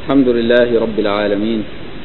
الحمد لله رب العالمين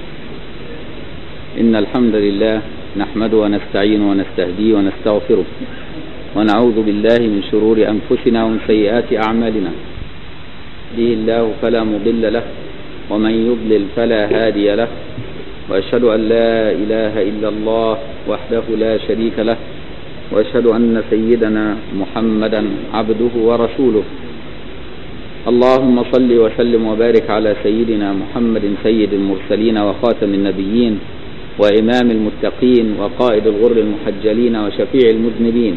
إن الحمد لله نحمده ونستعين ونستهديه ونستغفره ونعوذ بالله من شرور أنفسنا ومن سيئات أعمالنا يهديه الله فلا مضل له ومن يضلل فلا هادي له وأشهد أن لا إله إلا الله وحده لا شريك له وأشهد أن سيدنا محمدا عبده ورسوله اللهم صل وسلم وبارك على سيدنا محمد سيد المرسلين وخاتم النبيين وإمام المتقين وقائد الغر المحجلين وشفيع المذنبين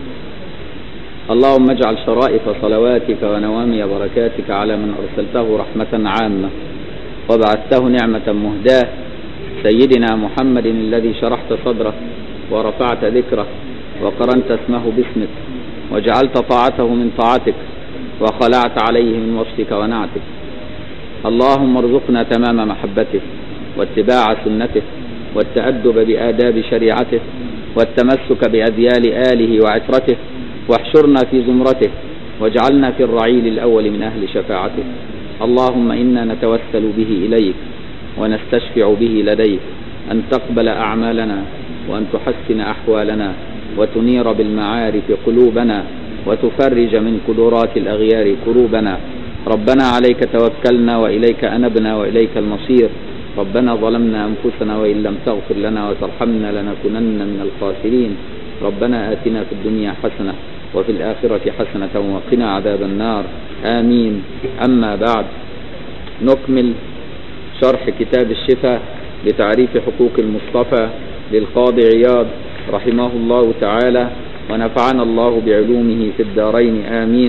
اللهم اجعل شرائف صلواتك ونوامي بركاتك على من أرسلته رحمة عامة وبعثته نعمة مهداة سيدنا محمد الذي شرحت صدره ورفعت ذكره وقرنت اسمه باسمك وجعلت طاعته من طاعتك وخلعت عليه من وصفك ونعتك اللهم ارزقنا تمام محبته واتباع سنته والتأدب بآداب شريعته والتمسك بأذيال آله وعترته واحشرنا في زمرته واجعلنا في الرعيل الأول من أهل شفاعته اللهم إنا نتوسل به إليك ونستشفع به لديك أن تقبل أعمالنا وأن تحسن أحوالنا وتنير بالمعارف قلوبنا وتفرج من قدرات الأغيار كروبنا ربنا عليك توكلنا وإليك أنبنا وإليك المصير ربنا ظلمنا أنفسنا وإن لم تغفر لنا وترحمنا لنكونن من الخاسرين ربنا آتنا في الدنيا حسنة وفي الآخرة حسنة وقنا عذاب النار آمين أما بعد نكمل شرح كتاب الشفاء بتعريف حقوق المصطفى للقاضي عياض رحمه الله تعالى ونفعنا الله بعلومه في الدارين آمين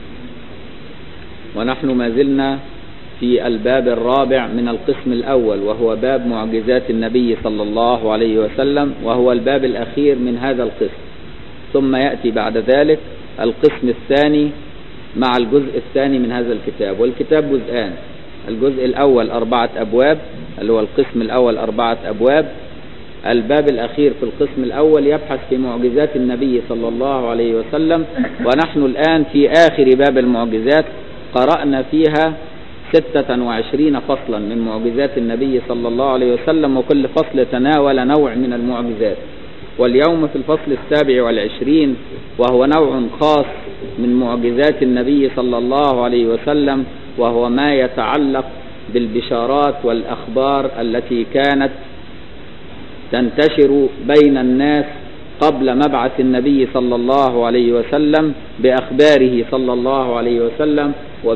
ونحن ما زلنا في الباب الرابع من القسم الأول وهو باب معجزات النبي صلى الله عليه وسلم وهو الباب الأخير من هذا القسم ثم يأتي بعد ذلك القسم الثاني مع الجزء الثاني من هذا الكتاب والكتاب جزءان الجزء الأول أربعة أبواب اللي هو القسم الأول أربعة أبواب الباب الأخير في القسم الأول يبحث في معجزات النبي صلى الله عليه وسلم ونحن الآن في آخر باب المعجزات قرأنا فيها ستة وعشرين فصلا من معجزات النبي صلى الله عليه وسلم وكل فصل تناول نوع من المعجزات واليوم في الفصل السابع والعشرين وهو نوع خاص من معجزات النبي صلى الله عليه وسلم وهو ما يتعلق بالبشارات والأخبار التي كانت تنتشر بين الناس قبل مبعث النبي صلى الله عليه وسلم بأخباره صلى الله عليه وسلم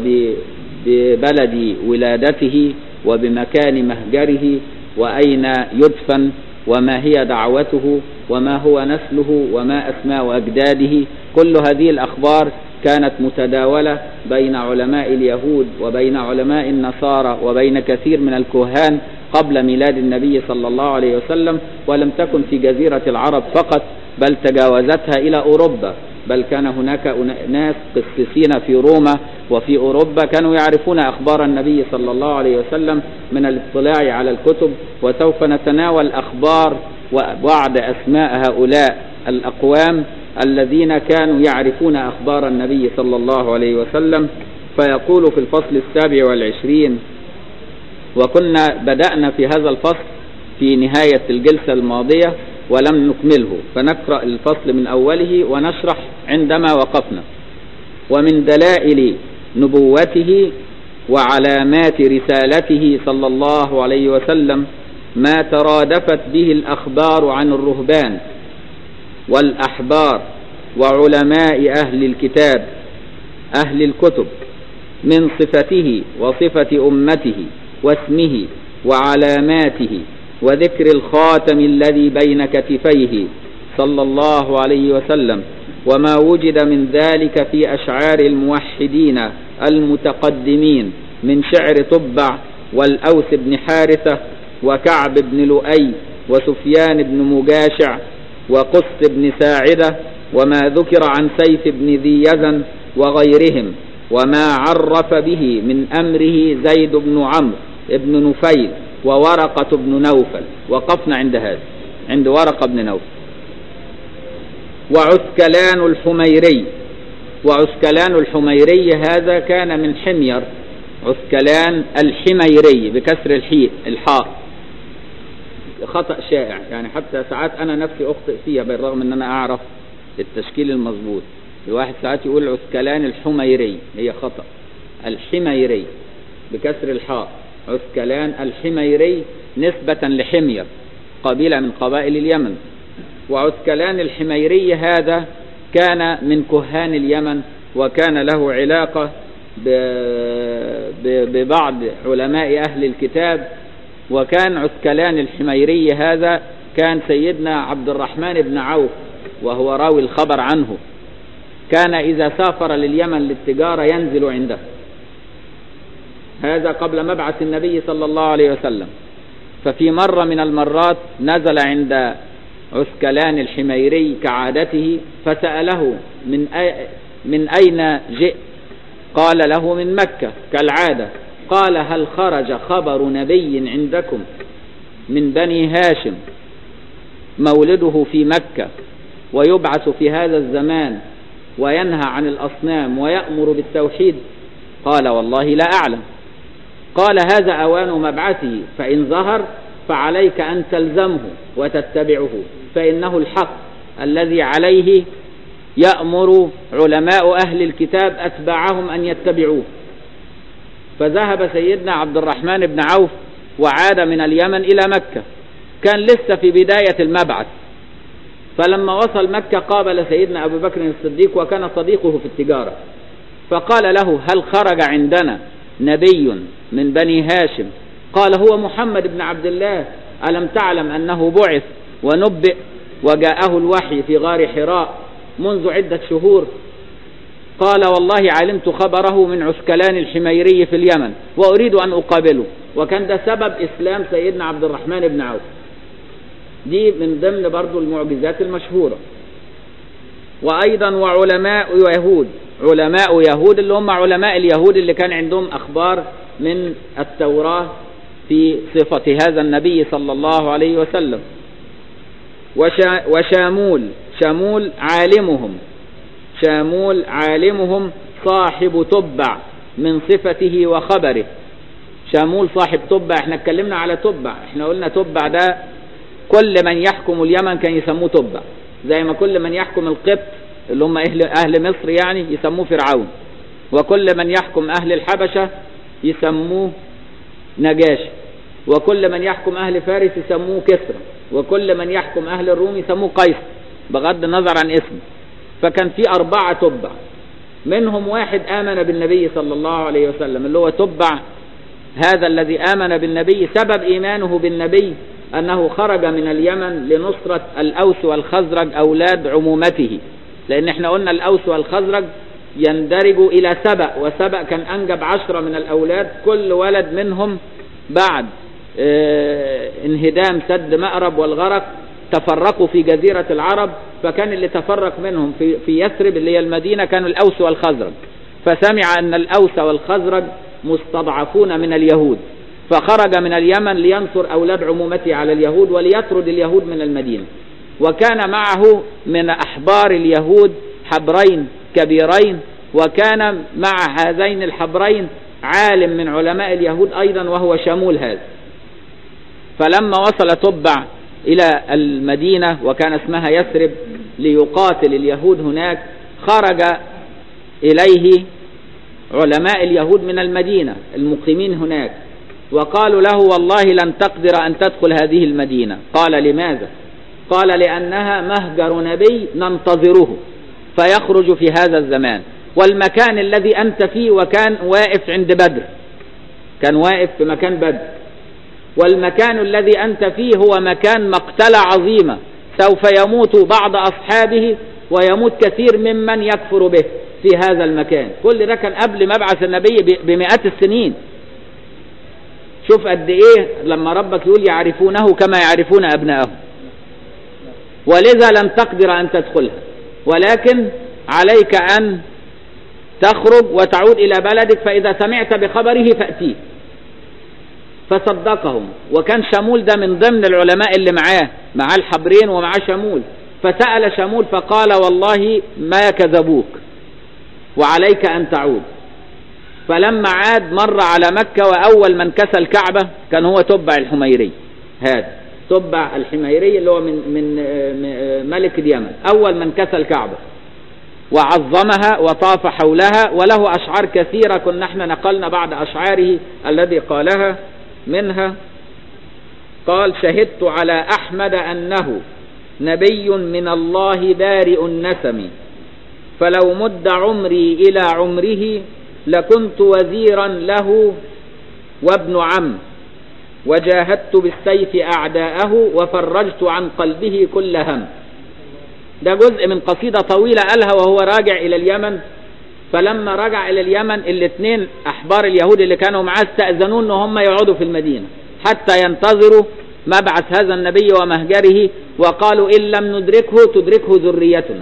وببلد ولادته وبمكان مهجره وأين يدفن وما هي دعوته وما هو نسله وما أسماء أجداده كل هذه الأخبار كانت متداولة بين علماء اليهود وبين علماء النصارى وبين كثير من الكهان قبل ميلاد النبي صلى الله عليه وسلم ولم تكن في جزيرة العرب فقط بل تجاوزتها إلى أوروبا بل كان هناك ناس قسيسين في روما وفي أوروبا كانوا يعرفون أخبار النبي صلى الله عليه وسلم من الاطلاع على الكتب وسوف نتناول أخبار وبعض أسماء هؤلاء الأقوام الذين كانوا يعرفون أخبار النبي صلى الله عليه وسلم فيقول في الفصل السابع والعشرين وكنا بدأنا في هذا الفصل في نهاية الجلسة الماضية ولم نكمله فنقرأ الفصل من أوله ونشرح عندما وقفنا ومن دلائل نبوته وعلامات رسالته صلى الله عليه وسلم ما ترادفت به الأخبار عن الرهبان والأحبار وعلماء أهل الكتاب أهل الكتب من صفته وصفة أمته واسمه وعلاماته وذكر الخاتم الذي بين كتفيه صلى الله عليه وسلم وما وجد من ذلك في أشعار الموحدين المتقدمين من شعر طبع والأوس بن حارثة وكعب بن لؤي وسفيان بن مجاشع وقس بن ساعدة وما ذكر عن سيف بن ذي يزن وغيرهم وما عرف به من أمره زيد بن عمرو بن نفيل وورقة بن نوفل وقفنا عند هذا عند ورقة بن نوفل وعسكلان الحميري وعسكلان الحميري هذا كان من حمير عسكلان الحميري بكسر الحيء الحاء خطأ شائع يعني حتى ساعات أنا نفسي أخطئ فيها بالرغم أن أنا أعرف التشكيل المظبوط الواحد ساعات يقول عسكلان الحميري هي خطأ الحميري بكسر الحاء عسكلان الحميري نسبة لحمير قبيلة من قبائل اليمن وعسكلان الحميري هذا كان من كهان اليمن وكان له علاقة ببعض علماء أهل الكتاب وكان عسكلان الحميري هذا كان سيدنا عبد الرحمن بن عوف وهو راوي الخبر عنه كان إذا سافر لليمن للتجارة ينزل عنده هذا قبل مبعث النبي صلى الله عليه وسلم ففي مرة من المرات نزل عند عسكلان الحميري كعادته فسأله من أي من أين جئت قال له من مكة كالعادة قال هل خرج خبر نبي عندكم من بني هاشم مولده في مكة ويبعث في هذا الزمان وينهى عن الأصنام ويأمر بالتوحيد قال والله لا أعلم قال هذا أوان مبعثه فإن ظهر فعليك أن تلزمه وتتبعه فإنه الحق الذي عليه يأمر علماء أهل الكتاب أتباعهم أن يتبعوه فذهب سيدنا عبد الرحمن بن عوف وعاد من اليمن إلى مكة كان لسه في بداية المبعث فلما وصل مكة قابل سيدنا أبو بكر الصديق وكان صديقه في التجارة فقال له هل خرج عندنا نبي من بني هاشم قال هو محمد بن عبد الله ألم تعلم أنه بعث ونبئ وجاءه الوحي في غار حراء منذ عدة شهور قال والله علمت خبره من عسكلان الحميري في اليمن وأريد أن أقابله وكان ده سبب إسلام سيدنا عبد الرحمن بن عوف دي من ضمن برضو المعجزات المشهورة وأيضا وعلماء يهود علماء يهود اللي هم علماء اليهود اللي كان عندهم أخبار من التوراة في صفة هذا النبي صلى الله عليه وسلم وشا وشامول شامول عالمهم شامول عالمهم صاحب تبع من صفته وخبره شامول صاحب تبع احنا اتكلمنا على تبع احنا قلنا تبع ده كل من يحكم اليمن كان يسموه تبع زي ما كل من يحكم القبط اللي هم اهل, أهل مصر يعني يسموه فرعون وكل من يحكم اهل الحبشة يسموه نجاشي وكل من يحكم اهل فارس يسموه كسرى وكل من يحكم اهل الروم يسموه قيصر بغض النظر عن اسمه فكان في أربعة تبع منهم واحد آمن بالنبي صلى الله عليه وسلم اللي هو تبع هذا الذي آمن بالنبي سبب إيمانه بالنبي أنه خرج من اليمن لنصرة الأوس والخزرج أولاد عمومته لأن احنا قلنا الأوس والخزرج يندرجوا إلى سبأ وسبأ كان أنجب عشرة من الأولاد كل ولد منهم بعد اه انهدام سد مأرب والغرق تفرقوا في جزيرة العرب فكان اللي تفرق منهم في, في يثرب اللي هي المدينة كانوا الأوس والخزرج فسمع أن الأوس والخزرج مستضعفون من اليهود فخرج من اليمن لينصر أولاد عمومته على اليهود وليطرد اليهود من المدينة وكان معه من أحبار اليهود حبرين كبيرين وكان مع هذين الحبرين عالم من علماء اليهود أيضا وهو شامول هذا فلما وصل تبع إلى المدينة وكان اسمها يثرب ليقاتل اليهود هناك خرج إليه علماء اليهود من المدينة المقيمين هناك وقالوا له والله لن تقدر أن تدخل هذه المدينة قال لماذا قال لأنها مهجر نبي ننتظره فيخرج في هذا الزمان والمكان الذي أنت فيه وكان واقف عند بدر كان واقف في مكان بدر والمكان الذي أنت فيه هو مكان مقتلة عظيمة سوف يموت بعض أصحابه ويموت كثير ممن يكفر به في هذا المكان كل ده كان قبل مبعث النبي بمئات السنين شوف قد ايه لما ربك يقول يعرفونه كما يعرفون ابنائهم ولذا لن تقدر ان تدخلها ولكن عليك ان تخرج وتعود الى بلدك فاذا سمعت بخبره فاتيه فصدقهم وكان شامول ده من ضمن العلماء اللي معاه معاه الحبرين ومعاه شامول فسأل شامول فقال والله ما كذبوك وعليك أن تعود فلما عاد مر على مكة وأول من كسى الكعبة كان هو تبع الحميري هذا تبع الحميري اللي هو من من ملك اليمن أول من كسى الكعبة وعظمها وطاف حولها وله أشعار كثيرة كنا احنا نقلنا بعض أشعاره الذي قالها منها قال شهدت على أحمد أنه نبي من الله بارئ النسم فلو مد عمري إلى عمره لكنت وزيرا له وابن عم وجاهدت بالسيف أعداءه وفرجت عن قلبه كل هم ده جزء من قصيدة طويلة قالها وهو راجع إلى اليمن فلما رجع إلى اليمن الاثنين أحبار اليهود اللي كانوا معاه استأذنوا أن هم يقعدوا في المدينة حتى ينتظروا مبعث هذا النبي ومهجره وقالوا إن لم ندركه تدركه ذريتنا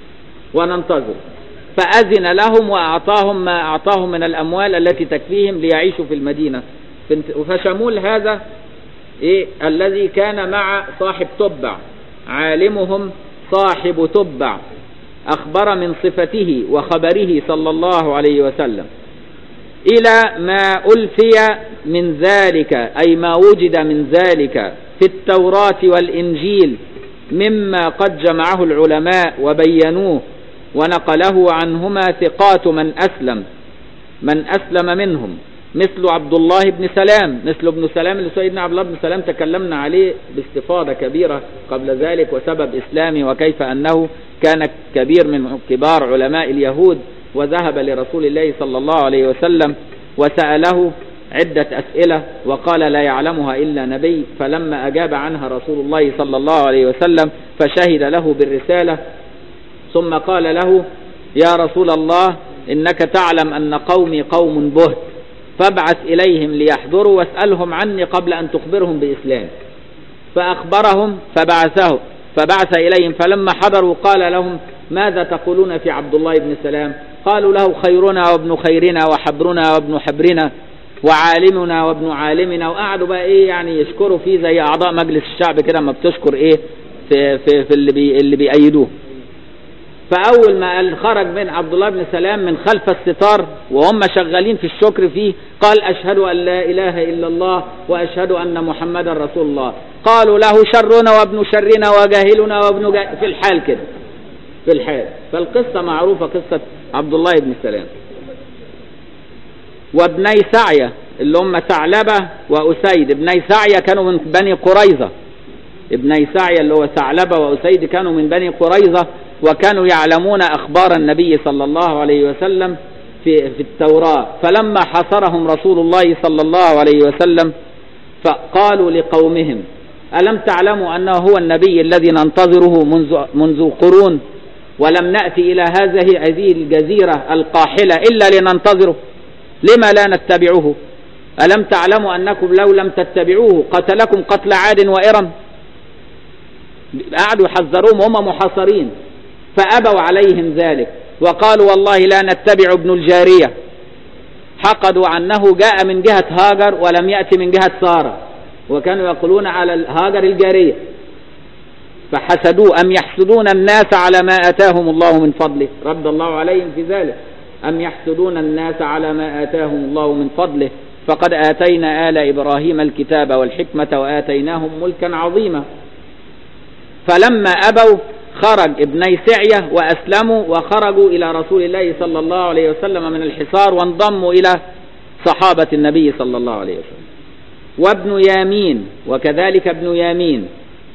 وننتظر فأذن لهم وأعطاهم ما أعطاهم من الأموال التي تكفيهم ليعيشوا في المدينة فشمول هذا إيه الذي كان مع صاحب تبع عالمهم صاحب تبع أخبر من صفته وخبره صلى الله عليه وسلم إلى ما ألفي من ذلك أي ما وجد من ذلك في التوراة والإنجيل مما قد جمعه العلماء وبينوه ونقله عنهما ثقات من أسلم من أسلم منهم مثل عبد الله بن سلام مثل ابن سلام اللي سيدنا عبد الله بن سلام تكلمنا عليه باستفاضة كبيرة قبل ذلك وسبب إسلامه وكيف أنه كان كبير من كبار علماء اليهود وذهب لرسول الله صلى الله عليه وسلم وسأله عدة أسئلة وقال لا يعلمها إلا نبي فلما أجاب عنها رسول الله صلى الله عليه وسلم فشهد له بالرسالة ثم قال له يا رسول الله إنك تعلم أن قومي قوم بهت فابعث إليهم ليحضروا واسألهم عني قبل أن تخبرهم بإسلام فأخبرهم فبعثه فبعث إليهم فلما حضروا قال لهم ماذا تقولون في عبد الله بن سلام قالوا له خيرنا وابن خيرنا وحبرنا وابن حبرنا وعالمنا وابن عالمنا وقعدوا بقى ايه يعني يشكروا فيه زي اعضاء مجلس الشعب كده ما بتشكر ايه في في, في اللي بي اللي بيأيدوه فأول ما قال خرج من عبد الله بن سلام من خلف الستار وهم شغالين في الشكر فيه قال أشهد أن لا إله إلا الله وأشهد أن محمدا رسول الله قالوا له شرنا وابن شرنا وجاهلنا وابن جاهل في الحال كده في الحال فالقصة معروفة قصة عبد الله بن سلام وابني سعية اللي هم ثعلبة وأسيد ابني سعية كانوا من بني قريظة ابني سعية اللي هو ثعلبة وأسيد كانوا من بني قريظة وكانوا يعلمون أخبار النبي صلى الله عليه وسلم في, في التوراة فلما حصرهم رسول الله صلى الله عليه وسلم فقالوا لقومهم ألم تعلموا أنه هو النبي الذي ننتظره منذ, منذ قرون ولم نأتي إلى هذه هذه الجزيرة القاحلة إلا لننتظره لما لا نتبعه ألم تعلموا أنكم لو لم تتبعوه قتلكم قتل عاد وإرم قعدوا يحذروهم وهم محاصرين فأبوا عليهم ذلك وقالوا والله لا نتبع ابن الجارية حقدوا عنه جاء من جهة هاجر ولم يأتي من جهة سارة وكانوا يقولون على هاجر الجارية فحسدوه أم يحسدون الناس على ما آتاهم الله من فضله رد الله عليهم في ذلك أم يحسدون الناس على ما آتاهم الله من فضله فقد آتينا آل إبراهيم الكتاب والحكمة وآتيناهم ملكا عظيما فلما أبوا خرج ابني سعية وأسلموا وخرجوا إلى رسول الله صلى الله عليه وسلم من الحصار وانضموا إلى صحابة النبي صلى الله عليه وسلم وابن يامين وكذلك ابن يامين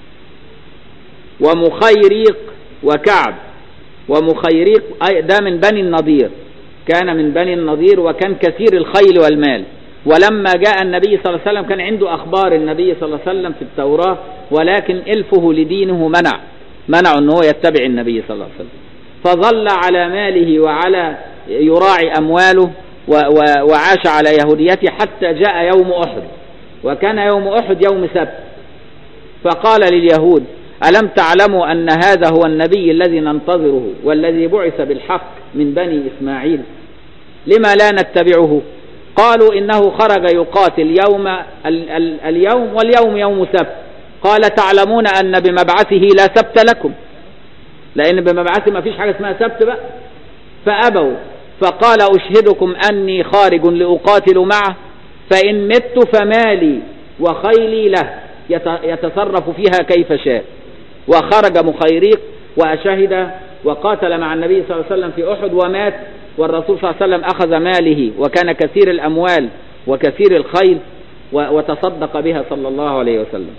ومخيريق وكعب ومخيريق ده من بني النضير كان من بني النضير وكان كثير الخيل والمال ولما جاء النبي صلى الله عليه وسلم كان عنده أخبار النبي صلى الله عليه وسلم في التوراة ولكن إلفه لدينه منع منع أنه يتبع النبي صلى الله عليه وسلم فظل على ماله وعلى يراعي أمواله وعاش على يهوديته حتى جاء يوم أحد وكان يوم أحد يوم سبت فقال لليهود ألم تعلموا أن هذا هو النبي الذي ننتظره والذي بعث بالحق من بني إسماعيل لما لا نتبعه قالوا إنه خرج يقاتل يوم ال ال اليوم واليوم يوم سبت قال تعلمون أن بمبعثه لا سبت لكم لأن بمبعثه ما فيش حاجة اسمها سبت بقى فأبوا فقال أشهدكم أني خارج لأقاتل معه فإن مت فمالي وخيلي له يتصرف فيها كيف شاء وخرج مخيريق وأشهد وقاتل مع النبي صلى الله عليه وسلم في أحد ومات والرسول صلى الله عليه وسلم أخذ ماله وكان كثير الأموال وكثير الخيل وتصدق بها صلى الله عليه وسلم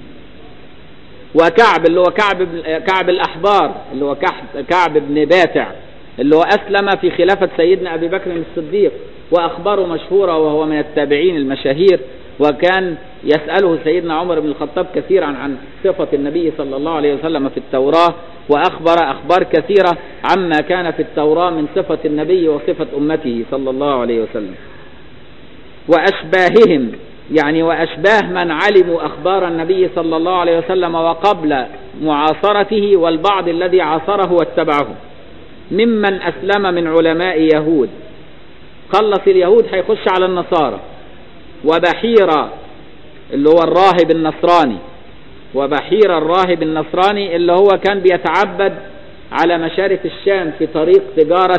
وكعب اللي هو كعب كعب الأحبار اللي هو كعب بن باتع اللي هو أسلم في خلافة سيدنا أبي بكر الصديق وأخباره مشهورة وهو من التابعين المشاهير وكان يسأله سيدنا عمر بن الخطاب كثيرا عن صفة النبي صلى الله عليه وسلم في التوراة وأخبر أخبار كثيرة عما كان في التوراة من صفة النبي وصفة أمته صلى الله عليه وسلم وأشباههم يعني وأشباه من علموا أخبار النبي صلى الله عليه وسلم وقبل معاصرته والبعض الذي عاصره واتبعه ممن أسلم من علماء يهود خلص اليهود هيخش على النصارى وبحيرة اللي هو الراهب النصراني وبحيرة الراهب النصراني اللي هو كان بيتعبد على مشارف الشام في طريق تجارة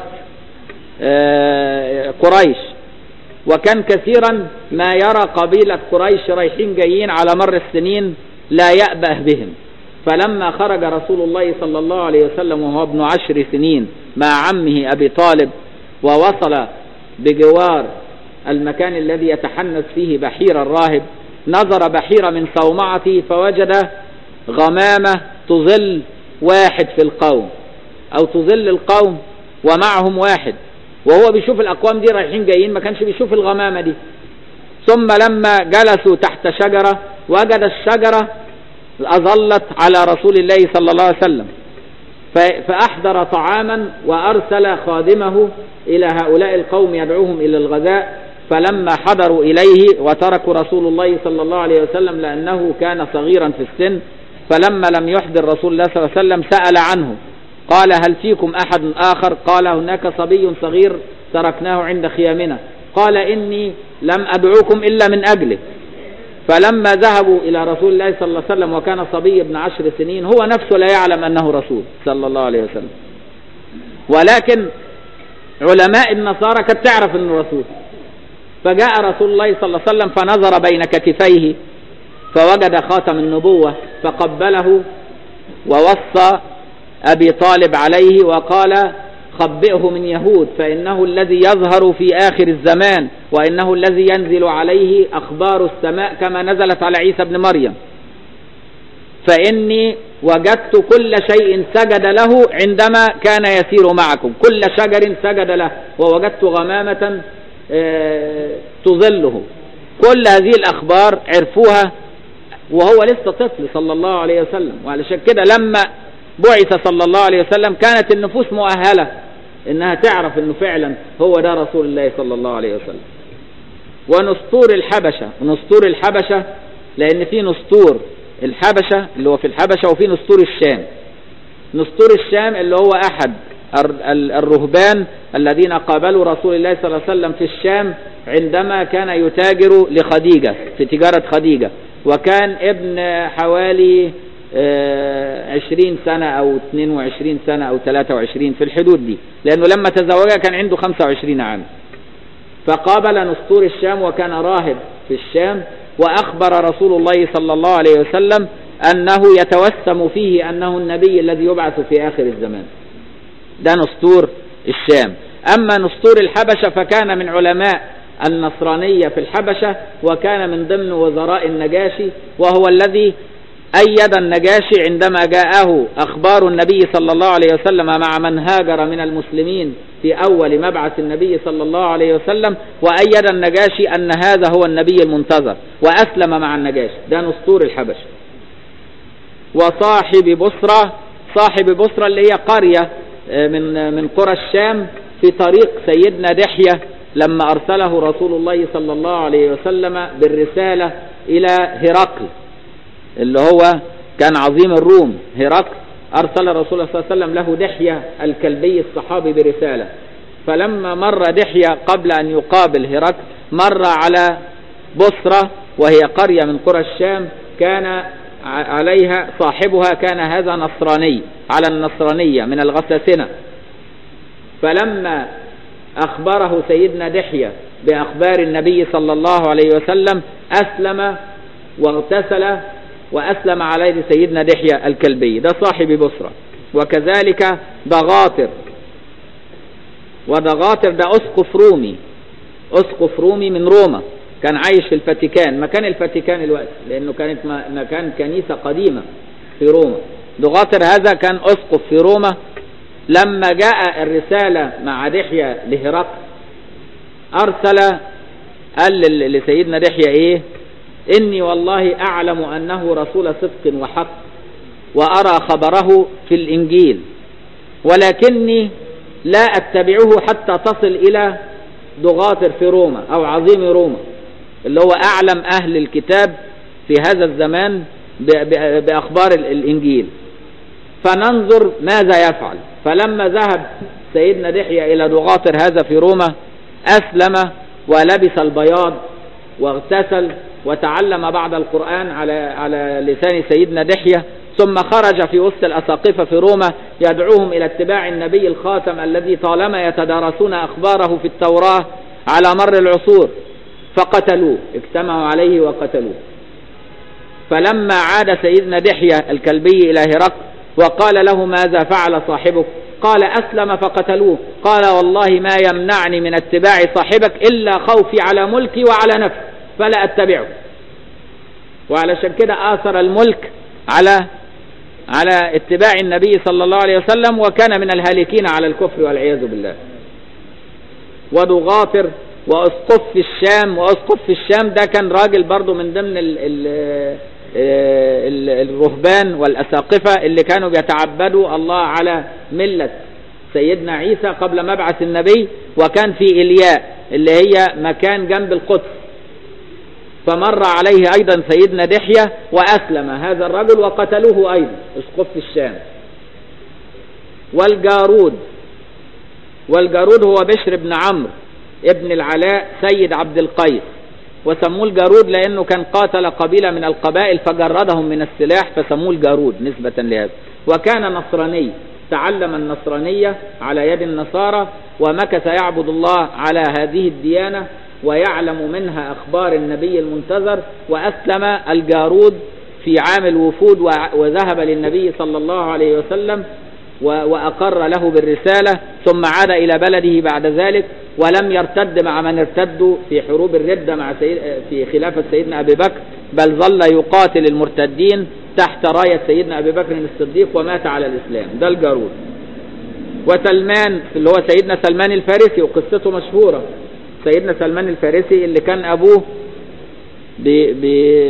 قريش وكان كثيرا ما يرى قبيلة قريش رايحين جايين على مر السنين لا يأبه بهم فلما خرج رسول الله صلى الله عليه وسلم وهو ابن عشر سنين مع عمه أبي طالب ووصل بجوار المكان الذي يتحنث فيه بحير الراهب نظر بحير من صومعته فوجد غمامة تظل واحد في القوم أو تظل القوم ومعهم واحد وهو بيشوف الأقوام دي رايحين جايين ما كانش بيشوف الغمامة دي ثم لما جلسوا تحت شجرة وجد الشجرة أظلت على رسول الله صلى الله عليه وسلم فأحضر طعاما وأرسل خادمه إلى هؤلاء القوم يدعوهم إلى الغذاء فلما حضروا إليه وتركوا رسول الله صلى الله عليه وسلم لأنه كان صغيرا في السن فلما لم يحضر رسول الله صلى الله عليه وسلم سأل عنه قال هل فيكم أحد آخر قال هناك صبي صغير تركناه عند خيامنا قال إني لم أدعوكم إلا من أجله فلما ذهبوا إلى رسول الله صلى الله عليه وسلم وكان صبي ابن عشر سنين هو نفسه لا يعلم أنه رسول صلى الله عليه وسلم ولكن علماء النصارى كانت تعرف أنه رسول فجاء رسول الله صلى الله عليه وسلم فنظر بين كتفيه فوجد خاتم النبوة فقبله ووصى أبي طالب عليه وقال خبئه من يهود فإنه الذي يظهر في آخر الزمان وإنه الذي ينزل عليه أخبار السماء كما نزلت على عيسى بن مريم فإني وجدت كل شيء سجد له عندما كان يسير معكم كل شجر سجد له ووجدت غمامة تظله كل هذه الأخبار عرفوها وهو لسه طفل صلى الله عليه وسلم وعلشان كده لما بعث صلى الله عليه وسلم كانت النفوس مؤهلة انها تعرف انه فعلا هو ده رسول الله صلى الله عليه وسلم ونسطور الحبشة ونسطور الحبشة لان في نسطور الحبشة اللي هو في الحبشة وفي نسطور الشام نسطور الشام اللي هو احد الرهبان الذين قابلوا رسول الله صلى الله عليه وسلم في الشام عندما كان يتاجر لخديجة في تجارة خديجة وكان ابن حوالي عشرين سنة أو اثنين وعشرين سنة أو ثلاثة وعشرين في الحدود دي لأنه لما تزوجها كان عنده خمسة وعشرين عام فقابل نسطور الشام وكان راهب في الشام وأخبر رسول الله صلى الله عليه وسلم أنه يتوسم فيه أنه النبي الذي يبعث في آخر الزمان ده نسطور الشام أما نسطور الحبشة فكان من علماء النصرانية في الحبشة وكان من ضمن وزراء النجاشي وهو الذي أيد النجاشي عندما جاءه أخبار النبي صلى الله عليه وسلم مع من هاجر من المسلمين في أول مبعث النبي صلى الله عليه وسلم وأيد النجاشي أن هذا هو النبي المنتظر وأسلم مع النجاشي ده نسطور الحبشة وصاحب بصرة صاحب بصرة اللي هي قرية من من قرى الشام في طريق سيدنا دحية لما أرسله رسول الله صلى الله عليه وسلم بالرسالة إلى هرقل اللي هو كان عظيم الروم هرقل أرسل رسول الله صلى الله عليه وسلم له دحية الكلبي الصحابي برسالة فلما مر دحية قبل أن يقابل هرقل مر على بصرة وهي قرية من قرى الشام كان عليها صاحبها كان هذا نصراني على النصرانية من الغساسنة فلما أخبره سيدنا دحية بأخبار النبي صلى الله عليه وسلم أسلم واغتسل وأسلم على يد سيدنا دحية الكلبي ده صاحب بصرة وكذلك ضغاطر وضغاطر ده أسقف رومي أسقف رومي من روما كان عايش في الفاتيكان مكان الفاتيكان الوقت لأنه كانت مكان كنيسة قديمة في روما ضغاطر هذا كان أسقف في روما لما جاء الرسالة مع دحية لهرقل أرسل قال لسيدنا دحية إيه إني والله أعلم أنه رسول صدق وحق وأرى خبره في الإنجيل ولكني لا أتبعه حتى تصل إلى ضغاطر في روما أو عظيم روما اللي هو أعلم أهل الكتاب في هذا الزمان بأخبار الإنجيل فننظر ماذا يفعل فلما ذهب سيدنا دحية إلى ضغاطر هذا في روما أسلم ولبس البياض واغتسل وتعلم بعض القرآن على على لسان سيدنا دحية ثم خرج في وسط الأساقفة في روما يدعوهم إلى اتباع النبي الخاتم الذي طالما يتدارسون أخباره في التوراة على مر العصور فقتلوه اجتمعوا عليه وقتلوه فلما عاد سيدنا دحية الكلبي إلى هرقل وقال له ماذا فعل صاحبك قال أسلم فقتلوه قال والله ما يمنعني من اتباع صاحبك إلا خوفي على ملكي وعلى نفسي فلا أتبعه وعلشان كده آثر الملك على على اتباع النبي صلى الله عليه وسلم وكان من الهالكين على الكفر والعياذ بالله وضغاطر واسقف في الشام واسقف في الشام ده كان راجل برضو من ضمن ال ال ال الرهبان والأساقفة اللي كانوا بيتعبدوا الله على ملة سيدنا عيسى قبل مبعث النبي وكان في إلياء اللي هي مكان جنب القدس فمر عليه أيضا سيدنا دحية وأسلم هذا الرجل وقتلوه أيضا اسقف في الشام والجارود والجارود هو بشر بن عمرو ابن العلاء سيد عبد القيس وسموه الجارود لأنه كان قاتل قبيلة من القبائل فجردهم من السلاح فسموه الجارود نسبة لهذا وكان نصراني تعلم النصرانية على يد النصارى ومكث يعبد الله على هذه الديانة ويعلم منها أخبار النبي المنتظر وأسلم الجارود في عام الوفود وذهب للنبي صلى الله عليه وسلم وأقر له بالرسالة ثم عاد إلى بلده بعد ذلك ولم يرتد مع من ارتدوا في حروب الردة مع سيد في خلافة سيدنا أبي بكر بل ظل يقاتل المرتدين تحت راية سيدنا أبي بكر الصديق ومات على الإسلام ده الجارود وسلمان اللي هو سيدنا سلمان الفارسي وقصته مشهورة سيدنا سلمان الفارسي اللي كان أبوه ب... ب...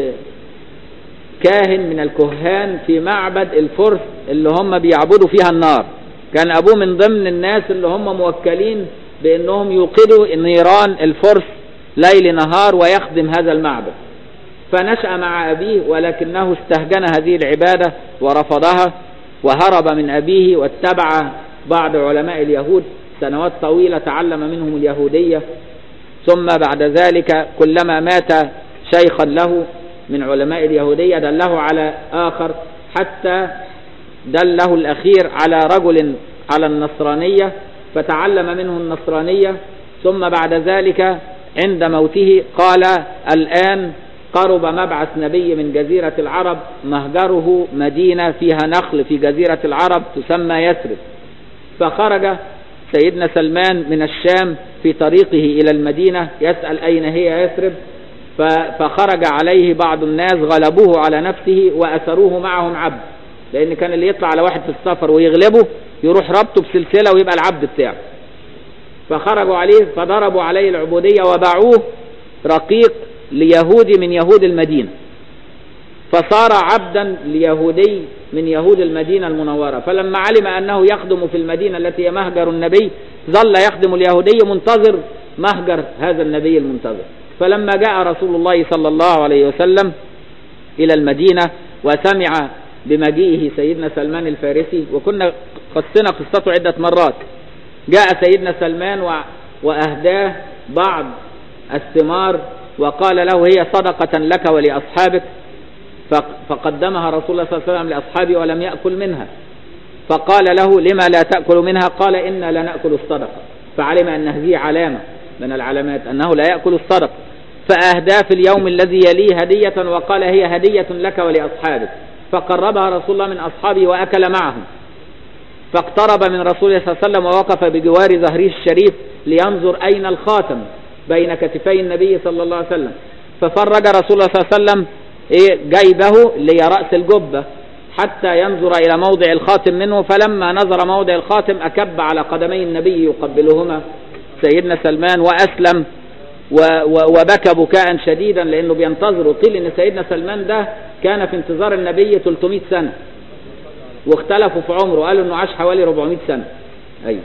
كاهن من الكهان في معبد الفرس اللي هم بيعبدوا فيها النار كان أبوه من ضمن الناس اللي هم موكلين بأنهم يوقدوا نيران الفرس ليل نهار ويخدم هذا المعبد فنشأ مع أبيه ولكنه استهجن هذه العبادة ورفضها وهرب من أبيه واتبع بعض علماء اليهود سنوات طويلة تعلم منهم اليهودية ثم بعد ذلك كلما مات شيخا له من علماء اليهودية دله على آخر حتى دله الأخير على رجل على النصرانية فتعلم منه النصرانية ثم بعد ذلك عند موته قال الآن قرب مبعث نبي من جزيرة العرب مهجره مدينة فيها نخل في جزيرة العرب تسمى يثرب فخرج سيدنا سلمان من الشام في طريقه إلى المدينة يسأل أين هي يثرب فخرج عليه بعض الناس غلبوه على نفسه وأسروه معهم عبد لأن كان اللي يطلع على واحد في السفر ويغلبه يروح ربطه بسلسلة ويبقى العبد بتاعه فخرجوا عليه فضربوا عليه العبودية وباعوه رقيق ليهودي من يهود المدينة فصار عبدا ليهودي من يهود المدينة المنورة فلما علم أنه يخدم في المدينة التي هي مهجر النبي ظل يخدم اليهودي منتظر مهجر هذا النبي المنتظر فلما جاء رسول الله صلى الله عليه وسلم إلى المدينة وسمع بمجيئه سيدنا سلمان الفارسي وكنا قصنا قصته عدة مرات جاء سيدنا سلمان وأهداه بعض الثمار وقال له هي صدقة لك ولأصحابك فقدمها رسول الله صلى الله عليه وسلم لأصحابه ولم يأكل منها فقال له لما لا تأكل منها قال إنا لنأكل الصدقة فعلم أن هذه علامة من العلامات أنه لا يأكل الصدق فأهدى في اليوم الذي يليه هدية وقال هي هدية لك ولأصحابك فقربها رسول الله من أصحابه وأكل معهم فاقترب من رسول الله صلى الله عليه وسلم ووقف بجوار ظهره الشريف لينظر أين الخاتم بين كتفي النبي صلى الله عليه وسلم ففرج رسول الله صلى الله عليه وسلم إيه جيبه اللي هي رأس الجبة حتى ينظر إلى موضع الخاتم منه فلما نظر موضع الخاتم أكب على قدمي النبي يقبلهما سيدنا سلمان وأسلم وبكى بكاء شديدا لأنه بينتظر وقيل أن سيدنا سلمان ده كان في انتظار النبي 300 سنة واختلفوا في عمره قالوا أنه عاش حوالي 400 سنة أيوه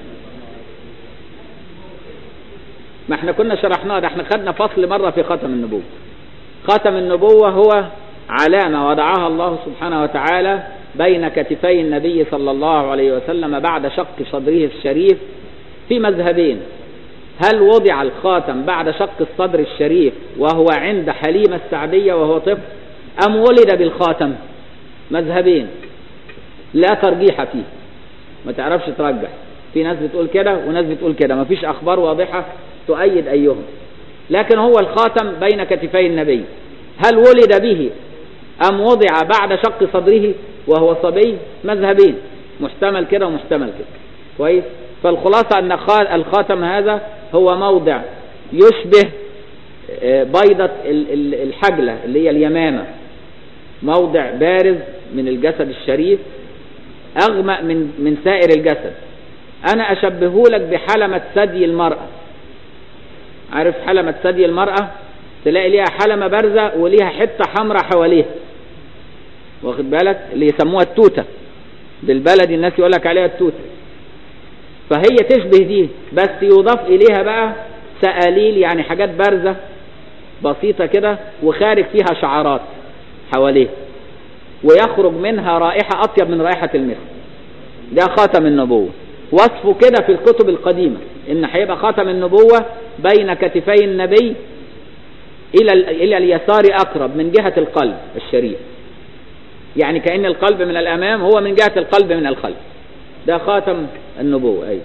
ما احنا كنا شرحناه ده احنا خدنا فصل مرة في ختم النبوة ختم النبوة هو علامة وضعها الله سبحانه وتعالى بين كتفي النبي صلى الله عليه وسلم بعد شق صدره الشريف في مذهبين هل وضع الخاتم بعد شق الصدر الشريف وهو عند حليمة السعدية وهو طفل أم ولد بالخاتم مذهبين لا ترجيح فيه ما تعرفش ترجح في ناس بتقول كده وناس بتقول كده ما فيش أخبار واضحة تؤيد أيهم لكن هو الخاتم بين كتفي النبي هل ولد به أم وضع بعد شق صدره وهو صبي مذهبين محتمل كده ومحتمل كده كويس فالخلاصة أن الخاتم هذا هو موضع يشبه بيضة الحجلة اللي هي اليمامة موضع بارز من الجسد الشريف أغمق من من سائر الجسد أنا أشبهه لك بحلمة ثدي المرأة عارف حلمة ثدي المرأة تلاقي ليها حلمة بارزة وليها حتة حمراء حواليها واخد بالك اللي يسموها التوتة بالبلدي الناس يقول لك عليها التوتة فهي تشبه دي بس يضاف إليها بقى سقاليل يعني حاجات بارزة بسيطة كده وخارج فيها شعرات حواليها ويخرج منها رائحة أطيب من رائحة المسك ده خاتم النبوة وصفه كده في الكتب القديمة إن هيبقى خاتم النبوة بين كتفي النبي إلى إلى اليسار أقرب من جهة القلب الشريف يعني كأن القلب من الأمام هو من جهة القلب من الخلف ده خاتم النبوة أي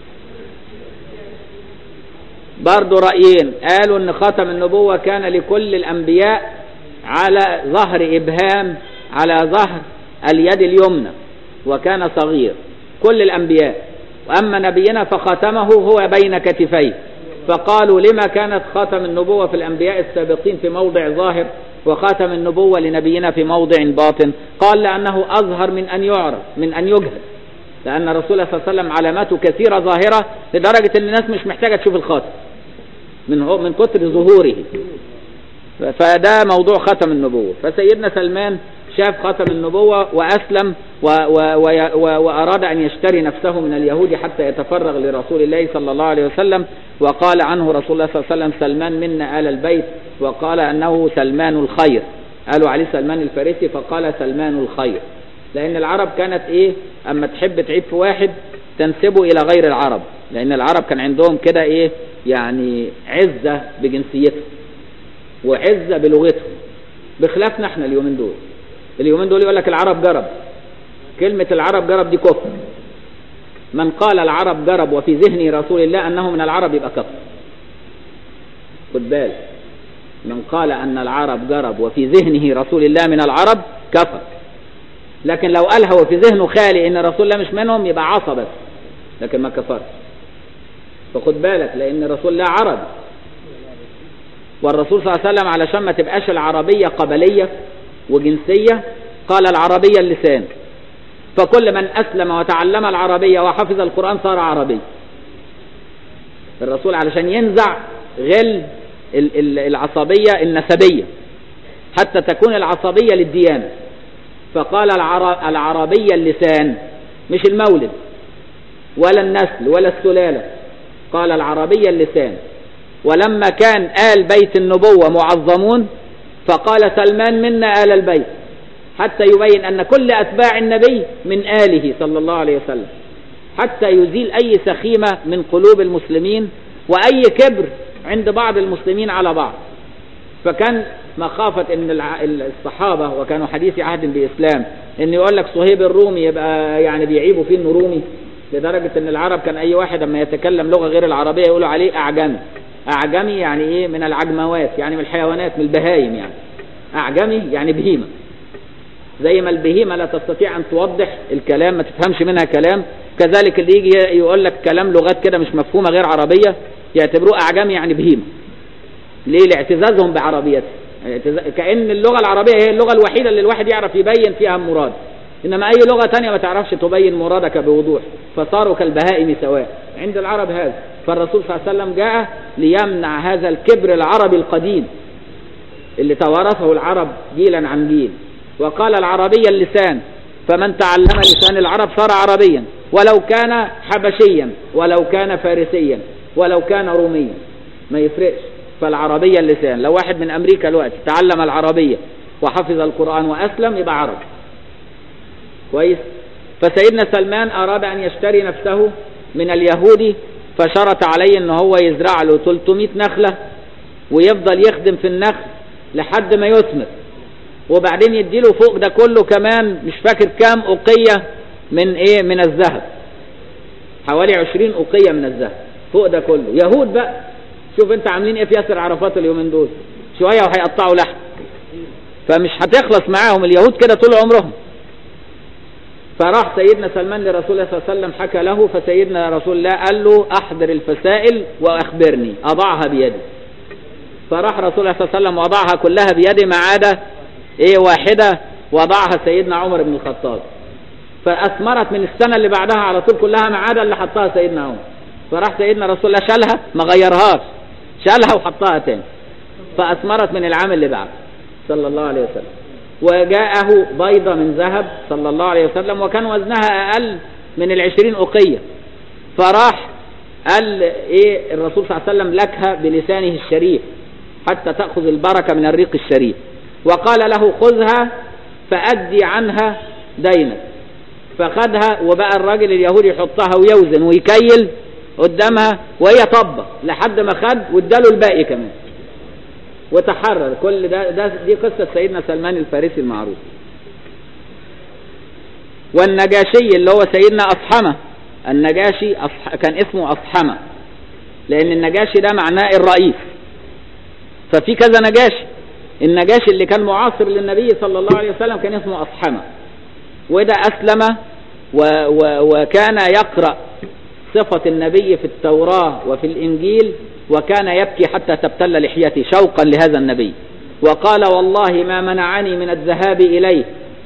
برضو رأيين قالوا ان خاتم النبوة كان لكل الأنبياء على ظهر إبهام على ظهر اليد اليمنى وكان صغير كل الأنبياء وأما نبينا فخاتمه هو بين كتفيه فقالوا لما كانت خاتم النبوة في الأنبياء السابقين في موضع ظاهر وخاتم النبوة لنبينا في موضع باطن قال لأنه أظهر من أن يعرف من أن يجهل لأن رسول الله صلى الله عليه وسلم علاماته كثيرة ظاهرة لدرجة أن الناس مش محتاجة تشوف الخاتم من هو من كتر ظهوره فده موضوع ختم النبوة فسيدنا سلمان شاف ختم النبوة وأسلم و و و وأراد أن يشتري نفسه من اليهود حتى يتفرغ لرسول الله صلى الله عليه وسلم وقال عنه رسول الله صلى الله عليه وسلم سلمان منا آل البيت وقال أنه سلمان الخير قالوا عليه سلمان الفارسي فقال سلمان الخير لأن العرب كانت إيه أما تحب تعيب في واحد تنسبه إلى غير العرب لأن العرب كان عندهم كده إيه يعني عزة بجنسيتهم وعزة بلغتهم بخلافنا احنا اليومين دول اليومين دول يقول لك العرب جرب كلمة العرب جرب دي كفر من قال العرب جرب وفي ذهن رسول الله أنه من العرب يبقى كفر خد بالك من قال أن العرب جرب وفي ذهنه رسول الله من العرب كفر لكن لو قالها وفي ذهنه خالي ان رسول الله مش منهم يبقى عصى بس لكن ما كفرش فخد بالك لان رسول الله عربي والرسول صلى الله عليه وسلم علشان ما تبقاش العربية قبلية وجنسية قال العربية اللسان فكل من أسلم وتعلم العربية وحفظ القرآن صار عربي الرسول علشان ينزع غل العصبية النسبية حتى تكون العصبية للديانة فقال العربية اللسان مش المولد ولا النسل ولا السلالة قال العربية اللسان ولما كان آل بيت النبوة معظمون فقال سلمان منا آل البيت حتى يبين أن كل أتباع النبي من آله صلى الله عليه وسلم حتى يزيل أي سخيمة من قلوب المسلمين وأي كبر عند بعض المسلمين على بعض فكان مخافة ان الصحابة وكانوا حديث عهد بإسلام ان يقول لك صهيب الرومي يبقى يعني بيعيبوا فيه انه رومي لدرجة ان العرب كان اي واحد اما يتكلم لغة غير العربية يقولوا عليه اعجمي اعجمي يعني ايه من العجموات يعني من الحيوانات من البهايم يعني اعجمي يعني بهيمة زي ما البهيمة لا تستطيع ان توضح الكلام ما تفهمش منها كلام كذلك اللي يجي يقول لك كلام لغات كده مش مفهومة غير عربية يعتبروه اعجمي يعني بهيمة ليه لاعتزازهم بعربيته كأن اللغة العربية هي اللغة الوحيدة اللي الواحد يعرف يبين فيها مراد إنما أي لغة تانية ما تعرفش تبين مرادك بوضوح فصاروا كالبهائم سواء عند العرب هذا فالرسول صلى الله عليه وسلم جاء ليمنع هذا الكبر العربي القديم اللي توارثه العرب جيلا عن جيل وقال العربي اللسان فمن تعلم لسان العرب صار عربيا ولو كان حبشيا ولو كان فارسيا ولو كان روميا ما يفرقش فالعربية اللسان لو واحد من أمريكا دلوقتي تعلم العربية وحفظ القرآن وأسلم يبقى عربي كويس فسيدنا سلمان أراد أن يشتري نفسه من اليهودي فشرط عليه أن هو يزرع له 300 نخلة ويفضل يخدم في النخل لحد ما يثمر وبعدين يديله فوق ده كله كمان مش فاكر كام أقية من إيه من الذهب حوالي 20 أقية من الذهب فوق ده كله يهود بقى شوف انت عاملين ايه في ياسر عرفات اليومين دول شويه وهيقطعوا لحم فمش هتخلص معاهم اليهود كده طول عمرهم فراح سيدنا سلمان لرسول الله صلى الله عليه وسلم حكى له فسيدنا رسول الله قال له احضر الفسائل واخبرني اضعها بيدي فراح رسول الله صلى الله عليه وسلم وضعها كلها بيده ما عدا ايه واحده وضعها سيدنا عمر بن الخطاب فاثمرت من السنه اللي بعدها على طول كلها ما عدا اللي حطها سيدنا عمر فراح سيدنا رسول الله شالها ما غيرهاش شالها وحطها تاني فأثمرت من العام اللي بعده صلى الله عليه وسلم وجاءه بيضة من ذهب صلى الله عليه وسلم وكان وزنها أقل من العشرين أقية فراح قال إيه الرسول صلى الله عليه وسلم لكها بلسانه الشريف حتى تأخذ البركة من الريق الشريف وقال له خذها فأدي عنها دينك فخدها وبقى الراجل اليهودي يحطها ويوزن ويكيل قدامها وهي طبة لحد ما خد واداله الباقي كمان وتحرر كل ده, ده دي قصة سيدنا سلمان الفارسي المعروف والنجاشي اللي هو سيدنا أصحمة النجاشي أصح... كان اسمه أصحمة لأن النجاشي ده معناه الرئيس ففي كذا نجاشي النجاشي اللي كان معاصر للنبي صلى الله عليه وسلم كان اسمه أصحمة وده أسلم و... و... وكان يقرأ صفة النبي في التوراة وفي الإنجيل وكان يبكي حتى تبتل لحيته شوقا لهذا النبي وقال والله ما منعني من الذهاب إليه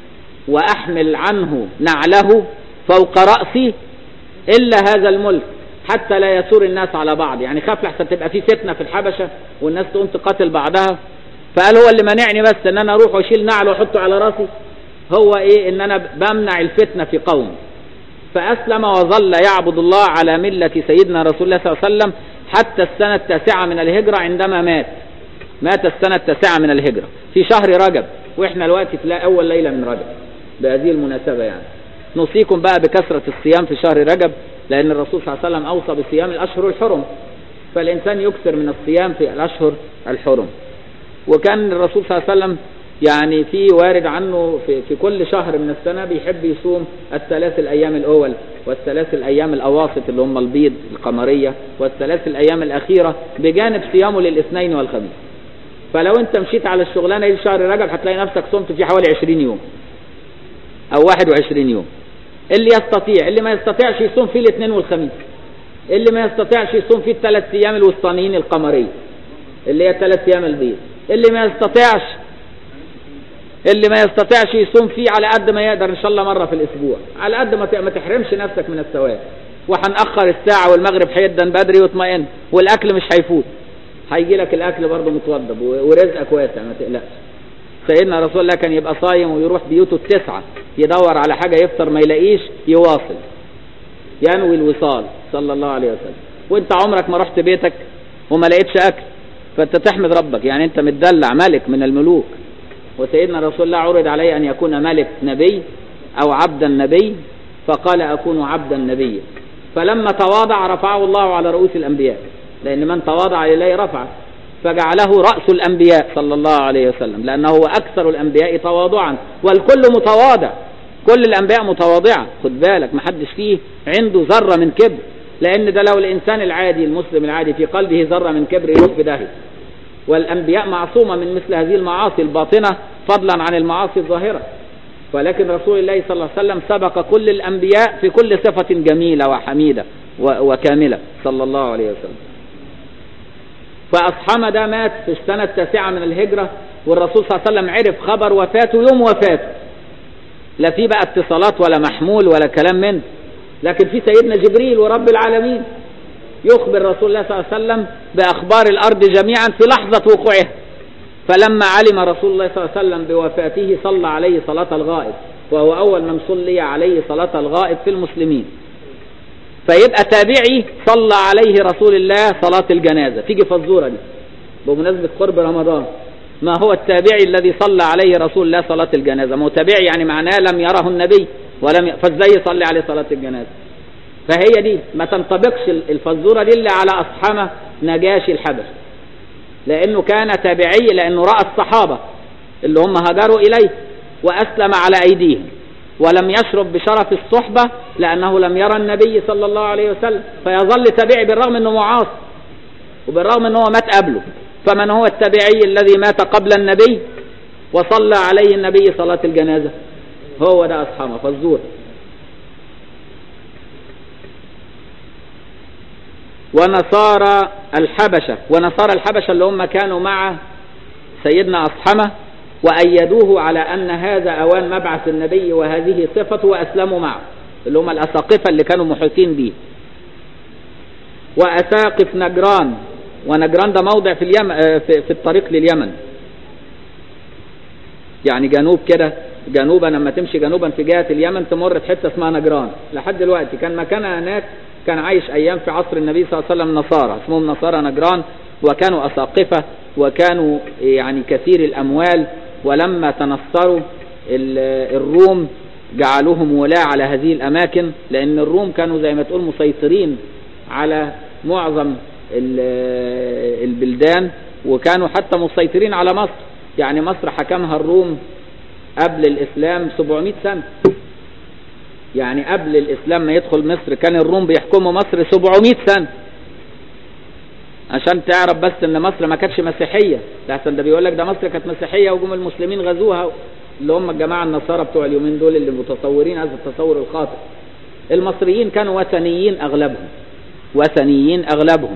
وأحمل عنه نعله فوق رأسي إلا هذا الملك حتى لا يسور الناس على بعض يعني خاف لحتى تبقى في فتنة في الحبشة والناس تقوم تقاتل بعضها فقال هو اللي منعني بس ان انا اروح واشيل نعل واحطه على راسي هو ايه ان انا بمنع الفتنة في قومي فأسلم وظل يعبد الله على ملة سيدنا رسول الله صلى الله عليه وسلم حتى السنة التاسعة من الهجرة عندما مات مات السنة التاسعة من الهجرة في شهر رجب وإحنا دلوقتي في أول ليلة من رجب بهذه المناسبة يعني نوصيكم بقى بكثرة الصيام في شهر رجب لأن الرسول صلى الله عليه وسلم أوصى بصيام الأشهر الحرم فالإنسان يكثر من الصيام في الأشهر الحرم وكان الرسول صلى الله عليه وسلم يعني في وارد عنه في, في كل شهر من السنة بيحب يصوم الثلاث الأيام الأول والثلاث الأيام الأواسط اللي هم البيض القمرية والثلاث الأيام الأخيرة بجانب صيامه للاثنين والخميس فلو أنت مشيت على الشغلانة دي شهر رجب هتلاقي نفسك صمت في حوالي 20 يوم أو 21 يوم اللي يستطيع اللي ما يستطيعش يصوم فيه الاثنين والخميس اللي ما يستطيعش يصوم فيه الثلاث أيام الوسطانيين القمرية اللي هي الثلاث أيام البيض اللي ما يستطيعش اللي ما يستطيعش يصوم فيه على قد ما يقدر ان شاء الله مره في الاسبوع على قد ما ما تحرمش نفسك من الثواب وهنأخر الساعة والمغرب هيدن بدري واطمئن والاكل مش هيفوت هيجي لك الاكل برضه متوضب ورزقك واسع ما تقلقش سيدنا رسول الله كان يبقى صايم ويروح بيوته التسعة يدور على حاجة يفطر ما يلاقيش يواصل ينوي الوصال صلى الله عليه وسلم وانت عمرك ما رحت بيتك وما لقيتش اكل فانت تحمد ربك يعني انت متدلع ملك من الملوك وسيدنا رسول الله عرض عليه أن يكون ملك نبي أو عبدا نبي فقال أكون عبدا نبيا فلما تواضع رفعه الله على رؤوس الأنبياء لأن من تواضع لله رفعه فجعله رأس الأنبياء صلى الله عليه وسلم لأنه هو أكثر الأنبياء تواضعا والكل متواضع كل الانبياء متواضعه خد بالك ما حدش فيه عنده ذره من كبر لان ده لو الانسان العادي المسلم العادي في قلبه ذره من كبر يروح في داهيه والانبياء معصومه من مثل هذه المعاصي الباطنه فضلا عن المعاصي الظاهره ولكن رسول الله صلى الله عليه وسلم سبق كل الانبياء في كل صفه جميله وحميده وكامله صلى الله عليه وسلم فأصحم ده مات في السنة التاسعة من الهجرة والرسول صلى الله عليه وسلم عرف خبر وفاته يوم وفاته لا في بقى اتصالات ولا محمول ولا كلام من لكن في سيدنا جبريل ورب العالمين يخبر رسول الله صلى الله عليه وسلم بأخبار الأرض جميعا في لحظة وقوعها فلما علم رسول الله صلى الله عليه وسلم بوفاته صلى عليه صلاة الغائب وهو أول من صلي عليه صلاة الغائب في المسلمين فيبقى تابعي صلى عليه رسول الله صلاة الجنازة تيجي فالزورة دي بمناسبة قرب رمضان ما هو التابعي الذي صلى عليه رسول الله صلاة الجنازة ما هو تابعي يعني معناه لم يره النبي ولم ي... فازاي يصلي عليه صلاة الجنازة فهي دي ما تنطبقش الفزورة دي إلا على أصحمة نجاشي الحبش لأنه كان تابعي لأنه رأى الصحابة اللي هم هاجروا إليه وأسلم على أيديهم ولم يشرب بشرف الصحبة لأنه لم يرى النبي صلى الله عليه وسلم فيظل تابعي بالرغم أنه معاصر وبالرغم أنه مات قبله فمن هو التابعي الذي مات قبل النبي وصلى عليه النبي صلاة الجنازة هو ده أصحابه فالزور ونصارى الحبشة ونصارى الحبشة اللي هم كانوا مع سيدنا أصحمة وأيدوه على أن هذا أوان مبعث النبي وهذه صفته وأسلموا معه اللي هم الأساقفة اللي كانوا محيطين به وأساقف نجران ونجران ده موضع في اليمن في, في الطريق لليمن يعني جنوب كده جنوبا لما تمشي جنوبا في جهة اليمن تمر في حتة اسمها نجران لحد دلوقتي كان مكانها هناك كان عايش أيام في عصر النبي صلى الله عليه وسلم نصارى اسمهم نصارى نجران وكانوا أساقفة وكانوا يعني كثير الأموال ولما تنصروا الروم جعلوهم ولاة على هذه الأماكن لأن الروم كانوا زي ما تقول مسيطرين على معظم البلدان وكانوا حتى مسيطرين على مصر يعني مصر حكمها الروم قبل الإسلام 700 سنة يعني قبل الإسلام ما يدخل مصر كان الروم بيحكموا مصر 700 سنة عشان تعرف بس ان مصر ما كانتش مسيحيه لحسن ده بيقول لك ده مصر كانت مسيحيه وجم المسلمين غزوها اللي هم الجماعه النصارى بتوع اليومين دول اللي متصورين هذا التصور الخاطئ المصريين كانوا وثنيين اغلبهم وثنيين اغلبهم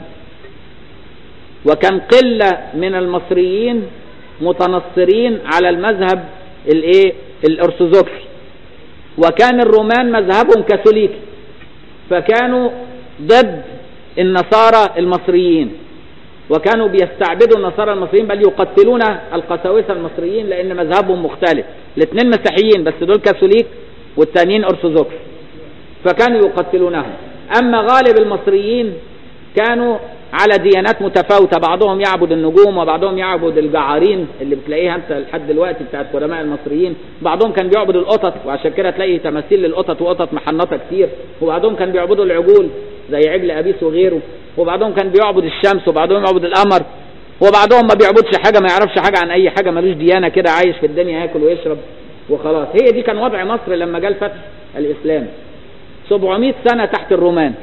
وكان قله من المصريين متنصرين على المذهب الايه الارثوذكسي وكان الرومان مذهبهم كاثوليكي فكانوا ضد النصارى المصريين وكانوا بيستعبدوا النصارى المصريين بل يقتلون القساوسة المصريين لأن مذهبهم مختلف الاثنين مسيحيين بس دول كاثوليك والتانيين أرثوذكس فكانوا يقتلونهم أما غالب المصريين كانوا على ديانات متفاوتة بعضهم يعبد النجوم وبعضهم يعبد الجعارين اللي بتلاقيها انت لحد دلوقتي بتاعت قدماء المصريين بعضهم كان بيعبد القطط وعشان كده تلاقي تماثيل للقطط وقطط محنطة كتير وبعضهم كان بيعبدوا العجول زي عجل أبيس وغيره وبعضهم كان بيعبد الشمس وبعضهم يعبد القمر وبعضهم ما بيعبدش حاجة ما يعرفش حاجة عن أي حاجة ملوش ديانة كده عايش في الدنيا ياكل ويشرب وخلاص هي دي كان وضع مصر لما جاء الفتح الإسلام 700 سنة تحت الرومان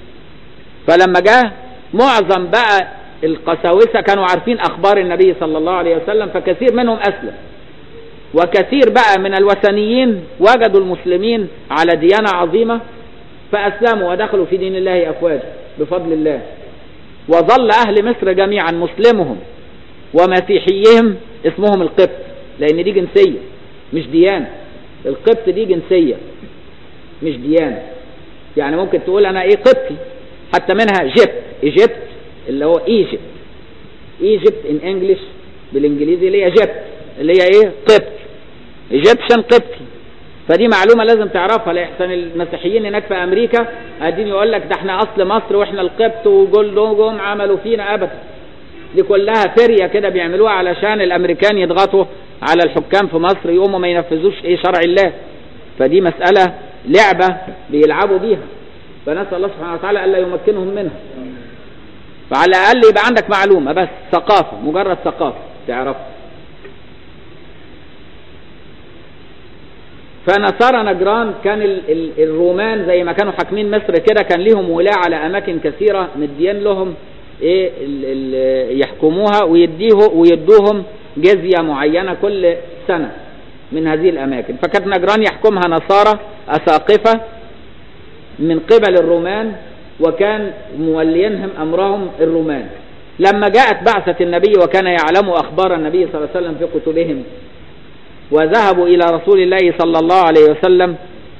فلما جاء معظم بقى القساوسة كانوا عارفين أخبار النبي صلى الله عليه وسلم فكثير منهم أسلم وكثير بقى من الوثنيين وجدوا المسلمين على ديانة عظيمة فأسلموا ودخلوا في دين الله أفواجا بفضل الله وظل أهل مصر جميعا مسلمهم ومسيحيهم اسمهم القبط لأن دي جنسية مش ديانة القبط دي جنسية مش ديانة يعني ممكن تقول أنا إيه قبطي حتى منها جبت ايجيبت اللي هو ايجيبت ايجيبت ان انجلش بالانجليزي اللي هي جبت اللي هي ايه قبط ايجيبشن قبطي فدي معلومه لازم تعرفها لاحسن المسيحيين هناك في امريكا قاعدين يقول لك ده احنا اصل مصر واحنا القبط وجول جم عملوا فينا ابدا دي كلها فريه كده بيعملوها علشان الامريكان يضغطوا على الحكام في مصر يقوموا ما ينفذوش ايه شرع الله فدي مساله لعبه بيلعبوا بيها فنسأل الله سبحانه وتعالى ألا يمكنهم منها فعلى الأقل يبقى عندك معلومة بس ثقافة مجرد ثقافة تعرف فنصارى نجران كان ال ال الرومان زي ما كانوا حاكمين مصر كده كان ليهم ولاة على اماكن كثيرة مدين لهم ايه ال ال يحكموها ويديه ويدوهم جزية معينة كل سنة من هذه الاماكن فكانت نجران يحكمها نصارى اساقفة من قبل الرومان وكان مولينهم امرهم الرومان لما جاءت بعثة النبي وكان يعلم اخبار النبي صلى الله عليه وسلم في كتبهم وذهبوا إلى رسول الله صلى الله عليه وسلم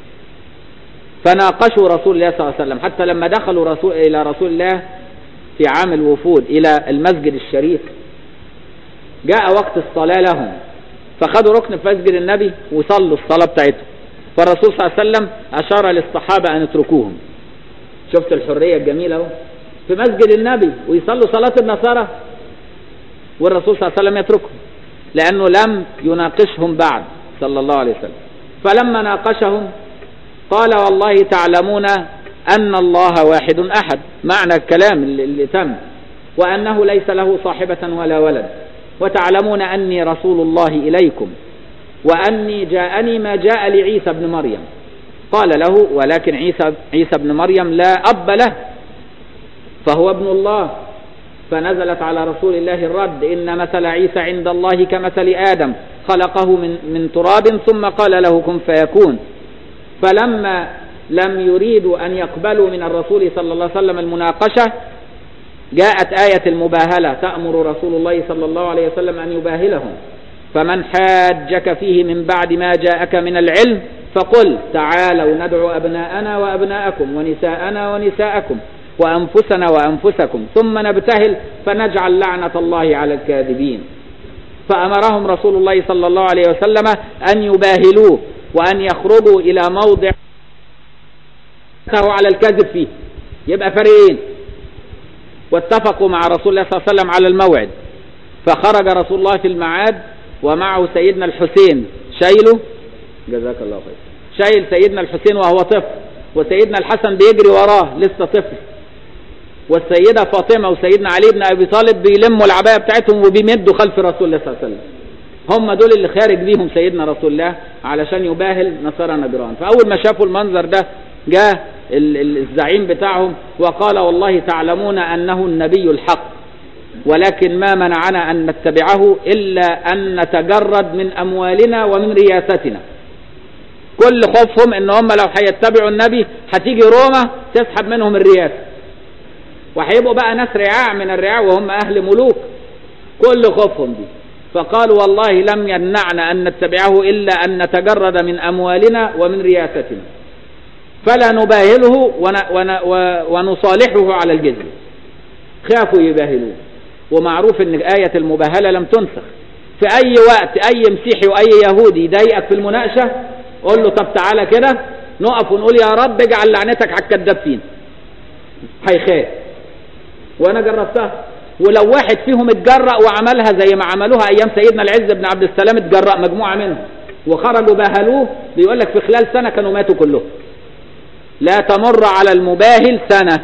فناقشوا رسول الله صلى الله عليه وسلم حتى لما دخلوا رسول إلى رسول الله في عام الوفود إلى المسجد الشريف جاء وقت الصلاة لهم فخدوا ركن في مسجد النبي وصلوا الصلاة بتاعتهم فالرسول صلى الله عليه وسلم أشار للصحابة أن يتركوهم شفت الحرية الجميلة اهو في مسجد النبي ويصلوا صلاة النصارى والرسول صلى الله عليه وسلم يتركهم لأنه لم يناقشهم بعد صلى الله عليه وسلم فلما ناقشهم قال والله تعلمون أن الله واحد أحد معنى الكلام اللي, اللي تم وأنه ليس له صاحبة ولا ولد وتعلمون أني رسول الله إليكم وأني جاءني ما جاء لعيسى بن مريم قال له ولكن عيسى, عيسى بن مريم لا أب له فهو ابن الله فنزلت على رسول الله الرد إن مثل عيسى عند الله كمثل آدم خلقه من, من تراب ثم قال له كن فيكون فلما لم يريدوا أن يقبلوا من الرسول صلى الله عليه وسلم المناقشة جاءت آية المباهلة تأمر رسول الله صلى الله عليه وسلم أن يباهلهم فمن حاجك فيه من بعد ما جاءك من العلم فقل تعالوا ندعو أبناءنا وأبناءكم ونساءنا ونساءكم وأنفسنا وأنفسكم ثم نبتهل فنجعل لعنة الله على الكاذبين فأمرهم رسول الله صلى الله عليه وسلم أن يباهلوه وأن يخرجوا إلى موضع على الكذب فيه يبقى فريقين واتفقوا مع رسول الله صلى الله عليه وسلم على الموعد فخرج رسول الله في المعاد ومعه سيدنا الحسين شايله جزاك الله خير شايل سيدنا الحسين وهو طفل وسيدنا الحسن بيجري وراه لسه طفل والسيدة فاطمة وسيدنا علي بن أبي طالب بيلموا العباية بتاعتهم وبيمدوا خلف رسول الله صلى الله عليه وسلم هم دول اللي خارج بيهم سيدنا رسول الله علشان يباهل نصارى نجران فأول ما شافوا المنظر ده جاء الزعيم بتاعهم وقال والله تعلمون أنه النبي الحق ولكن ما منعنا أن نتبعه إلا أن نتجرد من أموالنا ومن رياستنا كل خوفهم ان هم لو هيتبعوا النبي هتيجي روما تسحب منهم الرياسه وهيبقوا بقى ناس رعاع من الرعاع وهم اهل ملوك كل خوفهم دي فقالوا والله لم يمنعنا ان نتبعه الا ان نتجرد من اموالنا ومن رياستنا فلا نباهله ون ون ونصالحه على الجزية خافوا يباهلوه ومعروف ان آية المباهلة لم تنسخ في اي وقت اي مسيحي واي يهودي يضايقك في المناقشة قول له طب تعالى كده نقف ونقول يا رب اجعل لعنتك على الكذابين هيخاف وانا جربتها ولو واحد فيهم اتجرأ وعملها زي ما عملوها ايام سيدنا العز بن عبد السلام اتجرأ مجموعة منهم وخرجوا باهلوه بيقول لك في خلال سنة كانوا ماتوا كلهم لا تمر على المباهل سنة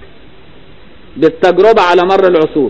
بالتجربة على مر العصور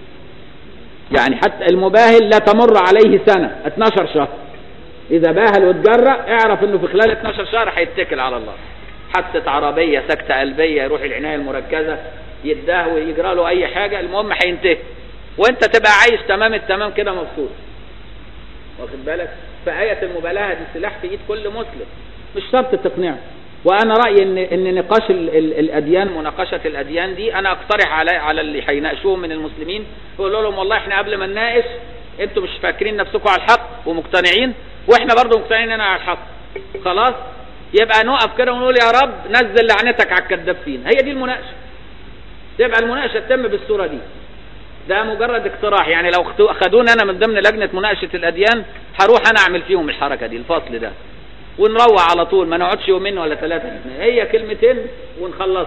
يعني حتى المباهل لا تمر عليه سنة 12 شهر إذا باهل واتجرأ اعرف إنه في خلال 12 شهر هيتكل على الله حادثة عربية سكتة قلبية يروح العناية المركزة يداه ويجرى له أي حاجة المهم هينتهي وأنت تبقى عايش تمام التمام كده مبسوط واخد بالك فآية المبالاة دي سلاح في إيد كل مسلم مش شرط تقنعه وانا رايي ان ان نقاش ال ال الاديان مناقشه الاديان دي انا اقترح على على اللي هيناقشوهم من المسلمين يقول لهم والله احنا قبل ما نناقش انتوا مش فاكرين نفسكم على الحق ومقتنعين واحنا برضه مقتنعين اننا على الحق خلاص يبقى نقف كده ونقول يا رب نزل لعنتك على الكذابين هي دي المناقشه تبقى المناقشه تتم بالصوره دي ده مجرد اقتراح يعني لو خدوني انا من ضمن لجنه مناقشه الاديان هروح انا اعمل فيهم الحركه دي الفصل ده ونروح على طول ما نقعدش يومين ولا ثلاثة هي كلمتين ونخلص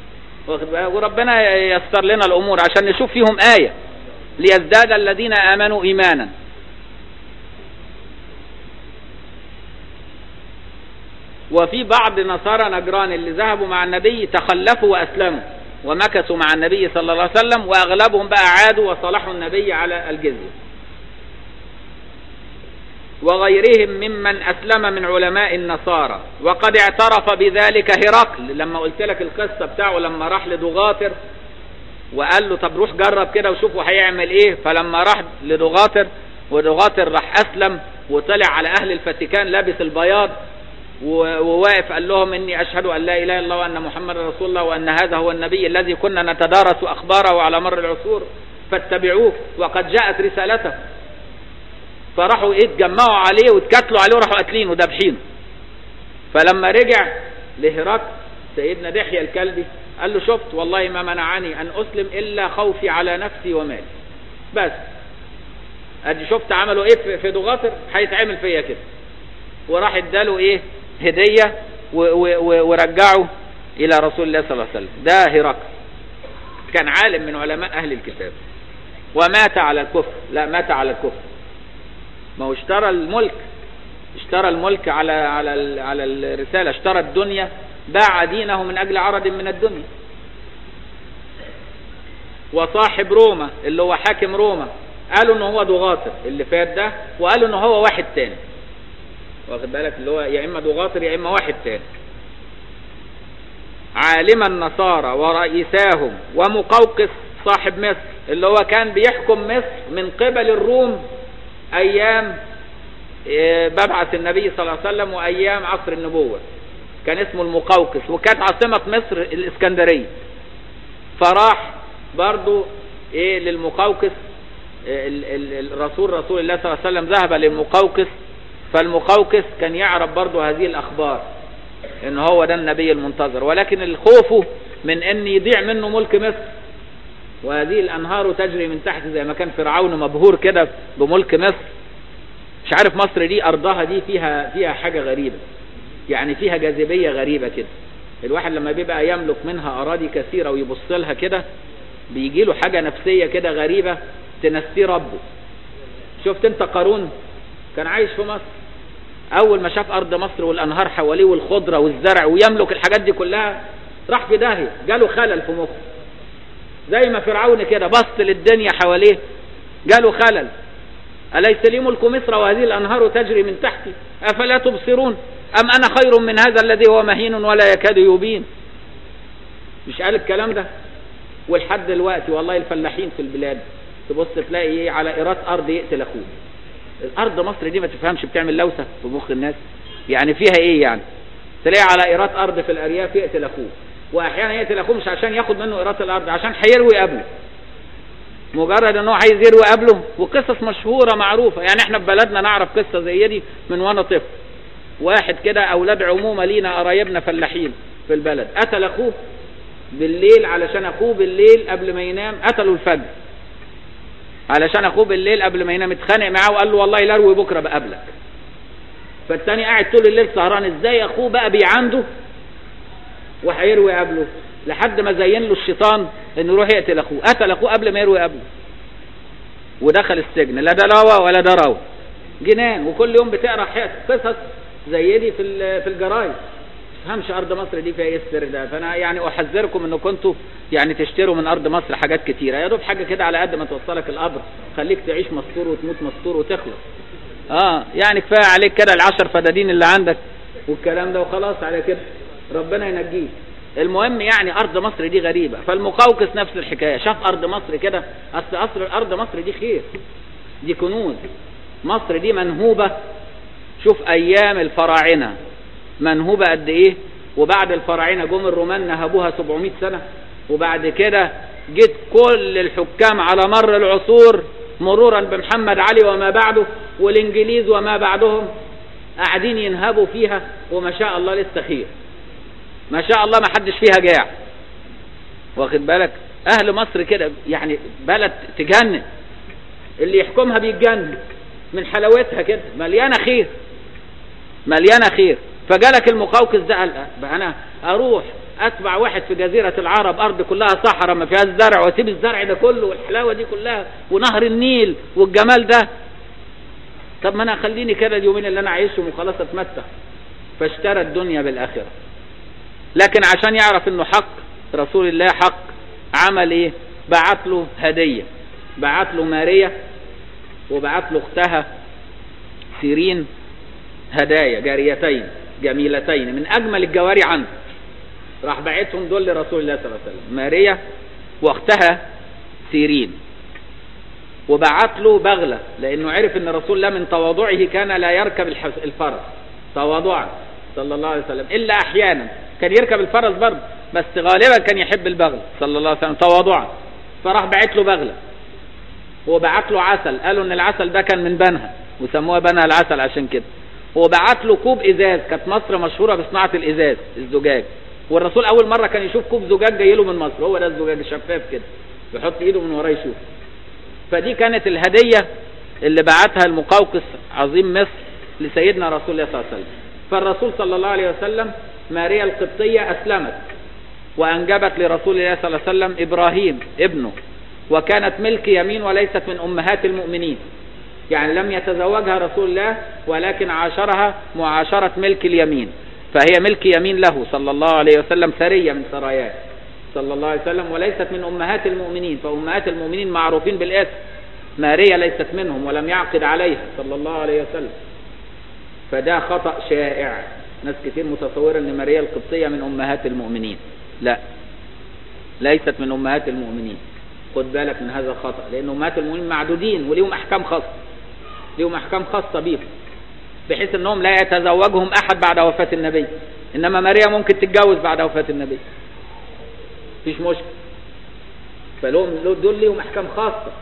وربنا ييسر لنا الأمور عشان نشوف فيهم آية ليزداد الذين آمنوا إيمانا وفي بعض نصارى نجران اللي ذهبوا مع النبي تخلفوا وأسلموا ومكثوا مع النبي صلى الله عليه وسلم وأغلبهم بقى عادوا وصلحوا النبي على الجزية وغيرهم ممن أسلم من علماء النصارى وقد اعترف بذلك هرقل لما قلت لك القصة بتاعه لما راح لدغاطر وقال له طب روح جرب كده وشوفوا هيعمل ايه فلما راح لدغاطر ودغاطر راح أسلم وطلع على أهل الفاتيكان لابس البياض وواقف قال لهم إني أشهد أن لا إله إلا الله وأن محمد رسول الله وأن هذا هو النبي الذي كنا نتدارس أخباره على مر العصور فاتبعوه وقد جاءت رسالته فراحوا ايه اتجمعوا عليه واتكتلوا عليه وراحوا قاتلينه وذابحينه فلما رجع لهرقل سيدنا دحية الكلبي قال له شفت والله ما منعني ان اسلم الا خوفي على نفسي ومالي بس ادي شفت عملوا ايه في دغاطر هيتعمل فيا كده وراح اداله ايه هدية ورجعه الى رسول الله صلى الله عليه وسلم ده هرقل كان عالم من علماء اهل الكتاب ومات على الكفر لا مات على الكفر ما هو اشترى الملك اشترى الملك على على على الرسالة اشترى الدنيا باع دينه من اجل عرض من الدنيا وصاحب روما اللي هو حاكم روما قالوا ان هو دغاطر اللي فات ده وقالوا ان هو واحد تاني واخد بالك اللي هو يا اما دغاطر يا اما واحد تاني عالم النصارى ورئيساهم ومقوقس صاحب مصر اللي هو كان بيحكم مصر من قبل الروم ايام مبعث النبي صلى الله عليه وسلم وايام عصر النبوة كان اسمه المقوقس وكانت عاصمة مصر الاسكندرية فراح برضو ايه للمقوقس الرسول رسول الله صلى الله عليه وسلم ذهب للمقوقس فالمقوقس كان يعرف برضو هذه الاخبار ان هو ده النبي المنتظر ولكن الخوف من ان يضيع منه ملك مصر وهذه الانهار تجري من تحت زي ما كان فرعون مبهور كده بملك مصر مش عارف مصر دي ارضها دي فيها فيها حاجة غريبة يعني فيها جاذبية غريبة كده الواحد لما بيبقى يملك منها اراضي كثيرة ويبص لها كده بيجي له حاجة نفسية كده غريبة تنسيه ربه شفت انت قارون كان عايش في مصر اول ما شاف ارض مصر والانهار حواليه والخضرة والزرع ويملك الحاجات دي كلها راح في داهية جاله خلل في مخه زي ما فرعون كده بص للدنيا حواليه جاله خلل أليس لي ملك مصر وهذه الأنهار تجري من تحتي أفلا تبصرون أم أنا خير من هذا الذي هو مهين ولا يكاد يبين مش قال الكلام ده ولحد دلوقتي والله الفلاحين في البلاد تبص تلاقي ايه على إيراد أرض يقتل أخوه الأرض مصر دي ما تفهمش بتعمل لوسة في مخ الناس يعني فيها ايه يعني تلاقي على إيراد أرض في الأرياف يقتل أخوه واحيانا يقتل اخوه مش عشان ياخد منه قيراط الارض عشان هيروي قبله مجرد ان هو عايز يروي قبله وقصص مشهورة معروفة يعني احنا في بلدنا نعرف قصة زي دي من وانا طفل واحد كده اولاد عمومة لينا قرايبنا فلاحين في البلد قتل اخوه بالليل علشان اخوه بالليل قبل ما ينام قتلوا الفجر علشان اخوه بالليل قبل ما ينام اتخانق معاه وقال له والله لا اروي بكره بقابلك فالتاني قاعد طول الليل سهران ازاي اخوه بقى بيعنده وهيروي قبله لحد ما زين له الشيطان انه يروح يقتل اخوه قتل اخوه قبل ما يروي قبله ودخل السجن لا ده روى ولا ده روى جنان وكل يوم بتقرا قصص زي دي في في الجرايد تفهمش ارض مصر دي فيها ايه السر ده فانا يعني احذركم ان كنتوا يعني تشتروا من ارض مصر حاجات كتيره يا دوب حاجه كده على قد ما توصلك القبر خليك تعيش مستور وتموت مستور وتخلص اه يعني كفايه عليك كده العشر فدادين اللي عندك والكلام ده وخلاص على كده ربنا ينجيك المهم يعني ارض مصر دي غريبة فالمقوقس نفس الحكاية شاف ارض مصر كده اصل اصل ارض مصر دي خير دي كنوز مصر دي منهوبة شوف ايام الفراعنة منهوبة قد ايه وبعد الفراعنة جم الرومان نهبوها 700 سنة وبعد كده جيت كل الحكام على مر العصور مرورا بمحمد علي وما بعده والانجليز وما بعدهم قاعدين ينهبوا فيها وما شاء الله لسه خير ما شاء الله ما حدش فيها جاع واخد بالك اهل مصر كده يعني بلد تجنن اللي يحكمها بيتجنن من حلاوتها كده مليانه خير مليانه خير فجالك المقوقس ده قال بقى انا اروح اتبع واحد في جزيرة العرب ارض كلها صحراء ما فيهاش زرع واسيب الزرع ده كله والحلاوة دي كلها ونهر النيل والجمال ده طب ما انا خليني كده اليومين اللي انا عايشهم وخلاص اتمتع فاشترى الدنيا بالاخرة لكن عشان يعرف انه حق رسول الله حق عمل ايه بعت له هدية بعت له ماريا وبعت له اختها سيرين هدايا جاريتين جميلتين من أجمل الجواري عنده راح بعتهم دول لرسول الله صلى الله عليه وسلم ماريا واختها سيرين وبعت له بغلة لأنه عرف أن رسول الله من تواضعه كان لا يركب الفرس تواضعا صلى الله عليه وسلم إلا أحيانا كان يركب الفرس برضه بس غالبا كان يحب البغل صلى الله عليه وسلم تواضعا فراح بعت له بغلة وبعت له عسل قالوا ان العسل ده كان من بنها وسموها بنها العسل عشان كده وبعت له كوب ازاز كانت مصر مشهورة بصناعة الازاز الزجاج والرسول اول مرة كان يشوف كوب زجاج جاي له من مصر هو ده الزجاج الشفاف كده يحط ايده من وراه يشوف فدي كانت الهدية اللي بعتها المقوقس عظيم مصر لسيدنا رسول الله صلى الله عليه وسلم فالرسول صلى الله عليه وسلم ماريا القبطية أسلمت وأنجبت لرسول الله صلى الله عليه وسلم إبراهيم ابنه وكانت ملك يمين وليست من أمهات المؤمنين يعني لم يتزوجها رسول الله ولكن عاشرها معاشرة ملك اليمين فهي ملك يمين له صلى الله عليه وسلم سرية من سراياه صلى الله عليه وسلم وليست من أمهات المؤمنين فأمهات المؤمنين معروفين بالاسم ماريا ليست منهم ولم يعقد عليها صلى الله عليه وسلم فده خطأ شائع ناس كتير متصورة ان ماريا القبطية من امهات المؤمنين لا ليست من امهات المؤمنين خد بالك من هذا الخطأ لان امهات المؤمنين معدودين وليهم احكام خاصة ليهم احكام خاصة بيهم بحيث انهم لا يتزوجهم احد بعد وفاة النبي انما ماريا ممكن تتجوز بعد وفاة النبي مفيش مشكلة فلهم دول ليهم احكام خاصة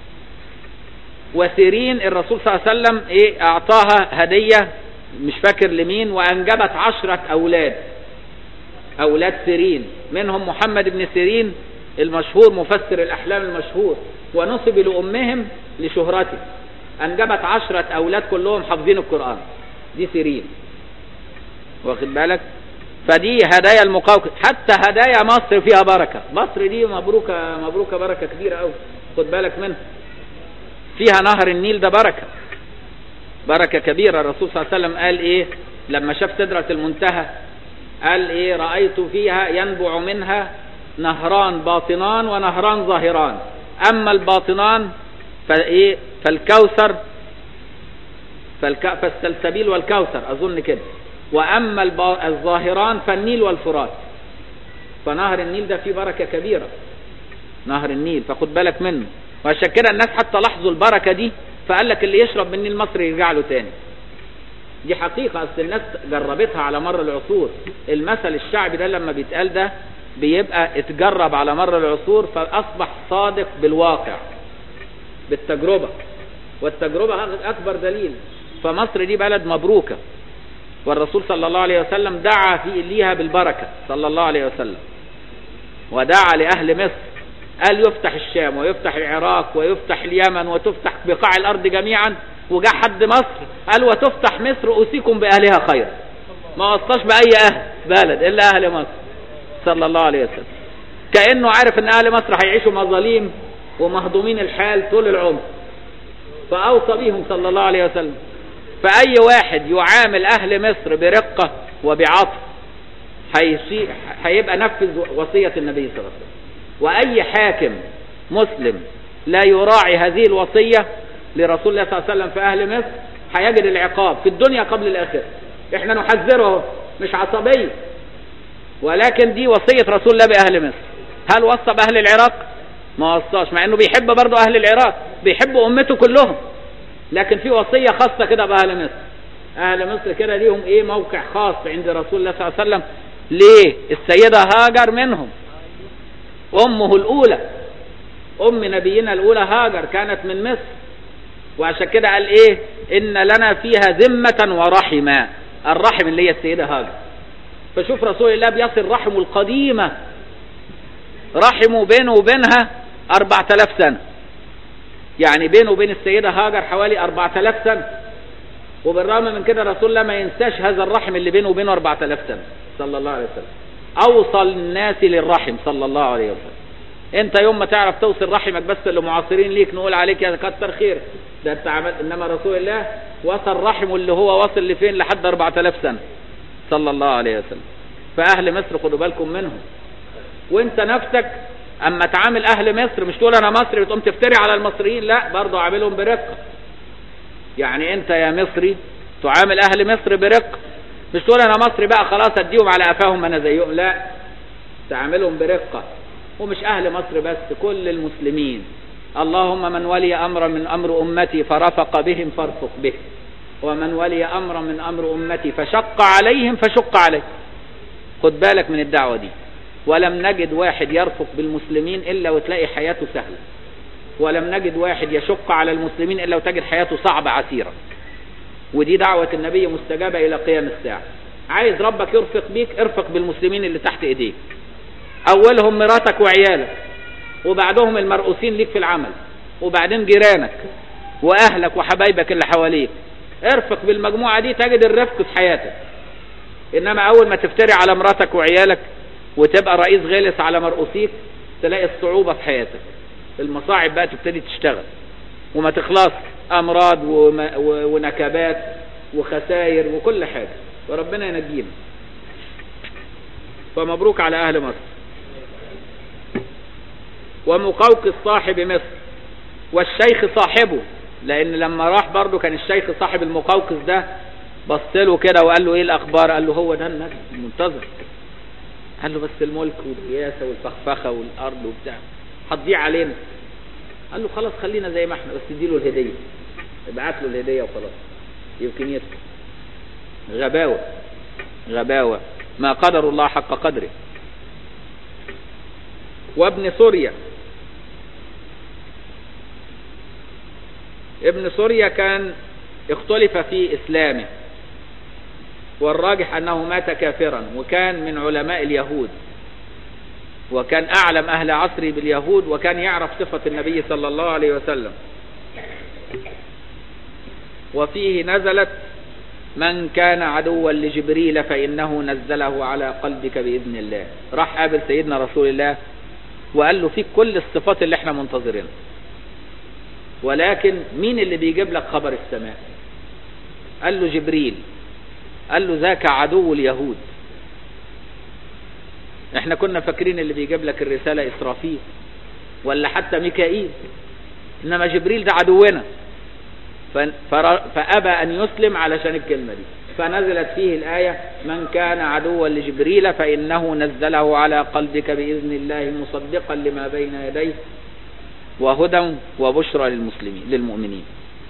وسيرين الرسول صلى الله عليه وسلم ايه اعطاها هدية مش فاكر لمين وانجبت عشرة اولاد اولاد سيرين منهم محمد بن سيرين المشهور مفسر الاحلام المشهور ونصب لامهم لشهرته انجبت عشرة اولاد كلهم حافظين القرآن دي سيرين واخد بالك فدي هدايا المقاوقة حتى هدايا مصر فيها بركة مصر دي مبروكة مبروكة بركة كبيرة قوي خد بالك منها فيها نهر النيل ده بركة بركة كبيرة الرسول صلى الله عليه وسلم قال ايه لما شاف سدرة المنتهى قال ايه رأيت فيها ينبع منها نهران باطنان ونهران ظاهران اما الباطنان فايه فالكوثر فالك... فالسلسبيل والكوثر اظن كده واما الب... الظاهران فالنيل والفرات فنهر النيل ده فيه بركة كبيرة نهر النيل فخد بالك منه وعشان كده الناس حتى لاحظوا البركة دي فقال لك اللي يشرب من النيل مصر يرجع له تاني دي حقيقة اصل الناس جربتها على مر العصور المثل الشعبي ده لما بيتقال ده بيبقى اتجرب على مر العصور فاصبح صادق بالواقع بالتجربة والتجربة اكبر دليل فمصر دي بلد مبروكة والرسول صلى الله عليه وسلم دعا في ليها بالبركة صلى الله عليه وسلم ودعا لأهل مصر قال يفتح الشام ويفتح العراق ويفتح اليمن وتفتح بقاع الأرض جميعا وجاء حد مصر قال وتفتح مصر أوصيكم بأهلها خير ما وصاش بأي أهل بلد إلا أهل مصر صلى الله عليه وسلم كأنه عارف أن أهل مصر هيعيشوا مظاليم ومهضومين الحال طول العمر فأوصى بهم صلى الله عليه وسلم فأي واحد يعامل أهل مصر برقة وبعطف هيبقى نفذ وصية النبي صلى الله عليه وسلم وأي حاكم مسلم لا يراعي هذه الوصية لرسول الله صلى الله عليه وسلم في أهل مصر هيجد العقاب في الدنيا قبل الآخرة احنا نحذره مش عصبية ولكن دي وصية رسول الله بأهل مصر هل وصى بأهل العراق ما وصاش مع انه بيحب برضه أهل العراق بيحب أمته كلهم لكن في وصية خاصة كده بأهل مصر أهل مصر كده ليهم إيه موقع خاص عند رسول الله صلى الله عليه وسلم ليه السيدة هاجر منهم أمه الأولى أم نبينا الأولى هاجر كانت من مصر وعشان كده قال إيه إن لنا فيها ذمة ورحمة الرحم اللي هي السيدة هاجر فشوف رسول الله بيصل رحمه القديمة رحمه بينه وبينها أربعة آلاف سنة يعني بينه وبين السيدة هاجر حوالي أربعة آلاف سنة وبالرغم من كده رسول الله ما ينساش هذا الرحم اللي بينه وبينه أربعة آلاف سنة صلى الله عليه وسلم أوصل الناس للرحم صلى الله عليه وسلم انت يوم ما تعرف توصل رحمك بس اللي معاصرين ليك نقول عليك يا كتر خير ده انت عمل انما رسول الله وصل رحمه اللي هو وصل لفين لحد 4000 سنة صلى الله عليه وسلم فاهل مصر خدوا بالكم منهم وانت نفسك اما تعامل اهل مصر مش تقول انا مصري وتقوم تفتري على المصريين لا برضه عاملهم برقة يعني انت يا مصري تعامل اهل مصر برق مش تقول انا مصري بقى خلاص اديهم على قفاهم انا زيهم لا تعاملهم برقة ومش اهل مصر بس كل المسلمين اللهم من ولي امرا من امر امتي فرفق بهم فارفق به ومن ولي امرا من امر امتي فشق عليهم فشق عليه خد بالك من الدعوة دي ولم نجد واحد يرفق بالمسلمين الا وتلاقي حياته سهلة ولم نجد واحد يشق على المسلمين الا وتجد حياته صعبة عسيرة ودي دعوة النبي مستجابة الى قيام الساعة عايز ربك يرفق بيك ارفق بالمسلمين اللي تحت ايديك اولهم مراتك وعيالك وبعدهم المرؤوسين ليك في العمل وبعدين جيرانك واهلك وحبايبك اللي حواليك ارفق بالمجموعة دي تجد الرفق في حياتك انما اول ما تفتري على مراتك وعيالك وتبقى رئيس غلس على مرؤوسيك تلاقي الصعوبة في حياتك المصاعب بقى تبتدي تشتغل وما تخلص امراض وما- و- ونكبات وخسائر وكل حاجة وربنا ينجينا فمبروك على اهل مصر ومقوقس صاحب مصر والشيخ صاحبه لان لما راح برضه كان الشيخ صاحب المقوقس ده بص له كده وقال له ايه الاخبار قال له هو ده النبي المنتظر قال له بس الملك والرياسه والفخفخه والارض وبتاع هتضيع علينا قال له خلاص خلينا زي ما احنا بس اديله الهديه ابعت له الهديه وخلاص يمكن يدفع غباوه غباوه ما قدر الله حق قدره وابن سوريا ابن سوريا كان اختلف في اسلامه والراجح انه مات كافرا وكان من علماء اليهود وكان اعلم اهل عصره باليهود وكان يعرف صفة النبي صلى الله عليه وسلم وفيه نزلت من كان عدوا لجبريل فإنه نزله على قلبك بإذن الله راح قابل سيدنا رسول الله وقال له فيك كل الصفات اللي احنا منتظرينها ولكن مين اللي بيجيب لك خبر السماء قال له جبريل قال له ذاك عدو اليهود احنا كنا فاكرين اللي بيجيب لك الرسالة إسرافيل ولا حتى ميكائيل إنما جبريل ده عدونا ف- فر- فأبى أن يسلم علشان الكلمة دي فنزلت فيه الآية من كان عدوا لجبريل فإنه نزله على قلبك بإذن الله مصدقا لما بين يديه وهدى وبشرى للمسلمين للمؤمنين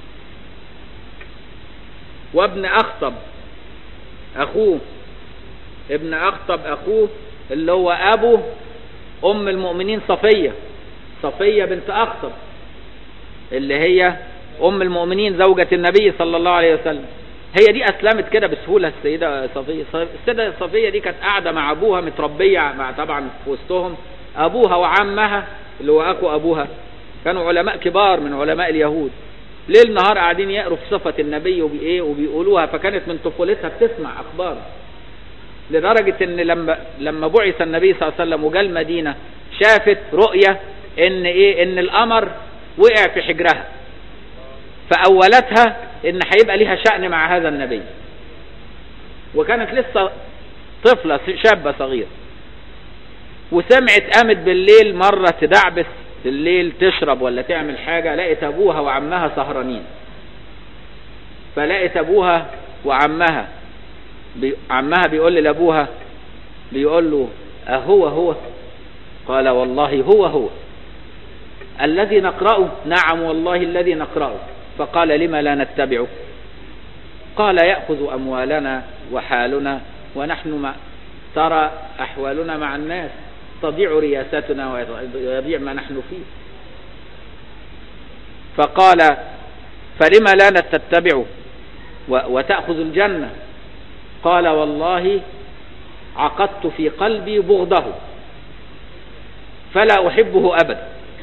وابن أخطب أخوه ابن أخطب أخوه اللي هو أبو أم المؤمنين صفية صفية بنت أخطب اللي هي أم المؤمنين زوجة النبي صلى الله عليه وسلم هي دي أسلمت كده بسهولة السيدة صفية السيدة صفية دي كانت قاعدة مع أبوها متربية مع طبعا في وسطهم أبوها وعمها اللي هو أخو أبوها كانوا علماء كبار من علماء اليهود ليل نهار قاعدين يقروا في صفة النبي وبإيه وبيقولوها فكانت من طفولتها بتسمع أخبار لدرجة ان لما لما بعث النبي صلى الله عليه وسلم وجاء المدينة شافت رؤية ان ايه ان القمر وقع في حجرها فاولتها ان هيبقى ليها شأن مع هذا النبي وكانت لسه طفلة شابة صغيرة وسمعت قامت بالليل مرة تدعبس بالليل تشرب ولا تعمل حاجة لقت ابوها وعمها سهرانين فلقت ابوها وعمها بي عمها بيقول لابوها بيقول له أهو هو قال والله هو هو الذي نقرأه نعم والله الذي نقرأه فقال لما لا نتبعه قال يأخذ أموالنا وحالنا ونحن مع ترى أحوالنا مع الناس تضيع رياستنا ويضيع ما نحن فيه فقال فلما لا نتتبعه وتأخذ الجنة قال والله عقدت في قلبي بغضه فلا أحبه أبدا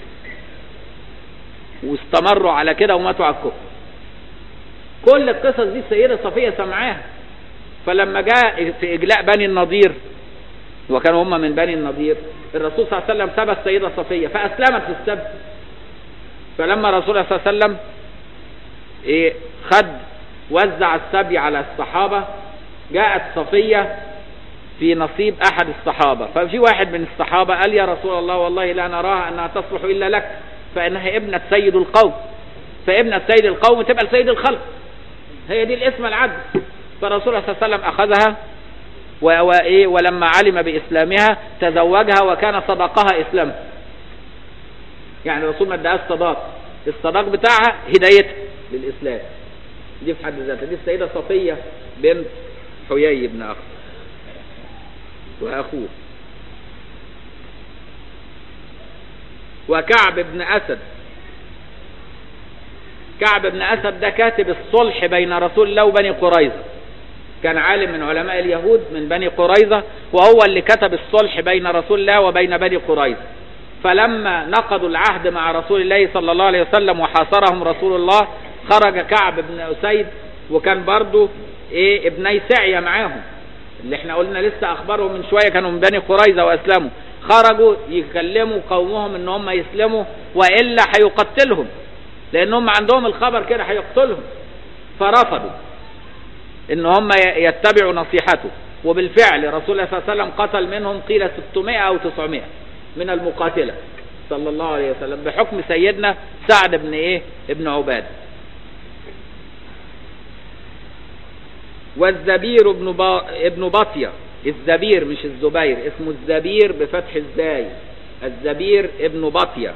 واستمروا على كده وماتوا على الكفر كل القصص دي السيدة صفية سمعاها فلما جاء في إجلاء بني النضير وكانوا هم من بني النضير الرسول صلى الله عليه وسلم سبى السيدة صفية فأسلمت في السبت فلما الرسول صلى الله عليه وسلم إيه خد وزع السبي على الصحابة جاءت صفية في نصيب أحد الصحابة ففي واحد من الصحابة قال يا رسول الله والله لا نراها أنها تصلح إلا لك فإنها ابنة سيد القوم فابن السيد القوم تبقى السيد الخلق هي دي الاسم العدل فالرسول صلى الله عليه وسلم اخذها و- وإيه ولما علم باسلامها تزوجها وكان صداقها اسلامها يعني الرسول ما اداهاش صداق الصداق بتاعها هدايتها للاسلام دي في حد ذاتها دي السيده صفيه بنت حيي بن اخ واخوه وكعب بن اسد كعب بن اسد ده كاتب الصلح بين رسول الله وبني قريظه كان عالم من علماء اليهود من بني قريظه وهو اللي كتب الصلح بين رسول الله وبين بني قريظه فلما نقضوا العهد مع رسول الله صلى الله عليه وسلم وحاصرهم رسول الله خرج كعب بن اسيد وكان برضه ايه ابني سعيه معاهم اللي احنا قلنا لسه اخبارهم من شويه كانوا من بني قريظه واسلموا خرجوا يكلموا قومهم ان هم يسلموا والا هيقتلهم لان هم عندهم الخبر كده هيقتلهم فرفضوا ان هم ي- يتبعوا نصيحته وبالفعل رسول الله صلى الله عليه وسلم قتل منهم قيل 600 او 900 من المقاتله صلى الله عليه وسلم بحكم سيدنا سعد بن ايه ابن عباد والزبير ابن با... ابن باطية الزبير مش الزبير اسمه الزبير بفتح الزاي الزبير ابن باطية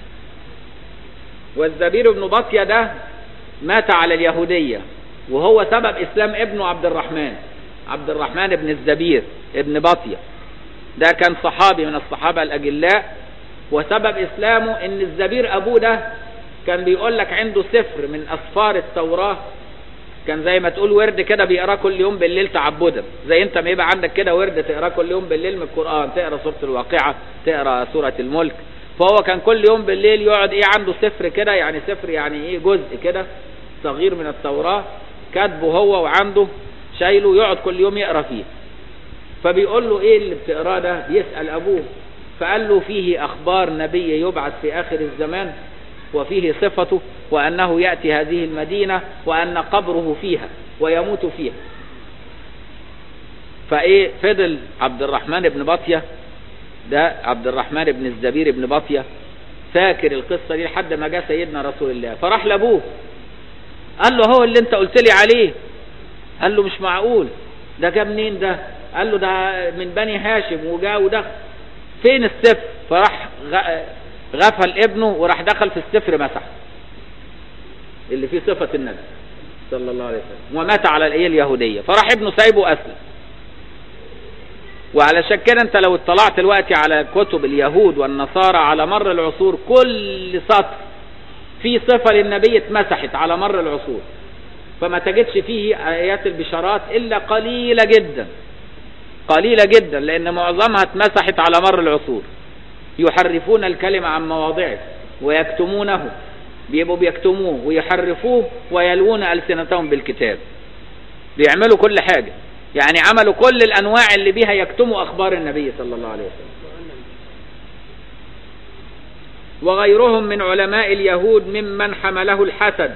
والزبير ابن باطية ده مات على اليهودية وهو سبب اسلام ابنه عبد الرحمن عبد الرحمن ابن الزبير ابن باطية ده كان صحابي من الصحابة الأجلاء وسبب إسلامه إن الزبير أبوه ده كان بيقول لك عنده سفر من أسفار التوراة كان زي ما تقول ورد كده بيقراه كل يوم بالليل تعبدا زي انت ما يبقى عندك كده ورد تقراه كل يوم بالليل من القرآن تقرا سورة الواقعة تقرا سورة الملك فهو كان كل يوم بالليل يقعد ايه عنده سفر كده يعني سفر يعني ايه جزء كده صغير من التوراة كاتبه هو وعنده شايله يقعد كل يوم يقرا فيه فبيقول له ايه اللي بتقراه ده يسأل ابوه فقال له فيه اخبار نبي يبعث في اخر الزمان وفيه صفته وانه يأتي هذه المدينة وان قبره فيها ويموت فيها فايه فضل عبد الرحمن بن باطية ده عبد الرحمن بن الزبير بن باطية فاكر القصة دي لحد ما جاء سيدنا رسول الله فراح لابوه قال له هو اللي انت قلت لي عليه قال له مش معقول ده جه منين ده قال له ده من بني هاشم وجاء ودخل فين السفر فراح غ- غفل ابنه وراح دخل في السفر مسح اللي فيه صفة النبي صلى الله عليه وسلم ومات على الايه اليهودية فراح ابنه سايبه اسلم وعلشان كده انت لو اطلعت دلوقتي على كتب اليهود والنصارى على مر العصور كل سطر في صفة للنبي اتمسحت على مر العصور فما تجدش فيه آيات البشارات إلا قليلة جدا قليلة جدا لأن معظمها اتمسحت على مر العصور يحرفون الكلمة عن مواضعه ويكتمونه بيبقوا بيكتموه ويحرفوه ويلوون ألسنتهم بالكتاب بيعملوا كل حاجة يعني عملوا كل الأنواع اللي بيها يكتموا أخبار النبي صلى الله عليه وسلم وغيرهم من علماء اليهود ممن حمله الحسد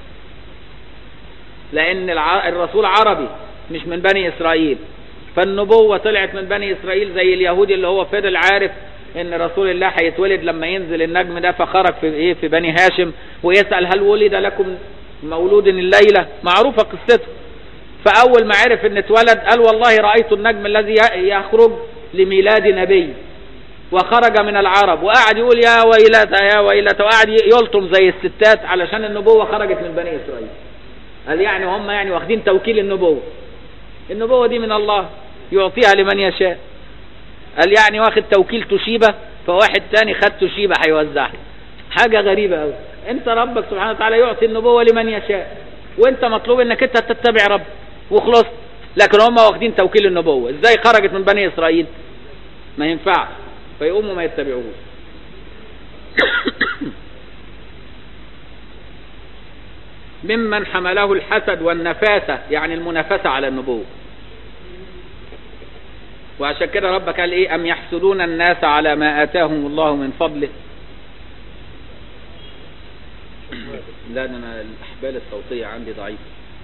لأن الع- الرسول عربي مش من بني إسرائيل فالنبوة طلعت من بني إسرائيل زي اليهودي اللي هو فضل عارف إن رسول الله هيتولد لما ينزل النجم ده فخرج في إيه في بني هاشم ويسأل هل ولد لكم مولود الليلة معروفة قصته فأول ما عرف إن اتولد قال والله رأيت النجم الذي ي- يخرج لميلاد نبي وخرج من العرب وقعد يقول يا ويلتا يا ويلتا وقعد يلطم زي الستات علشان النبوة خرجت من بني إسرائيل قال يعني هم يعني واخدين توكيل النبوة النبوة دي من الله يعطيها لمن يشاء قال يعني واخد توكيل توشيبة فواحد تاني خد توشيبة هيوزعها حاجة غريبة قوي انت ربك سبحانه وتعالى يعطي النبوة لمن يشاء وانت مطلوب انك انت تتبع رب وخلصت لكن هم واخدين توكيل النبوة ازاي خرجت من بني اسرائيل ما ينفعش فيقوموا ما يتبعوهوش ممن حمله الحسد والنفاسة يعني المنافسة على النبوة وعشان كده ربك قال ايه ام يحسدون الناس على ما اتاهم الله من فضله لا ده انا الاحبال الصوتية عندي ضعيفة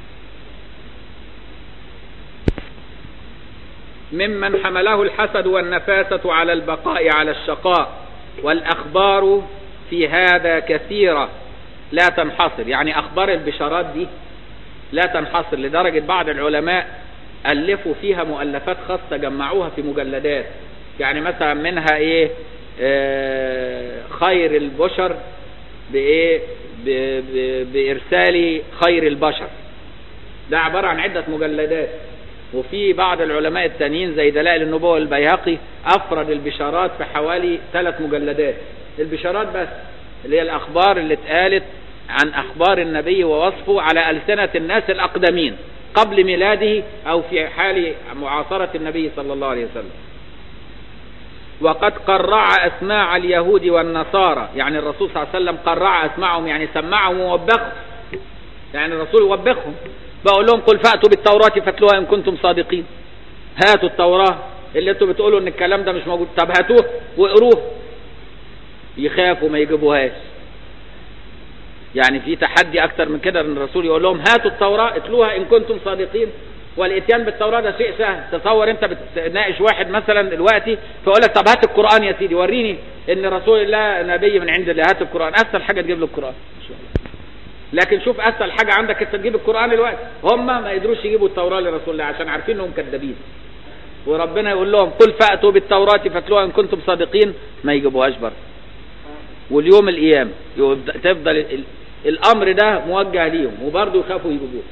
ممن حمله الحسد والنفاسة على البقاء على الشقاء والأخبار في هذا كثيرة لا تنحصر يعني أخبار البشارات دي لا تنحصر لدرجة بعض العلماء ألفوا فيها مؤلفات خاصة جمعوها في مجلدات يعني مثلا منها إيه آه خير البشر بإيه ب- ب- بإرسال خير البشر ده عبارة عن عدة مجلدات وفي بعض العلماء التانيين زي دلائل النبوة البيهقي أفرد البشارات في حوالي ثلاث مجلدات البشارات بس اللي هي الأخبار اللي اتقالت عن أخبار النبي ووصفه على ألسنة الناس الأقدمين قبل ميلاده أو في حال معاصرة النبي صلى الله عليه وسلم وقد قرع أسماع اليهود والنصارى يعني الرسول صلى الله عليه وسلم قرع أسماعهم يعني سمعهم ووبخهم يعني الرسول يوبخهم بقول لهم قل فأتوا بالتوراة فاتلوها إن كنتم صادقين هاتوا التوراة اللي انتوا بتقولوا ان الكلام ده مش موجود طب هاتوه واقروه يخافوا ما يجيبوهاش يعني في تحدي اكتر من كده ان الرسول يقول لهم هاتوا التوراة اتلوها ان كنتم صادقين والاتيان بالتوراة ده شيء سهل تصور انت بتناقش واحد مثلا دلوقتي فيقول لك طب هات القرآن يا سيدي وريني ان رسول الله نبي من عند الله هات القرآن اسهل حاجة تجيب له القرآن ان شاء الله لكن شوف اسهل حاجة عندك انت تجيب القرآن دلوقتي هم ما يقدروش يجيبوا التوراة لرسول الله عشان عارفين انهم كذابين وربنا يقول لهم قل فأتوا بالتوراة فاتلوها إن كنتم صادقين ما يجيبوهاش برضه واليوم القيامة يبدأ- تفضل ال- ال- الأمر ده موجه ليهم وبرضه يخافوا يجيبوه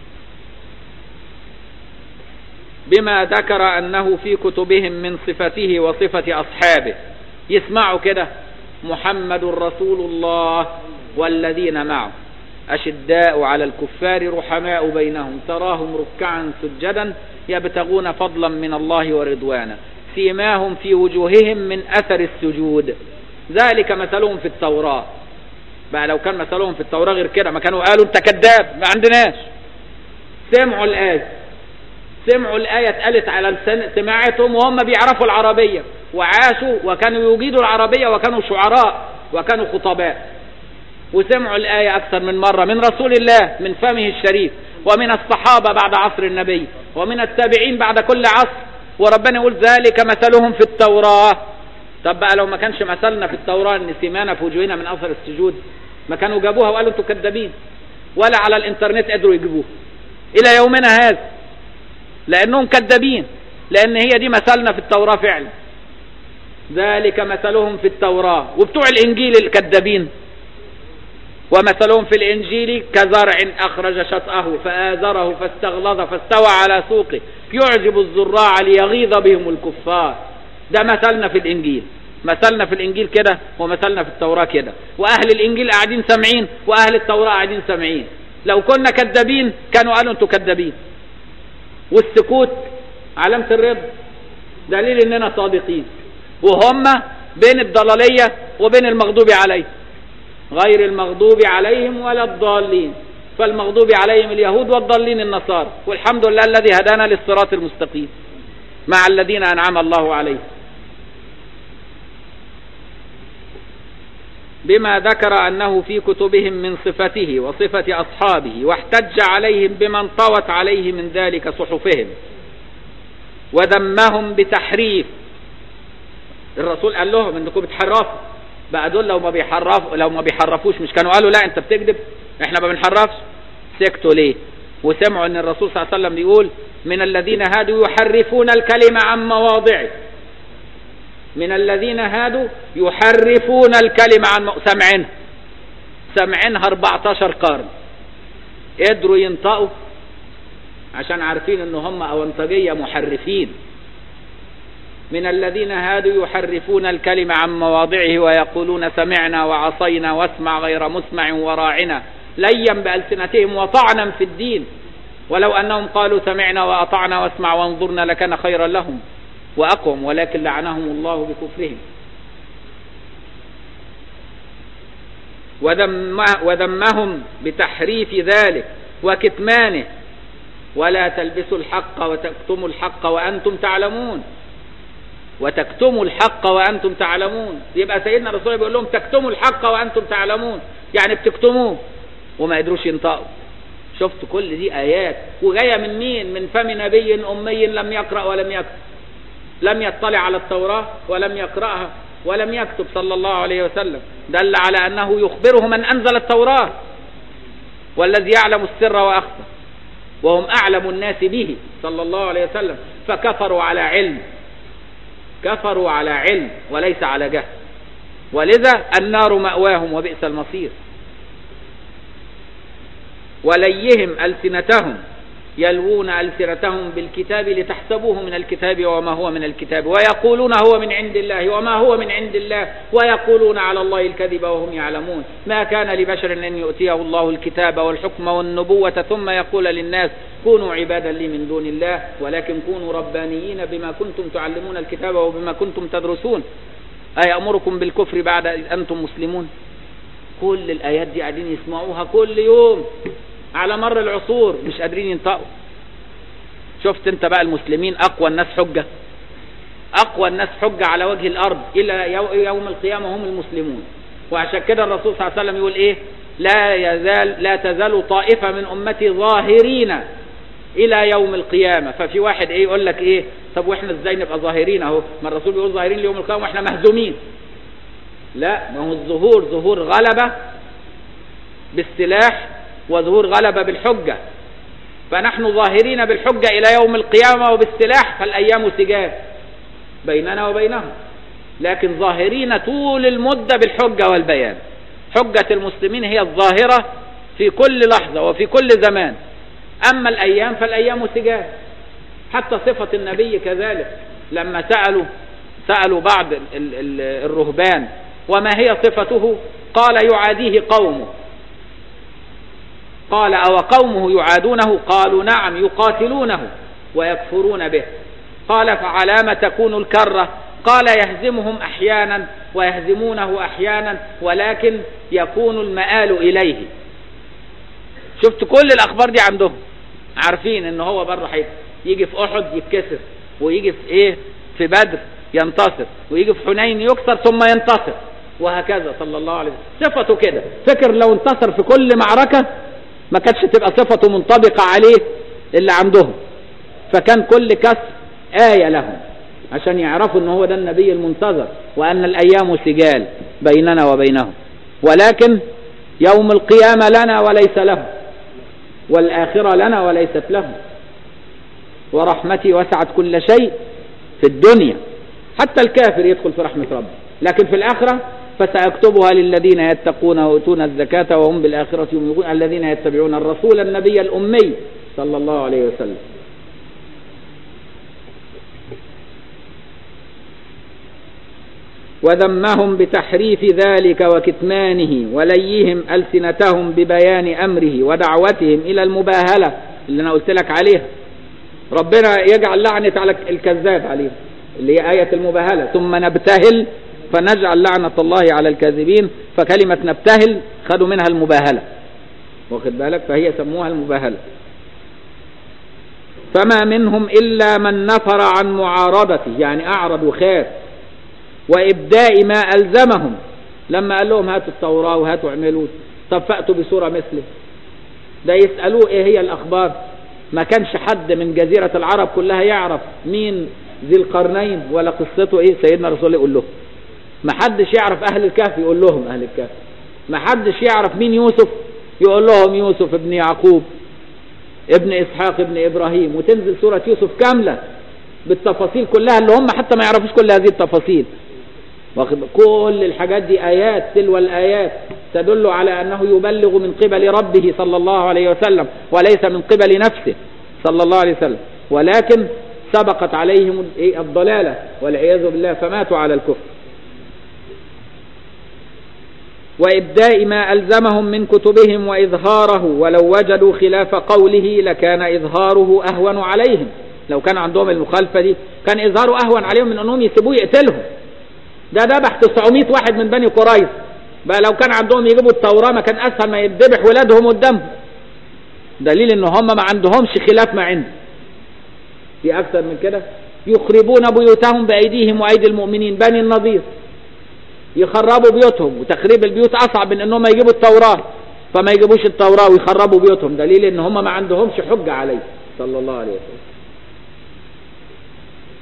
بما ذكر أنه في كتبهم من صفته وصفة أصحابه يسمعوا كده محمد رسول الله والذين معه أشداء على الكفار رحماء بينهم تراهم ركعا سجدا يبتغون فضلا من الله ورضوانا سيماهم في وجوههم من أثر السجود ذلك مثلهم في التوراة بقى لو كان مثلهم في التوراة غير كده ما كانوا قالوا انت كذاب ما عندناش سمعوا الآية سمعوا الآية اتقالت على لسان سماعتهم وهم بيعرفوا العربية وعاشوا وكانوا يجيدوا العربية وكانوا شعراء وكانوا خطباء وسمعوا الآية أكثر من مرة من رسول الله من فمه الشريف ومن الصحابة بعد عصر النبي ومن التابعين بعد كل عصر وربنا يقول ذلك مثلهم في التوراة طب بقى لو ما كانش مثلنا في التوراة ان سيمانا في وجوهنا من أثر السجود ما كانوا جابوها وقالوا انتوا كذابين ولا على الانترنت قدروا يجيبوها إلى يومنا هذا لأنهم كذابين لأن هي دي مثلنا في التوراة فعلا ذلك مثلهم في التوراة وبتوع الإنجيل الكذابين ومثلهم في الإنجيل كزرع أخرج شطأه فآزره فاستغلظ فاستوى على سوقه يعجب الزراع ليغيظ بهم الكفار ده مثلنا في الإنجيل مثلنا في الإنجيل كده ومثلنا في التوراة كده وأهل الإنجيل قاعدين سامعين وأهل التوراة قاعدين سامعين لو كنا كذابين كانوا قالوا أنتوا كذابين والسكوت علامة الرضا دليل إننا صادقين وهم بين الضلالية وبين المغضوب عليه غير المغضوب عليهم ولا الضالين فالمغضوب عليهم اليهود والضالين النصارى والحمد لله الذي هدانا للصراط المستقيم مع الذين أنعم الله عليهم بما ذكر أنه في كتبهم من صفته وصفة أصحابه واحتج عليهم بمن طوت عليه من ذلك صحفهم وذمهم بتحريف الرسول قال لهم انكم بتحرفوا بقى دول لو ما بيحرفوا لو ما بيحرفوش مش كانوا قالوا لا انت بتكذب احنا ما بنحرفش سكتوا ليه وسمعوا ان الرسول صلى الله عليه وسلم بيقول من الذين هادوا يحرفون الكلمة عن مواضعه من الذين هادوا يحرفون الكلمة عن مو... سمعينها سمعينها 14 قرن قدروا ينطقوا عشان عارفين ان هم اونطجية محرفين من الذين هادوا يحرفون الكلمة عن مواضعه ويقولون سمعنا وعصينا واسمع غير مسمع وراعنا ليا بألسنتهم وطعنا في الدين ولو أنهم قالوا سمعنا وأطعنا واسمع وانظرنا لكان خيرا لهم وأقوم ولكن لعنهم الله بكفرهم وذم وذمهم بتحريف ذلك وكتمانه ولا تلبسوا الحق وتكتموا الحق وأنتم تعلمون وتكتموا الحق وأنتم تعلمون يبقى سيدنا الرسول الله بيقول لهم تكتموا الحق وأنتم تعلمون يعني بتكتموه وما قدروش ينطقوا شفت كل دي آيات وجاية من مين من فم نبي أمي لم يقرأ ولم يكتب لم يطلع على التوراة ولم يقرأها ولم يكتب صلى الله عليه وسلم دل على أنه يخبره من أنزل التوراة والذي يعلم السر وأخفى وهم أعلم الناس به صلى الله عليه وسلم فكفروا على علم كفروا على علم وليس على جهل ولذا النار مأواهم وبئس المصير وليهم ألسنتهم يلوون ألسنتهم بالكتاب لتحسبوه من الكتاب وما هو من الكتاب ويقولون هو من عند الله وما هو من عند الله ويقولون على الله الكذب وهم يعلمون ما كان لبشر أن يؤتيه الله الكتاب والحكم والنبوة ثم يقول للناس كونوا عبادا لي من دون الله ولكن كونوا ربانيين بما كنتم تعلمون الكتاب وبما كنتم تدرسون أيأمركم بالكفر بعد إذ أنتم مسلمون كل الآيات دي قاعدين يسمعوها كل يوم على مر العصور مش قادرين ينطقوا شفت انت بقى المسلمين اقوى الناس حجة اقوى الناس حجة على وجه الارض الى يوم القيامة هم المسلمون وعشان كده الرسول صلى الله عليه وسلم يقول ايه لا يزال لا تزال طائفة من امتي ظاهرين الى يوم القيامة ففي واحد ايه يقول لك ايه طب واحنا ازاي نبقى ظاهرين اهو ما الرسول بيقول ظاهرين ليوم القيامة واحنا مهزومين لا ما هو الظهور ظهور غلبة بالسلاح وظهور غلبة بالحجة فنحن ظاهرين بالحجة إلى يوم القيامة وبالسلاح فالأيام سجال بيننا وبينهم لكن ظاهرين طول المدة بالحجة والبيان حجة المسلمين هي الظاهرة في كل لحظة وفي كل زمان أما الأيام فالأيام سجال حتى صفة النبي كذلك لما سألوا سألوا بعض الرهبان وما هي صفته قال يعاديه قومه قال أو قومه يعادونه قالوا نعم يقاتلونه ويكفرون به قال فعلام تكون الكرة قال يهزمهم أحيانا ويهزمونه أحيانا ولكن يكون المآل إليه شفت كل الأخبار دي عندهم عارفين ان هو بره حيث يجي في أحد يتكسر ويجي في إيه في بدر ينتصر ويجي في حنين يكسر ثم ينتصر وهكذا صلى الله عليه وسلم صفته كده فكر لو انتصر في كل معركة ما كانتش تبقى صفته منطبقة عليه اللي عندهم فكان كل كسر آية لهم عشان يعرفوا ان هو ده النبي المنتظر وان الايام سجال بيننا وبينهم ولكن يوم القيامة لنا وليس له والآخرة لنا وليست له ورحمتي وسعت كل شيء في الدنيا حتى الكافر يدخل في رحمة ربه لكن في الآخرة فسأكتبها للذين يتقون ويؤتون الزكاة وهم بالآخرة يؤمنون الذين يتبعون الرسول النبي الأمي صلى الله عليه وسلم وذمهم بتحريف ذلك وكتمانه وليهم ألسنتهم ببيان أمره ودعوتهم إلى المباهلة اللي أنا قلت لك عليها ربنا يجعل لعنة على الكذاب عليهم اللي هي آية المباهلة ثم نبتهل فنجعل لعنة الله على الكاذبين فكلمة نبتهل خدوا منها المباهلة واخد بالك فهي سموها المباهلة فما منهم إلا من نفر عن معارضته يعني أعرض وخاف وإبداء ما ألزمهم لما قال لهم هاتوا التوراة وهاتوا اعملوا طب فأتوا بسورة مثله ده يسألوه ايه هي الأخبار ما كانش حد من جزيرة العرب كلها يعرف مين ذي القرنين ولا قصته ايه سيدنا رسول الله يقول له ما حدش يعرف أهل الكهف يقول لهم أهل الكهف ما حدش يعرف مين يوسف يقول لهم يوسف ابن يعقوب ابن إسحاق ابن إبراهيم وتنزل سورة يوسف كاملة بالتفاصيل كلها اللي هم حتى ما يعرفوش كل هذه التفاصيل كل الحاجات دي آيات تلو الآيات تدل على أنه يبلغ من قبل ربه صلى الله عليه وسلم وليس من قبل نفسه صلى الله عليه وسلم ولكن سبقت عليهم الضلالة والعياذ بالله فماتوا على الكفر وإبداء ما ألزمهم من كتبهم وإظهاره ولو وجدوا خلاف قوله لكان إظهاره أهون عليهم لو كان عندهم المخالفة دي كان إظهاره أهون عليهم من أنهم يسيبوه يقتلهم ده ذبح 900 واحد من بني قريظ بقى لو كان عندهم يجيبوا التوراة ما كان أسهل ما يذبح ولادهم قدامهم دليل ان هم ما عندهمش خلاف ما عنده في أكثر من كده يخربون بيوتهم بأيديهم وأيدي المؤمنين بني النضير يخربوا بيوتهم وتخريب البيوت أصعب من أنهم يجيبوا التوراة فما يجيبوش التوراة ويخربوا بيوتهم دليل ان هم ما عندهمش حجة عليه صلى الله عليه وسلم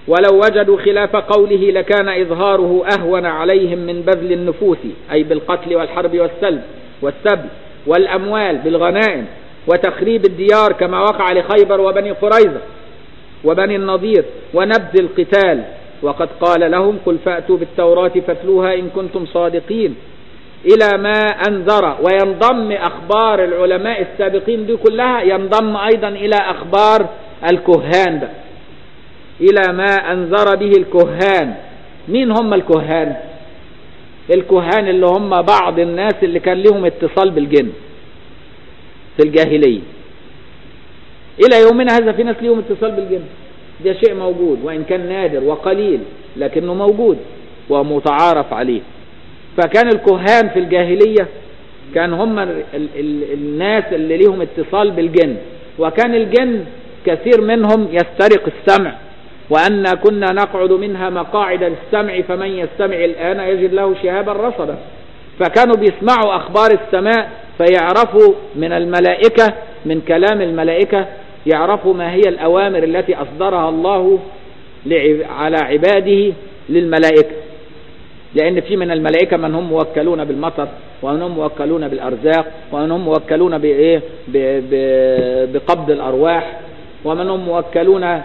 ولو وجدوا خلاف قوله لكان إظهاره أهون عليهم من بذل النفوس أي بالقتل والحرب والسلب والسبي والأموال بالغنائم وتخريب الديار كما وقع لخيبر وبني قريظة وبني النضير ونبذ القتال وقد قال لهم قل فأتوا بالتوراة فاتلوها إن كنتم صادقين إلى ما أنذر وينضم أخبار العلماء السابقين دي كلها ينضم أيضا إلى أخبار الكهان ده إلى ما أنذر به الكهان مين هم الكهان الكهان اللي هم بعض الناس اللي كان لهم اتصال بالجن في الجاهلية إلى يومنا هذا في ناس لهم اتصال بالجن ده شيء موجود وإن كان نادر وقليل لكنه موجود ومتعارف عليه فكان الكهان في الجاهلية كان هم ال ال الناس اللي ليهم اتصال بالجن وكان الجن كثير منهم يسترق السمع وأن كنا نقعد منها مقاعد للسمع فمن يستمع الآن يجد له شهابا رصدا فكانوا بيسمعوا أخبار السماء فيعرفوا من الملائكة من كلام الملائكة يعرفوا ما هي الأوامر التي أصدرها الله على عباده للملائكة لأن في من الملائكة من هم موكلون بالمطر ومن هم موكلون بالأرزاق ومن هم موكلون بإيه بقبض الأرواح ومن هم موكلون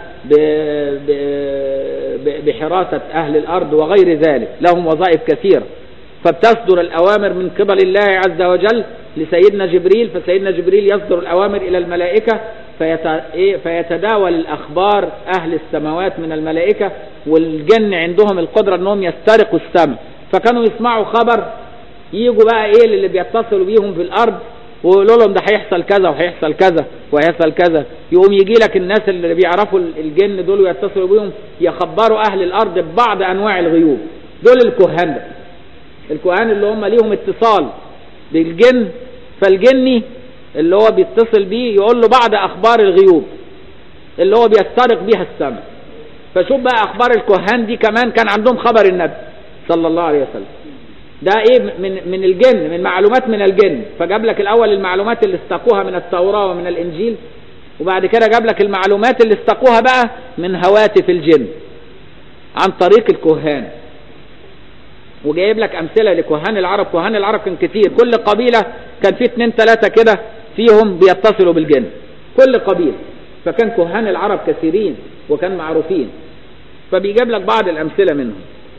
بحراسة أهل الأرض وغير ذلك لهم وظائف كثيرة فبتصدر الأوامر من قبل الله عز وجل لسيدنا جبريل فسيدنا جبريل يصدر الأوامر إلى الملائكة فيتداول الأخبار أهل السماوات من الملائكة والجن عندهم القدرة أنهم يسترقوا السمع فكانوا يسمعوا خبر يجوا بقى إيه اللي بيتصلوا بيهم في الأرض ويقولوا لهم ده هيحصل كذا وهيحصل كذا وهيحصل كذا يقوم يجي لك الناس اللي بيعرفوا الجن دول ويتصلوا بيهم يخبروا أهل الأرض ببعض أنواع الغيوب دول الكهان ده الكهان اللي هم ليهم اتصال بالجن فالجني اللي هو بيتصل بيه يقول له بعض أخبار الغيوب اللي هو بيسترق بيها السمع فشوف بقى أخبار الكهان دي كمان كان عندهم خبر النبي صلى الله عليه وسلم ده ايه من من الجن من معلومات من الجن فجاب لك الاول المعلومات اللي استقوها من التوراة ومن الانجيل وبعد كده جاب لك المعلومات اللي استقوها بقى من هواتف الجن عن طريق الكهان وجايب لك امثله لكهان العرب كهان العرب كان كتير كل قبيله كان في اتنين تلاته كده فيهم بيتصلوا بالجن كل قبيله فكان كهان العرب كثيرين وكان معروفين فبيجيب لك بعض الامثله منهم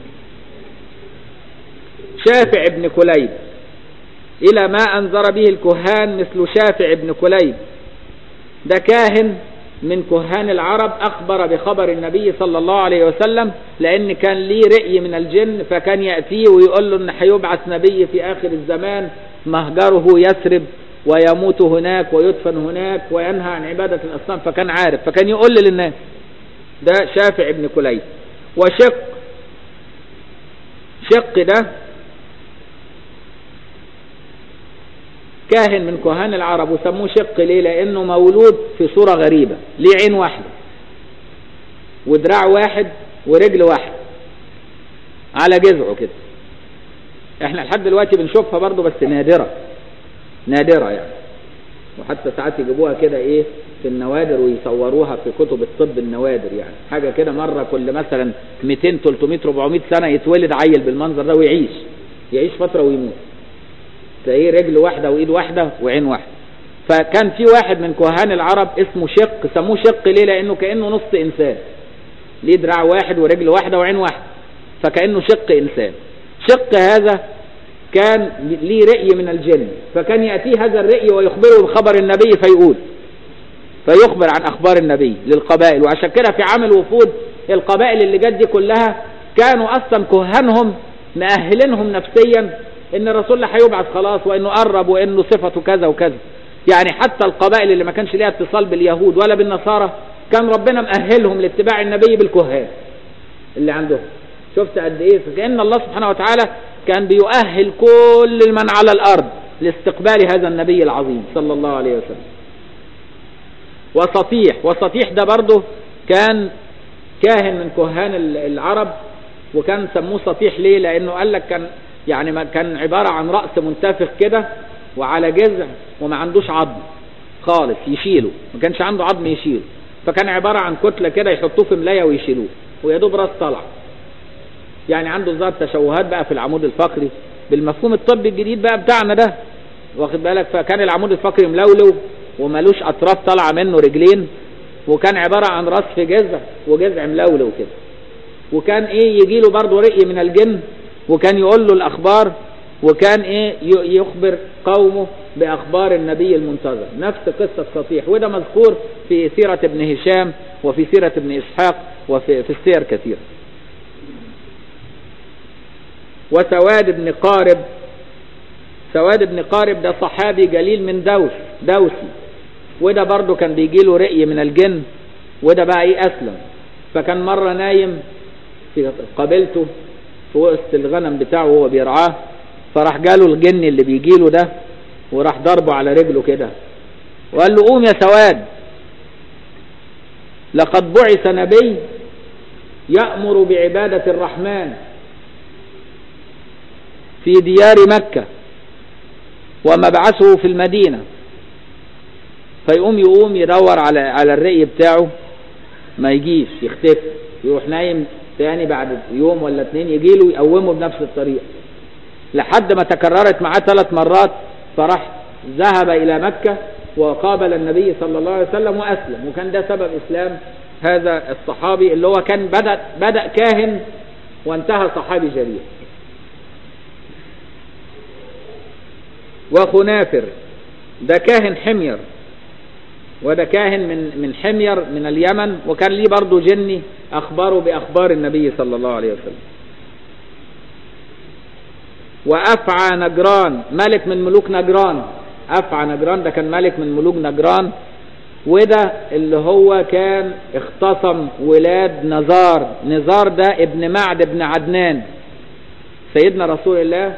شافع بن كليب إلى ما أنذر به الكهان مثل شافع بن كليب ده كاهن من كهان العرب أخبر بخبر النبي صلى الله عليه وسلم لأن كان ليه رأي من الجن فكان يأتيه ويقول له أن هيبعث نبي في آخر الزمان مهجره يسرب ويموت هناك ويدفن هناك وينهى عن عبادة الأصنام فكان عارف فكان يقول للناس ده شافع بن كليب وشق شق ده كاهن من كهان العرب وسموه شق ليه لانه مولود في صورة غريبة ليه عين واحدة ودراع واحد ورجل واحد على جذعه كده احنا لحد دلوقتي بنشوفها برضه بس نادرة نادرة يعني وحتى ساعات يجيبوها كده ايه في النوادر ويصوروها في كتب الطب النوادر يعني حاجة كده مرة كل مثلا 200 300 400 سنة يتولد عيل بالمنظر ده ويعيش يعيش فترة ويموت تلاقيه رجل واحدة وإيد واحدة وعين واحدة فكان في واحد من كهان العرب اسمه شق سموه شق ليه لأنه كأنه نص إنسان ليه دراع واحد ورجل واحدة وعين واحدة فكأنه شق إنسان شق هذا كان ليه رأي من الجن فكان يأتيه هذا الرأي ويخبره بخبر النبي فيقول فيخبر عن أخبار النبي للقبائل وعشان كده في عام الوفود القبائل اللي جت دي كلها كانوا أصلا كهانهم مأهلينهم نفسيا ان الرسول الله هيبعث خلاص وانه قرب وانه صفته كذا وكذا يعني حتى القبائل اللي ما كانش ليها اتصال باليهود ولا بالنصارى كان ربنا مأهلهم لاتباع النبي بالكهان اللي عندهم شفت قد ايه فكأن الله سبحانه وتعالى كان بيؤهل كل من على الارض لاستقبال هذا النبي العظيم صلى الله عليه وسلم وسطيح وسطيح ده برضه كان كاهن من كهان العرب وكان سموه سطيح ليه لانه قال لك كان يعني ما كان عبارة عن رأس منتفخ كده وعلى جذع وما عندوش عظم خالص يشيله ما كانش عنده عظم يشيله فكان عبارة عن كتلة كده يحطوه في ملاية ويشيلوه ويا دوب راس طلع يعني عنده ظهر تشوهات بقى في العمود الفقري بالمفهوم الطبي الجديد بقى بتاعنا ده واخد بالك فكان العمود الفقري ملولو وملوش اطراف طالعه منه رجلين وكان عباره عن راس في جذع وجذع ملولو كده وكان ايه يجي له برضه رقي من الجن وكان يقول له الاخبار وكان ايه يخبر قومه باخبار النبي المنتظر نفس قصه سطيح وده مذكور في سيره ابن هشام وفي سيره ابن اسحاق وفي في السير كثيره وسواد بن قارب سواد بن قارب ده صحابي جليل من دوس دوسي وده برضه كان بيجي له رقي من الجن وده بقى ايه اسلم فكان مره نايم في قبيلته في وسط الغنم بتاعه وهو بيرعاه فراح جاله الجن اللي بيجي له ده وراح ضربه على رجله كده وقال له قوم يا سواد لقد بعث نبي يأمر بعبادة الرحمن في ديار مكة ومبعثه في المدينة فيقوم يقوم يدور على على الرقي بتاعه ما يجيش يختفي يروح نايم تاني بعد يوم ولا اتنين يجي له يقومه بنفس الطريقة لحد ما تكررت معاه ثلاث مرات فراح ذهب إلى مكة وقابل النبي صلى الله عليه وسلم وأسلم وكان ده سبب إسلام هذا الصحابي اللي هو كان بدأ, بدأ كاهن وانتهى صحابي جليل وخنافر ده كاهن حمير وده كاهن من من حمير من اليمن وكان ليه برضه جني أخبره بأخبار النبي صلى الله عليه وسلم وأفعى نجران ملك من ملوك نجران أفعى نجران ده كان ملك من ملوك نجران وده اللي هو كان اختصم ولاد نزار نزار ده ابن معد ابن عدنان سيدنا رسول الله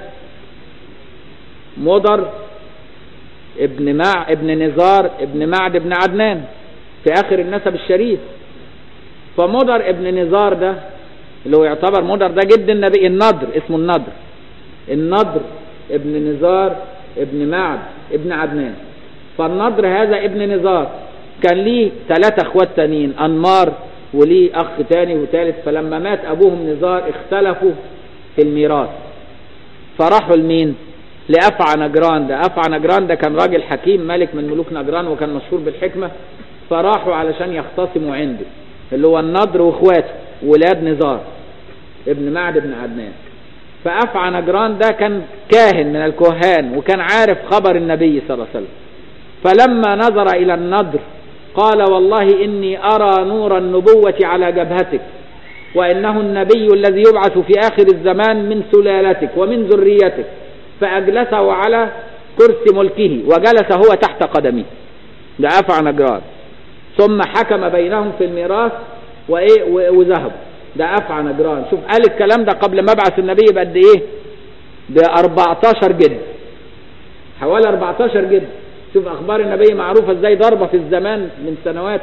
مضر ابن مع ابن نزار ابن معد ابن عدنان في اخر النسب الشريف فمضر ابن نزار ده اللي هو يعتبر مضر ده جد النبي النضر اسمه النضر النضر ابن نزار ابن معد ابن عدنان فالنضر هذا ابن نزار كان ليه ثلاثة اخوات تانيين انمار وليه اخ تاني وثالث فلما مات ابوهم نزار اختلفوا في الميراث فراحوا لمين لأفعى نجران ده أفعى نجران ده كان راجل حكيم ملك من ملوك نجران وكان مشهور بالحكمة فراحوا علشان يختصموا عنده اللي هو النضر واخواته ولاد نزار ابن معد ابن عدنان فأفعى نجران ده كان كاهن من الكهان وكان عارف خبر النبي صلى الله عليه وسلم فلما نظر إلى النضر قال والله إني أرى نور النبوة على جبهتك وإنه النبي الذي يبعث في آخر الزمان من سلالتك ومن ذريتك فأجلسه على كرسي ملكه وجلس هو تحت قدمه ده أفعى نجران ثم حكم بينهم في الميراث وإيه وذهبوا ده أفعى نجران شوف قال الكلام ده قبل مبعث النبي بقد إيه ب 14 جد حوالي 14 جد شوف أخبار النبي معروفة إزاي ضربة في الزمان من سنوات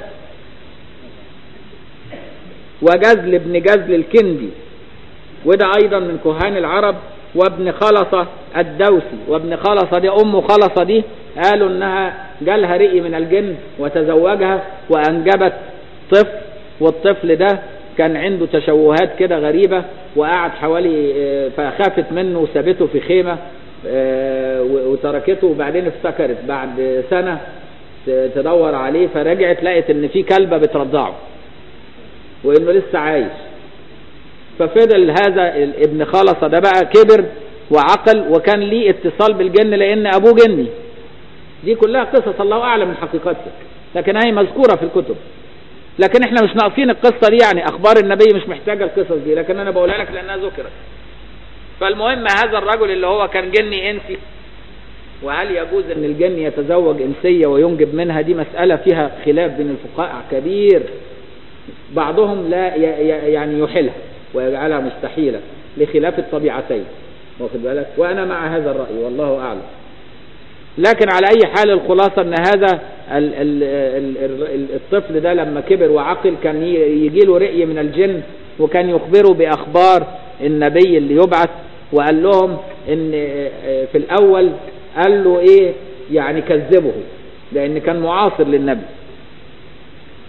وجزل ابن جزل الكندي وده أيضا من كهان العرب وابن خلصة الدوسي وابن خلصة دي أم خلصة دي قالوا إنها جالها رئي من الجن وتزوجها وأنجبت طفل والطفل ده كان عنده تشوهات كده غريبة وقعد حوالي فخافت منه وسابته في خيمة وتركته وبعدين افتكرت بعد سنة تدور عليه فرجعت لقت ان في كلبة بترضعه وانه لسه عايش ففضل هذا ابن خلصة ده بقى كبر وعقل وكان ليه اتصال بالجن لان ابوه جني دي كلها قصص الله اعلم من حقيقتها لكن هي مذكورة في الكتب لكن احنا مش ناقصين القصة دي يعني اخبار النبي مش محتاجة القصص دي لكن انا بقولها لك لانها ذكرت فالمهم هذا الرجل اللي هو كان جني انسي وهل يجوز ان الجن يتزوج انسية وينجب منها دي مسألة فيها خلاف بين الفقهاء كبير بعضهم لا يعني يحلها ويجعلها مستحيلة لخلاف الطبيعتين واخد بالك وانا مع هذا الرأي والله اعلم لكن على اي حال الخلاصة ان هذا ال ال ال الطفل ده لما كبر وعقل كان يجي له رئي من الجن وكان يخبره باخبار النبي اللي يبعث وقال لهم ان في الاول قال له ايه يعني كذبه لان كان معاصر للنبي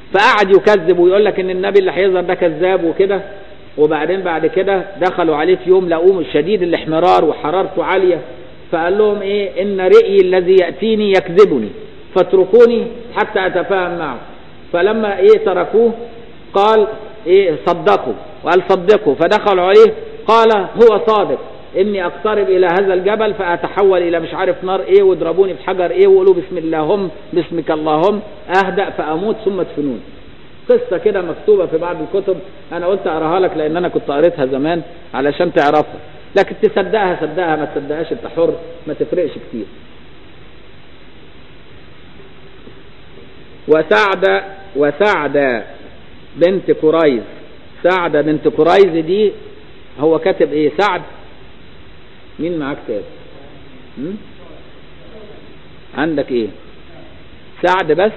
فقعد يكذب ويقول لك ان النبي اللي هيظهر ده كذاب وكده وبعدين بعد كده دخلوا عليه في يوم لقوه شديد الاحمرار وحرارته عالية فقال لهم ايه ان رئي الذي يأتيني يكذبني فاتركوني حتى اتفاهم معه فلما ايه تركوه قال ايه صدقوا وقال صدقوا فدخلوا عليه قال هو صادق اني اقترب الى هذا الجبل فاتحول الى مش عارف نار ايه واضربوني بحجر ايه وقولوا بسم اللهم باسمك اللهم اهدأ فاموت ثم ادفنون قصة كده مكتوبة في بعض الكتب انا قلت اقراها لك لان انا كنت قريتها زمان علشان تعرفها لكن تصدقها صدقها ما تصدقهاش انت حر ما تفرقش كتير وسعد وسعد بنت كريز سعد بنت كريز دي هو كاتب ايه سعد مين معاه كتاب هم؟ عندك ايه سعد بس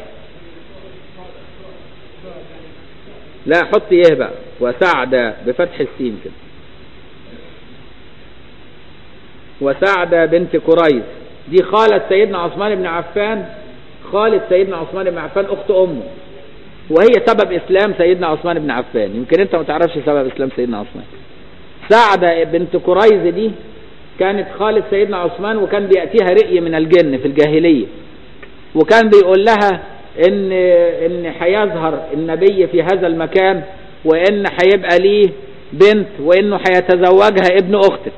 لا حط ايه بقى وسعد بفتح السين كده وسعد بنت كريز دي خالة سيدنا عثمان بن عفان خالة سيدنا عثمان بن عفان اخت امه وهي سبب اسلام سيدنا عثمان بن عفان يمكن انت ما تعرفش سبب اسلام سيدنا عثمان سعد بنت كريز دي كانت خالة سيدنا عثمان وكان بيأتيها رئي من الجن في الجاهلية وكان بيقول لها ان ان هيظهر النبي في هذا المكان وان هيبقى ليه بنت وانه هيتزوجها ابن اختك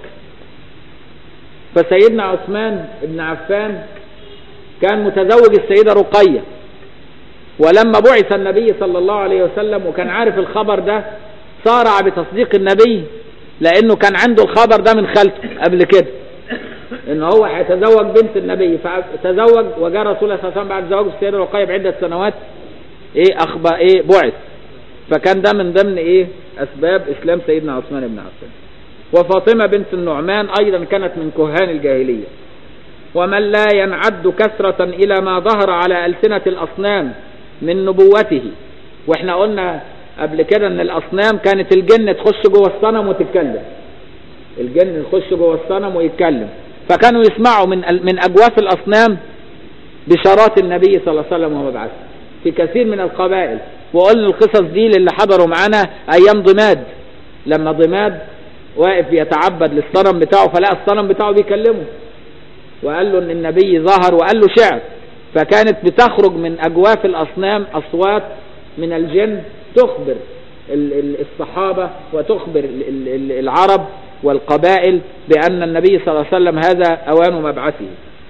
فسيدنا عثمان بن عفان كان متزوج السيدة رقية ولما بعث النبي صلى الله عليه وسلم وكان عارف الخبر ده صارع بتصديق النبي لانه كان عنده الخبر ده من خالته قبل كده ان هو هيتزوج بنت النبي فتزوج وجاء رسول الله صلى الله عليه وسلم بعد زواج السيده رقيه بعده سنوات ايه اخبى ايه بعث فكان ده من ضمن ايه اسباب اسلام سيدنا عثمان بن عفان وفاطمه بنت النعمان ايضا كانت من كهان الجاهليه ومن لا ينعد كثرة إلى ما ظهر على ألسنة الأصنام من نبوته وإحنا قلنا قبل كده إن الأصنام كانت الجن تخش جوه الصنم وتتكلم الجن يخش جوه الصنم ويتكلم فكانوا يسمعوا من من أجواف الأصنام بشارات النبي صلى الله عليه وسلم وهو بعث في كثير من القبائل وقلنا القصص دي للي حضروا معانا أيام ضماد لما ضماد واقف يتعبد للصنم بتاعه فلقى الصنم بتاعه بيكلمه وقال له ان النبي ظهر وقال له شعر فكانت بتخرج من اجواف الاصنام اصوات من الجن تخبر الصحابة وتخبر العرب والقبائل بأن النبي صلى الله عليه وسلم هذا أوان مبعثه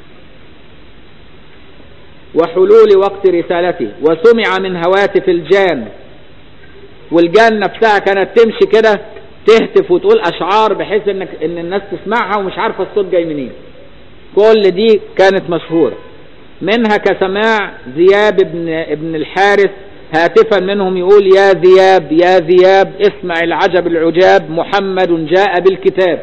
وحلول وقت رسالته وسمع من هواتف الجان والجان نفسها كانت تمشي كده تهتف وتقول أشعار بحيث إنك إن الناس تسمعها ومش عارفة الصوت جاي منين كل دي كانت مشهورة منها كسماع ذياب ابن, ابن الحارث هاتفا منهم يقول يا ذياب يا ذياب اسمع العجب العجاب محمد جاء بالكتاب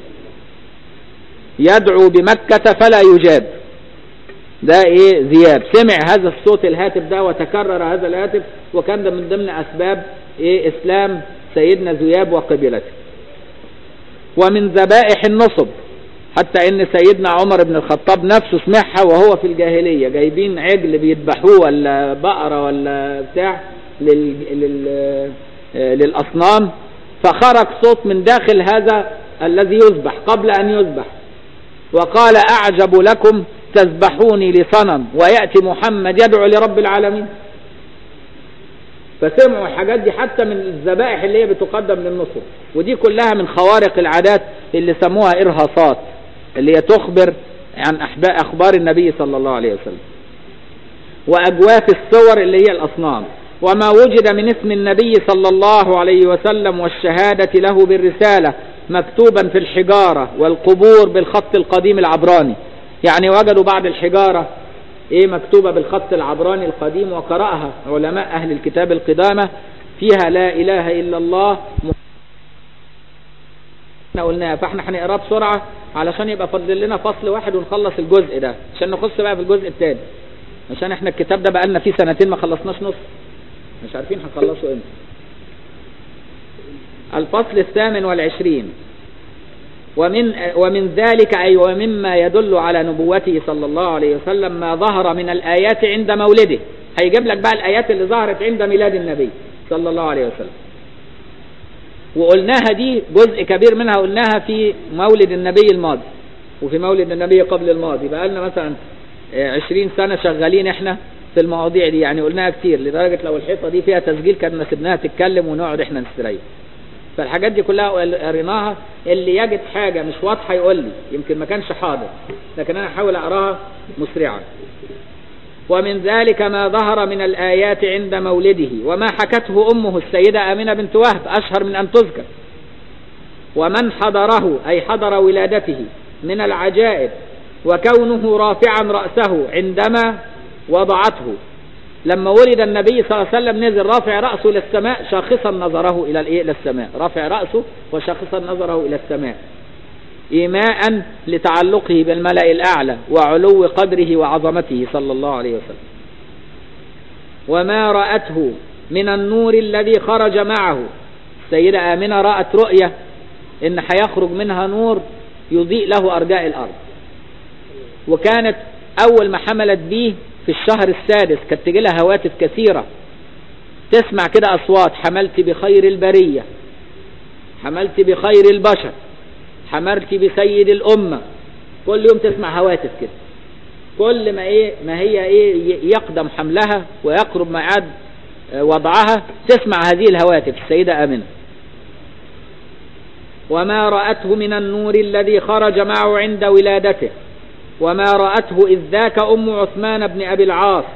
يدعو بمكة فلا يجاب ده ايه ذياب سمع هذا الصوت الهاتف ده وتكرر هذا الهاتف وكان ده من ضمن اسباب ايه اسلام سيدنا ذياب وقبيلته ومن ذبائح النصب حتى ان سيدنا عمر بن الخطاب نفسه سمعها وهو في الجاهلية جايبين عجل بيذبحوه ولا بقرة ولا بتاع لل... لل... للأصنام فخرج صوت من داخل هذا الذي يذبح قبل أن يذبح وقال أعجب لكم تذبحوني لصنم ويأتي محمد يدعو لرب العالمين فسمعوا الحاجات دي حتى من الذبائح اللي هي بتقدم للنصر ودي كلها من خوارق العادات اللي سموها إرهاصات اللي هي تخبر عن أخبار النبي صلى الله عليه وسلم وأجواف الصور اللي هي الأصنام وما وجد من اسم النبي صلى الله عليه وسلم والشهادة له بالرسالة مكتوبا في الحجارة والقبور بالخط القديم العبراني يعني وجدوا بعض الحجارة ايه مكتوبة بالخط العبراني القديم وقرأها علماء أهل الكتاب القدامى فيها لا إله إلا الله احنا قلناها فاحنا هنقراه بسرعة علشان يبقى فاضل لنا فصل واحد ونخلص الجزء ده عشان نخش بقى في الجزء الثاني عشان احنا الكتاب ده بقالنا فيه سنتين ما خلصناش نص مش عارفين هنخلصه امتى الفصل الثامن والعشرين ومن ومن ذلك أي ومما يدل على نبوته صلى الله عليه وسلم ما ظهر من الآيات عند مولده هيجيب لك بقى الآيات اللي ظهرت عند ميلاد النبي صلى الله عليه وسلم وقلناها دي جزء كبير منها قلناها في مولد النبي الماضي وفي مولد النبي قبل الماضي بقى لنا مثلا عشرين سنة شغالين احنا في المواضيع دي يعني قلناها كتير لدرجة لو الحيطة دي فيها تسجيل كنا سيبناها تتكلم ونقعد احنا نستريح فالحاجات دي كلها قريناها اللي يجد حاجة مش واضحة يقول لي يمكن ما كانش حاضر لكن انا احاول اقراها مسرعا ومن ذلك ما ظهر من الآيات عند مولده وما حكته أمه السيدة آمنة بنت وهب أشهر من أن تذكر ومن حضره أي حضر ولادته من العجائب وكونه رافعا رأسه عندما وضعته لما ولد النبي صلى الله عليه وسلم نزل رافع رأسه إلى السماء شاخصا نظره إلى الإيه إلى السماء رافع رأسه وشاخصا نظره إلى السماء إيماء لتعلقه بالملأ الأعلى وعلو قدره وعظمته صلى الله عليه وسلم وما رأته من النور الذي خرج معه السيدة آمنة رأت رؤية إن هيخرج منها نور يضيء له أرجاء الأرض وكانت أول ما حملت به في الشهر السادس كانت تجي لها هواتف كثيرة تسمع كده أصوات حملت بخير البرية حملت بخير البشر حملت بسيد الأمة كل يوم تسمع هواتف كده كل ما ايه ما هي ايه يقدم حملها ويقرب ميعاد وضعها تسمع هذه الهواتف السيدة آمنة وما رأته من النور الذي خرج معه عند ولادته وما رأته إذ ذاك أم عثمان بن أبي العاص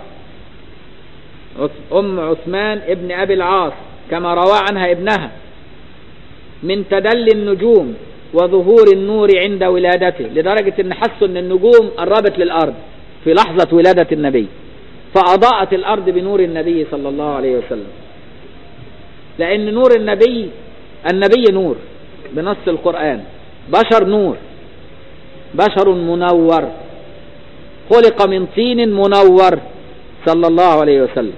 أم عثمان ابن أبي العاص كما روى عنها ابنها من تدلي النجوم وظهور النور عند ولادته لدرجة ان حسوا ان النجوم قربت للأرض في لحظة ولادة النبي فأضاءت الأرض بنور النبي صلى الله عليه وسلم لأن نور النبي النبي نور بنص القرآن بشر نور بشر منور خلق من طين منور صلى الله عليه وسلم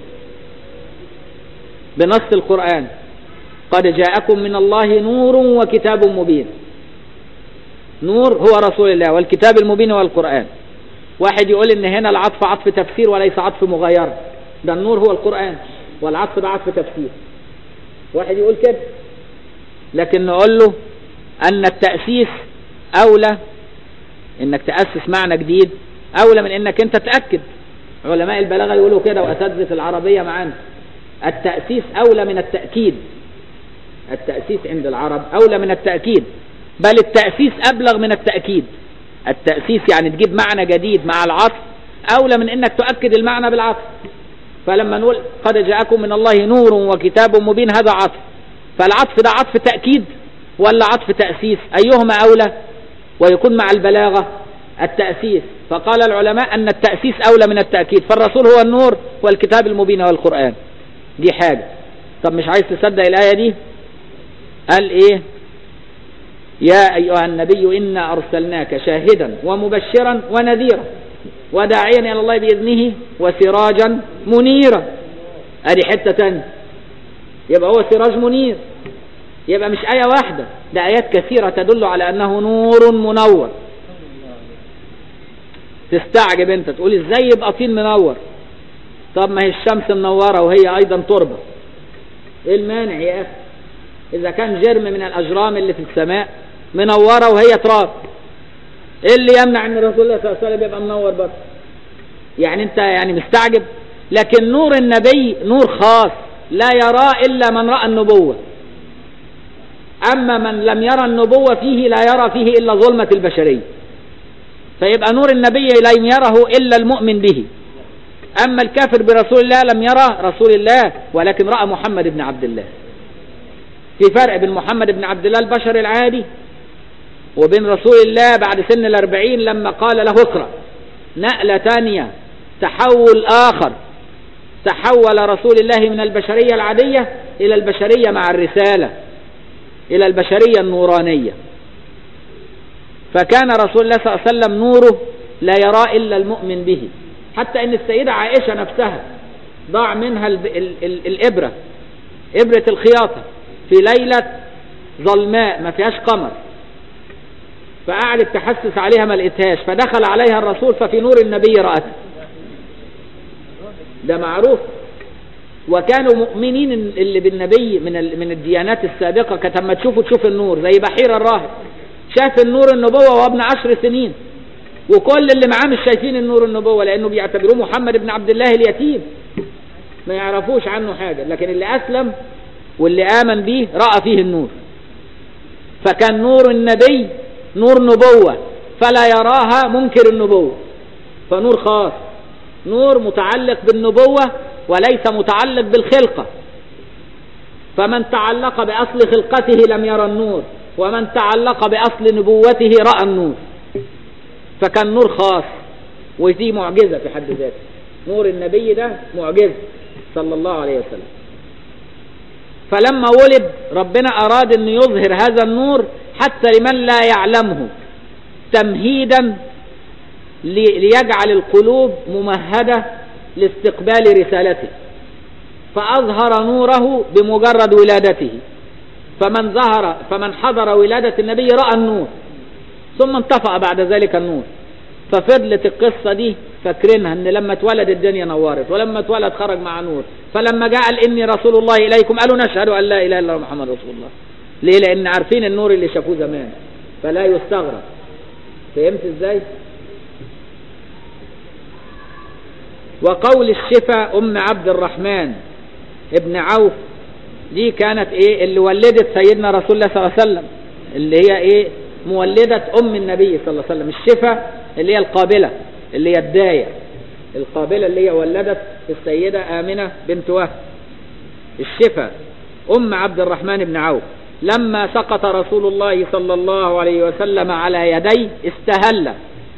بنص القرآن قد جاءكم من الله نور وكتاب مبين نور هو رسول الله والكتاب المبين هو القرآن واحد يقول ان هنا العطف عطف تفسير وليس عطف مغايرة ده النور هو القرآن والعطف ده عطف تفسير واحد يقول كده لكن نقول له ان التأسيس اولى انك تأسس معنى جديد اولى من انك انت تأكد علماء البلاغة يقولوا كده واساتذة العربية معانا التأسيس اولى من التأكيد التأسيس عند العرب اولى من التأكيد بل التأسيس أبلغ من التأكيد التأسيس يعني تجيب معنى جديد مع العطف أولى من أنك تؤكد المعنى بالعطف فلما نقول قد جاءكم من الله نور وكتاب مبين هذا عطف فالعطف ده عطف تأكيد ولا عطف تأسيس أيهما أولى ويكون مع البلاغة التأسيس فقال العلماء أن التأسيس أولى من التأكيد فالرسول هو النور والكتاب المبين هو القرآن دي حاجة طب مش عايز تصدق الآية دي قال إيه يا أيها النبي إنا أرسلناك شاهدا ومبشرا ونذيرا وداعيا إلى الله بإذنه وسراجا منيرا أدي حتة تانية يبقى هو سراج منير يبقى مش آية واحدة ده آيات كثيرة تدل على أنه نور منور تستعجب أنت تقول إزاي يبقى طين منور طب ما هي الشمس منورة وهي أيضا تربة إيه المانع يا أخي إذا كان جرم من الأجرام اللي في السماء منورة وهي تراب ايه اللي يمنع ان رسول الله صلى الله عليه وسلم يبقى منور برضه يعني انت يعني مستعجب لكن نور النبي نور خاص لا يراه الا من راى النبوه اما من لم يرى النبوه فيه لا يرى فيه الا ظلمه البشريه فيبقى نور النبي لم يره الا المؤمن به اما الكافر برسول الله لم يرى رسول الله ولكن راى محمد بن عبد الله في فرق بين محمد بن عبد الله البشر العادي وبين رسول الله بعد سن الأربعين لما قال له اقرأ نقلة تانية تحول آخر تحول رسول الله من البشرية العادية إلى البشرية مع الرسالة إلى البشرية النورانية فكان رسول الله صلى الله عليه وسلم نوره لا يرى إلا المؤمن به حتى أن السيدة عائشة نفسها ضاع منها ال ال ال الإبرة إبرة الخياطة في ليلة ظلماء ما فيهاش قمر فقعدت تحسس عليها ما لقيتهاش فدخل عليها الرسول ففي نور النبي رأته ده معروف وكانوا مؤمنين اللي بالنبي من ال- من الديانات السابقة كانت اما تشوفوا تشوف النور زي بحير الراهب شاف النور النبوة وهو ابن عشر سنين وكل اللي معاه مش شايفين النور النبوة لأنه بيعتبروه محمد بن عبد الله اليتيم ما يعرفوش عنه حاجة لكن اللي أسلم واللي آمن به رأى فيه النور فكان نور النبي نور نبوة فلا يراها منكر النبوة فنور خاص نور متعلق بالنبوة وليس متعلق بالخلقة فمن تعلق بأصل خلقته لم يرى النور ومن تعلق بأصل نبوته رأى النور فكان نور خاص ودي معجزة في حد ذاته نور النبي ده معجزة صلى الله عليه وسلم فلما ولد ربنا أراد أن يظهر هذا النور حتى لمن لا يعلمه تمهيدا لي- ليجعل القلوب ممهدة لاستقبال رسالته فأظهر نوره بمجرد ولادته فمن ظهر فمن حضر ولادة النبي رأى النور ثم انطفأ بعد ذلك النور ففضلت القصة دي فاكرينها ان لما اتولد الدنيا نورت ولما اتولد خرج مع نور فلما جاء قال اني رسول الله اليكم قالوا نشهد ان لا اله الا الله محمد رسول الله ليه لان عارفين النور اللي شافوه زمان فلا يستغرب فهمت ازاي وقول الشفا ام عبد الرحمن ابن عوف دي كانت ايه اللي ولدت سيدنا رسول الله صلى الله عليه وسلم اللي هي ايه مولدة ام النبي صلى الله عليه وسلم الشفا اللي هي القابلة اللي هي الداية القابلة اللي هي ولدت السيدة آمنة بنت وهب الشفا ام عبد الرحمن بن عوف لما سقط رسول الله صلى الله عليه وسلم على يديه استهل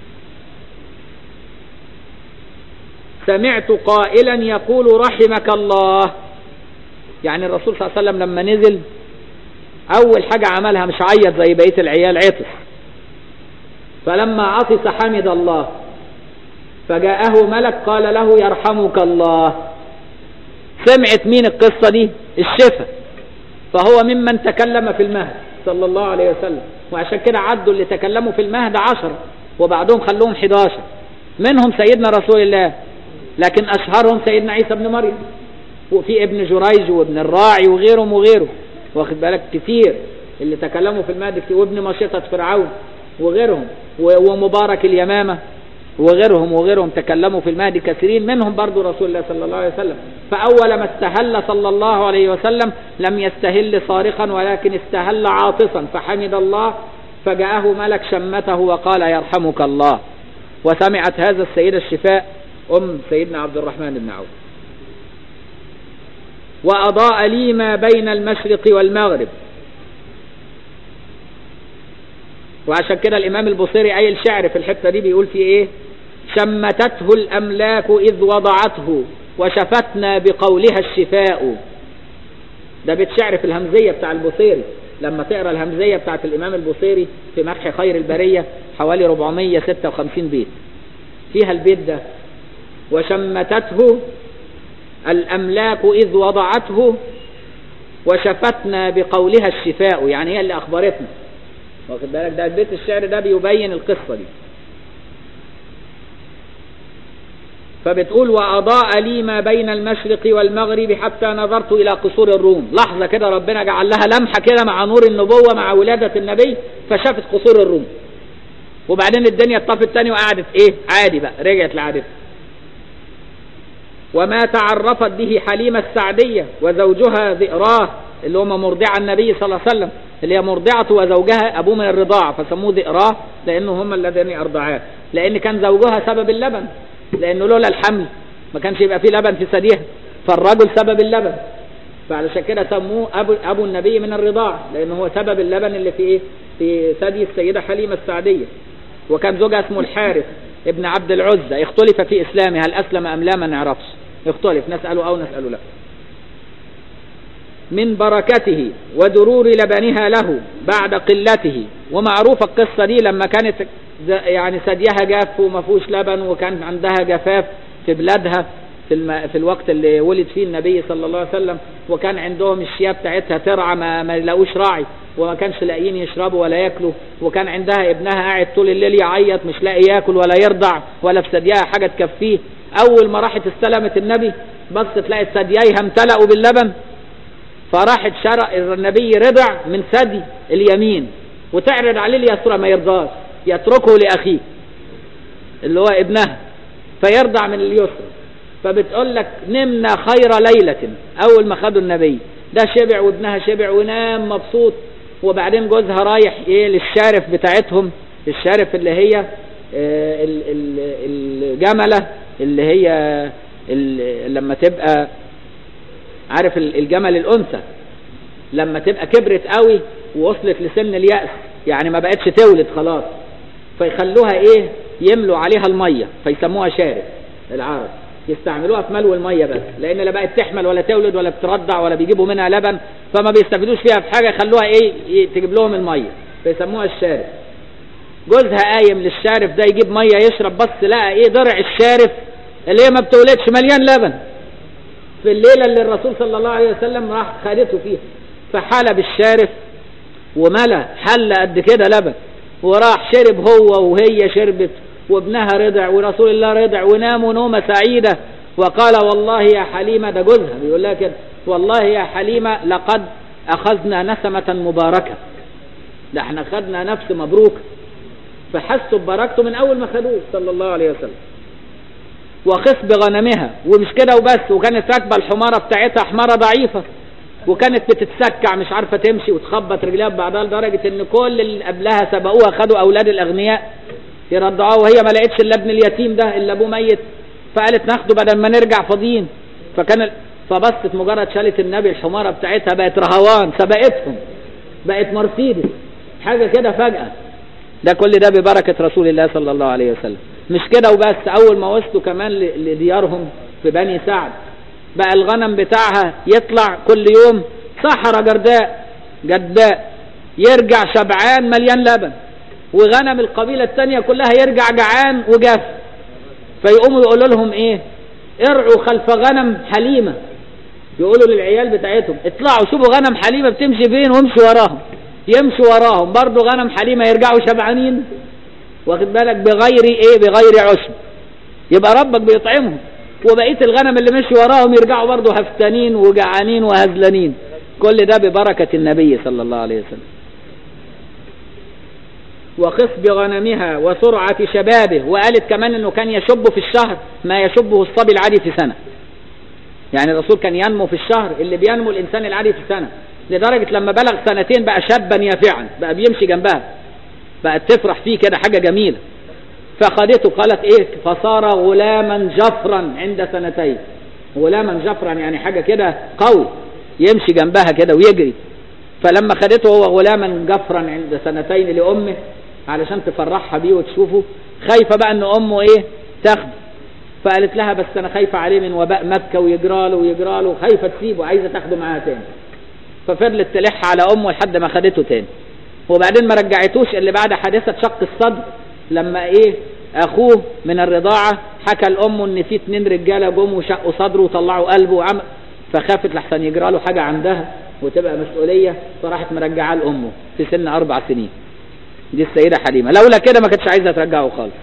سمعت قائلا يقول رحمك الله يعني الرسول صلى الله عليه وسلم لما نزل اول حاجة عملها مش عيط زي بقية العيال عطس فلما عطس حمد الله فجاءه ملك قال له يرحمك الله سمعت مين القصة دي الشفا فهو ممن تكلم في المهد صلى الله عليه وسلم وعشان كده عدوا اللي تكلموا في المهد عشرة وبعدهم خلوهم 11 منهم سيدنا رسول الله لكن أشهرهم سيدنا عيسى بن مريم وفي ابن جريج وابن الراعي وغيرهم وغيره واخد بالك كتير اللي تكلموا في المهد كتير وابن مشيطة فرعون وغيرهم و- ومبارك اليمامة وغيرهم وغيرهم تكلموا في المهد كثيرين منهم برضو رسول الله صلى الله عليه وسلم فأول ما استهل صلى الله عليه وسلم لم يستهل صارخا ولكن استهل عاطسا فحمد الله فجاءه ملك شمته وقال يرحمك الله وسمعت هذا السيدة الشفاء أم سيدنا عبد الرحمن بن عوف وأضاء لي ما بين المشرق والمغرب وعشان كده الإمام البصيري قايل شعر في الحتة دي بيقول في إيه شمتته الأملاك إذ وضعته وشفتنا بقولها الشفاء ده بيت شعر في الهمزية بتاع البصيري لما تقرا الهمزية بتاعت الإمام البصيري في مدح خير البرية حوالي 456 بيت فيها البيت ده وشمتته الأملاك إذ وضعته وشفتنا بقولها الشفاء يعني هي اللي أخبرتنا واخد بالك ده بيت الشعر ده بيبين القصة دي فبتقول وأضاء لي ما بين المشرق والمغرب حتى نظرت إلى قصور الروم لحظة كده ربنا جعل لها لمحة كده مع نور النبوة مع ولادة النبي فشافت قصور الروم وبعدين الدنيا اتطفت تاني وقعدت ايه عادي بقى رجعت لعادتها وما تعرفت به حليمة السعدية وزوجها ذئراه اللي هم مرضعة النبي صلى الله عليه وسلم اللي هي مرضعته وزوجها أبوه من الرضاعة فسموه ذئراه لأنه هم اللذين أرضعاه لأن كان زوجها سبب اللبن لأنه لولا الحمل ما كانش يبقى فيه لبن في ثديها فالرجل سبب اللبن فعلشان كده سموه أبو, أبو النبي من الرضاعة لأنه هو سبب اللبن اللي في إيه في ثدي السيدة حليمة السعدية وكان زوجها اسمه الحارث ابن عبد العزة اختلف في إسلامه هل أسلم أم لا ما نعرفش اختلف نسأله أو نسأله لا من بركته ودرور لبنها له بعد قلته ومعروفة القصة دي لما كانت يعني ثديها جاف وما فيهوش لبن وكان عندها جفاف في بلادها في, الم... في الوقت اللي ولد فيه النبي صلى الله عليه وسلم وكان عندهم الشياه بتاعتها ترعى ما, ما يلاقوش راعي وما كانش لاقيين يشربوا ولا ياكلوا وكان عندها ابنها قاعد طول الليل يعيط مش لاقي ياكل ولا يرضع ولا في ثديها حاجه تكفيه اول ما راحت استلمت النبي بصت لقت ثدييها امتلأوا باللبن فراحت شرع النبي رضع من ثدي اليمين وتعرض عليه اليسرى ما يرضاش يتركه لاخيه اللي هو ابنها فيرضع من اليسرى فبتقول لك نمنا خير ليلة اول ما خدوا النبي ده شبع وابنها شبع ونام مبسوط وبعدين جوزها رايح ايه للشارف بتاعتهم الشارف اللي هي آه ال- ال- الجملة اللي هي ال- لما تبقى عارف ال- الجمل الانثى لما تبقى كبرت قوي ووصلت لسن اليأس يعني ما بقتش تولد خلاص فيخلوها ايه يملوا عليها المية فيسموها شارف العرب يستعملوها في ملو المية بس لان لا بقت تحمل ولا تولد ولا بترضع ولا بيجيبوا منها لبن فما بيستفيدوش فيها في حاجة يخلوها ايه ي- تجيب لهم المية فيسموها الشارف جوزها قايم للشارف ده يجيب مية يشرب بس لقى ايه درع الشارف اللي هي ما بتولدش مليان لبن في الليلة اللي الرسول صلى الله عليه وسلم راح خدته فيها فحلب الشارف وملى حل قد كده لبن وراح شرب هو وهي شربت وابنها رضع ورسول الله رضع وناموا نومة سعيدة وقال والله يا حليمة ده جوزها بيقول لها كده والله يا حليمة لقد أخذنا نسمة مباركة ده احنا خدنا نفس مبروك فحسوا ببركته من أول ما خدوه صلى الله عليه وسلم وخصب غنمها ومش كده وبس وكانت راكبه الحماره بتاعتها حماره ضعيفه وكانت بتتسكع مش عارفه تمشي وتخبط رجليها ببعضها لدرجه ان كل اللي قبلها سبقوها خدوا اولاد الاغنياء يرضعوها وهي ما لقتش الا ابن اليتيم ده اللي ابوه ميت فقالت ناخده بدل ما نرجع فاضيين فكان ال- فبصت مجرد شالت النبي الحماره بتاعتها بقت رهوان سبقتهم بقت مرسيدس حاجه كده فجاه ده كل ده ببركة رسول الله صلى الله عليه وسلم مش كده وبس أول ما وصلوا كمان ل- لديارهم في بني سعد بقى الغنم بتاعها يطلع كل يوم صحراء جرداء جداء يرجع شبعان مليان لبن وغنم القبيلة التانية كلها يرجع جعان وجاف فيقوموا يقولوا لهم ايه ارعوا خلف غنم حليمة يقولوا للعيال بتاعتهم اطلعوا شوفوا غنم حليمة بتمشي فين وامشوا وراهم يمشوا وراهم برضو غنم حليمة يرجعوا شبعانين واخد بالك بغير ايه بغير عشب يبقى ربك بيطعمهم وبقية الغنم اللي مشي وراهم يرجعوا برضو هفتانين وجعانين وهزلانين كل ده ببركة النبي صلى الله عليه وسلم وخصب غنمها وسرعة شبابه وقالت كمان انه كان يشب في الشهر ما يشبه الصبي العادي في سنة يعني الرسول كان ينمو في الشهر اللي بينمو الانسان العادي في سنة لدرجة لما بلغ سنتين بقى شابا يافعا بقى بيمشي جنبها بقت تفرح فيه كده حاجة جميلة فخدته قالت ايه فصار غلاما جفرا عند سنتين غلاما جفرا يعني حاجة كده قوي يمشي جنبها كده ويجري فلما خدته هو غلاما جفرا عند سنتين لأمه علشان تفرحها بيه وتشوفه خايفة بقى ان امه ايه تاخده فقالت لها بس انا خايفة عليه من وباء مكة ويجراله ويجراله خايفة تسيبه عايزة تاخده معاها تاني ففضلت تلح على امه لحد ما خدته تاني وبعدين ما رجعتوش اللي بعد حادثة شق الصدر لما ايه اخوه من الرضاعة حكى لامه ان في اتنين رجالة جم وشقوا صدره وطلعوا قلبه وعمل فخافت لحسن يجرى له حاجة عندها وتبقى مسؤولية فراحت مرجعاه لامه في سن اربع سنين دي السيدة حليمة لولا كده ما كانتش عايزة ترجعه خالص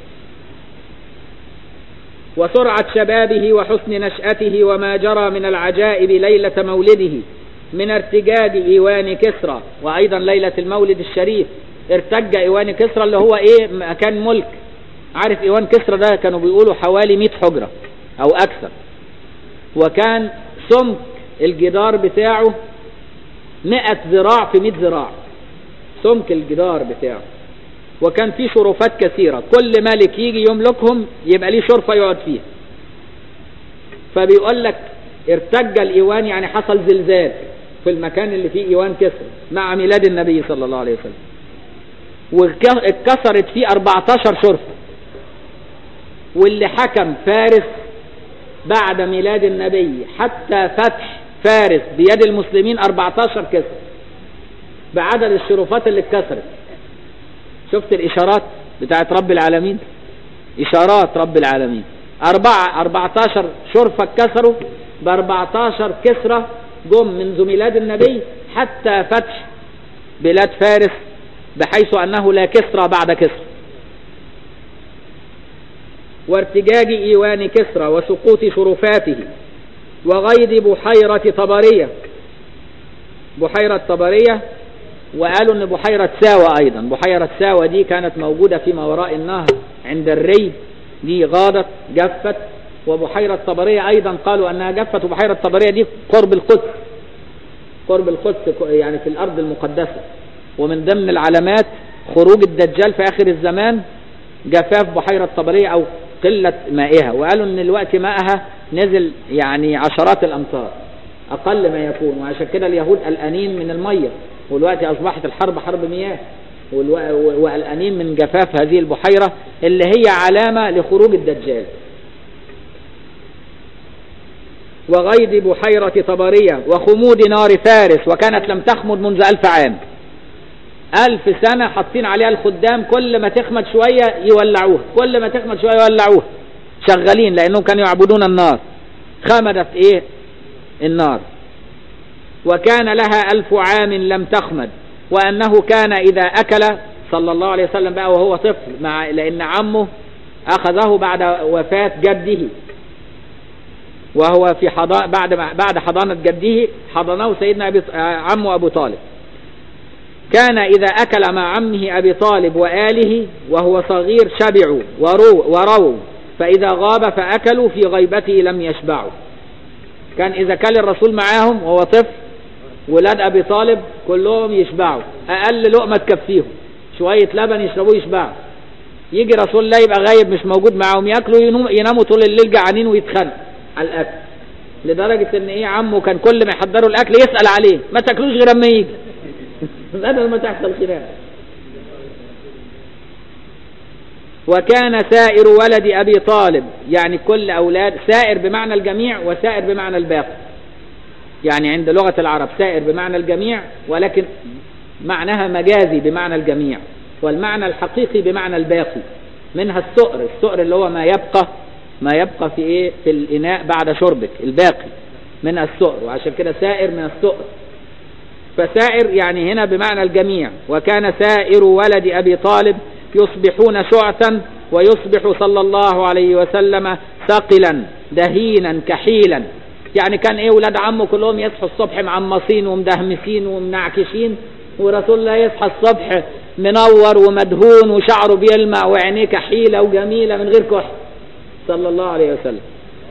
وسرعة شبابه وحسن نشأته وما جرى من العجائب ليلة مولده من ارتجاج إيوان كسرى وأيضا ليلة المولد الشريف ارتج إيوان كسرى اللي هو إيه مكان ملك عارف إيوان كسرى ده كانوا بيقولوا حوالي 100 حجرة أو أكثر وكان سمك الجدار بتاعه 100 ذراع في 100 ذراع سمك الجدار بتاعه وكان فيه شرفات كثيرة كل ملك يجي يملكهم يبقى ليه شرفة يقعد فيها فبيقول لك ارتج الإيوان يعني حصل زلزال في المكان اللي فيه إيوان كسر مع ميلاد النبي صلى الله عليه وسلم واتكسرت فيه 14 شرفة واللي حكم فارس بعد ميلاد النبي حتى فتح فارس بيد المسلمين 14 كسر بعدد الشرفات اللي اتكسرت شفت الإشارات بتاعت رب العالمين إشارات رب العالمين أربعة أربعتاشر شرفة اتكسروا بأربعتاشر كسرة جم منذ ميلاد النبي حتى فتح بلاد فارس بحيث أنه لا كسرى بعد كسر وارتجاج إيوان كسرى وسقوط شرفاته وغيض بحيرة طبرية بحيرة طبرية وقالوا ان بحيرة ساوى ايضا بحيرة ساوى دي كانت موجودة فيما وراء النهر عند الري دي غاضت جفت وبحيرة طبرية ايضا قالوا انها جفت وبحيرة طبرية دي قرب القدس قرب القدس يعني في الارض المقدسة ومن ضمن العلامات خروج الدجال في اخر الزمان جفاف بحيرة طبرية او قلة مائها وقالوا ان الوقت مائها نزل يعني عشرات الامتار اقل ما يكون وعشان كده اليهود قلقانين من الميه والوقت اصبحت الحرب حرب مياه وقلقانين من جفاف هذه البحيره اللي هي علامه لخروج الدجال وغيض بحيرة طبرية وخمود نار فارس وكانت لم تخمد منذ ألف عام ألف سنة حاطين عليها الخدام كل ما تخمد شوية يولعوها كل ما تخمد شوية يولعوها شغالين لأنهم كانوا يعبدون النار خمدت إيه النار وكان لها ألف عام لم تخمد وأنه كان إذا أكل صلى الله عليه وسلم بقى وهو طفل مع لأن عمه أخذه بعد وفاة جده وهو في حضان بعد بعد حضانة جده حضنه سيدنا أبي عمه أبو طالب كان إذا أكل مع عمه أبي طالب وآله وهو صغير شبعوا وروا وروا فإذا غاب فأكلوا في غيبته لم يشبعوا كان إذا كان الرسول معاهم وهو طفل ولاد أبي طالب كلهم يشبعوا أقل لقمة تكفيهم شوية لبن يشربوه يشبعوا يجي رسول الله يبقى غايب مش موجود معاهم ياكلوا يناموا طول الليل جعانين ويتخانقوا على الأكل لدرجة إن إيه عمه كان كل ما يحضروا الأكل يسأل عليه ما تاكلوش غير أما يجي بدل ما تحصل خلاف وكان سائر ولد أبي طالب يعني كل أولاد سائر بمعنى الجميع وسائر بمعنى الباقي يعني عند لغة العرب سائر بمعنى الجميع ولكن معناها مجازي بمعنى الجميع والمعنى الحقيقي بمعنى الباقي منها السؤر السؤر اللي هو ما يبقى ما يبقى في ايه في الاناء بعد شربك الباقي من السؤر وعشان كده سائر من السؤر فسائر يعني هنا بمعنى الجميع وكان سائر ولد ابي طالب يصبحون شعثا ويصبح صلى الله عليه وسلم ثقلا دهينا كحيلا يعني كان ايه ولاد عمه كلهم يصحوا الصبح معمصين ومدهمسين ومنعكشين ورسول الله يصحى الصبح منور ومدهون وشعره بيلمع وعينيه كحيلة وجميلة من غير كحل صلى الله عليه وسلم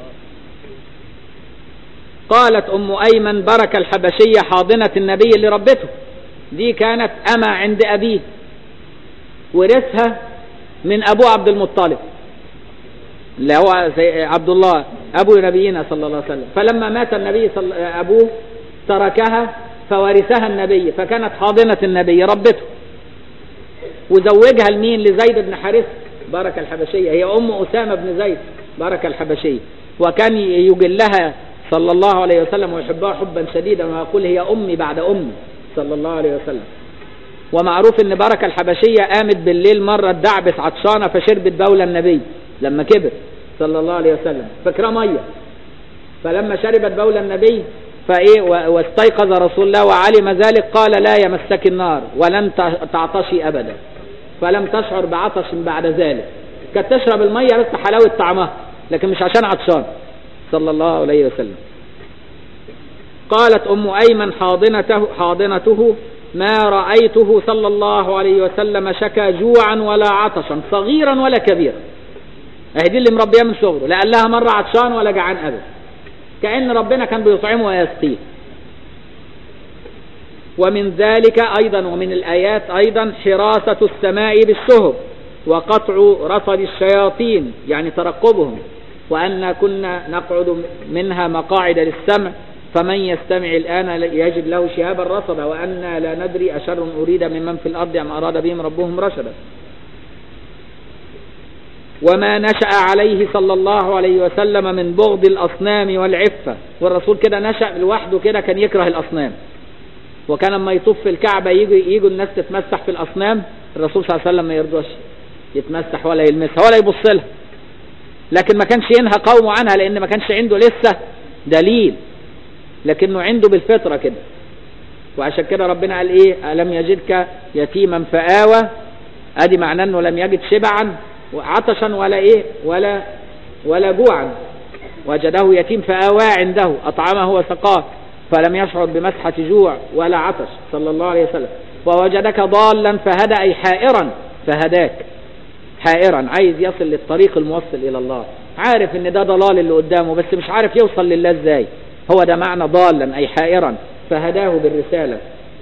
قالت أم أيمن بركة الحبشية حاضنة النبي اللي ربته دي كانت أما عند أبيه ورثها من أبوه عبد المطلب اللي هو عبد الله أبو نبينا صلى الله عليه وسلم فلما مات النبي صل... أبوه تركها فورثها النبي فكانت حاضنة النبي ربته وزوجها لمين لزيد بن حارث بركة الحبشية هي أم أسامة بن زيد بركة الحبشية وكان يجلها صلى الله عليه وسلم ويحبها حبا شديدا ويقول هي أمي بعد أمي صلى الله عليه وسلم ومعروف ان بركة الحبشية قامت بالليل مرة دعبس عطشانة فشربت بول النبي لما كبر صلى الله عليه وسلم فكرة مية فلما شربت بول النبي فايه واستيقظ رسول الله وعلم ذلك قال لا يمسك النار ولن تعطشي ابدا فلم تشعر بعطش بعد ذلك كانت تشرب المية بس حلاوة طعمها لكن مش عشان عطشان صلى الله عليه وسلم قالت ام ايمن حاضنته حاضنته ما رأيته صلى الله عليه وسلم شكى جوعا ولا عطشا صغيرا ولا كبيرا اهي دي اللي مربيه من صغره لا قال لها مره عطشان ولا جعان ابدا كأن ربنا كان بيطعمه ويسقيه ومن ذلك أيضا ومن الآيات أيضا حراسة السماء بالشهب وقطع رصد الشياطين يعني ترقبهم وأن كنا نقعد منها مقاعد للسمع فمن يستمع الآن يجد له شهابا رصدا وأنا لا ندري أشر أريد ممن في الأرض أم أراد بهم ربهم رشدا وما نشأ عليه صلى الله عليه وسلم من بغض الأصنام والعفة والرسول كده نشأ لوحده كده كان يكره الأصنام وكان لما يطوف في الكعبة يجي يجوا الناس تتمسح في الأصنام الرسول صلى الله عليه وسلم ما يرضاش يتمسح ولا يلمسها ولا يبص لها لكن ما كانش ينهى قومه عنها لأن ما كانش عنده لسه دليل لكنه عنده بالفطرة كده وعشان كده ربنا قال ايه ألم يجدك يتيما فآوى ادي معناه انه لم يجد شبعا عطشا ولا ايه ولا ولا جوعا وجده يتيم فآواه عنده أطعمه وسقاه فلم يشعر بمسحة جوع ولا عطش صلى الله عليه وسلم ووجدك ضالا فهدى أي حائرا فهداك حائرا عايز يصل للطريق الموصل إلى الله عارف ان ده ضلال اللي قدامه بس مش عارف يوصل لله ازاي هو ده معنى ضالا أي حائرا فهداه بالرسالة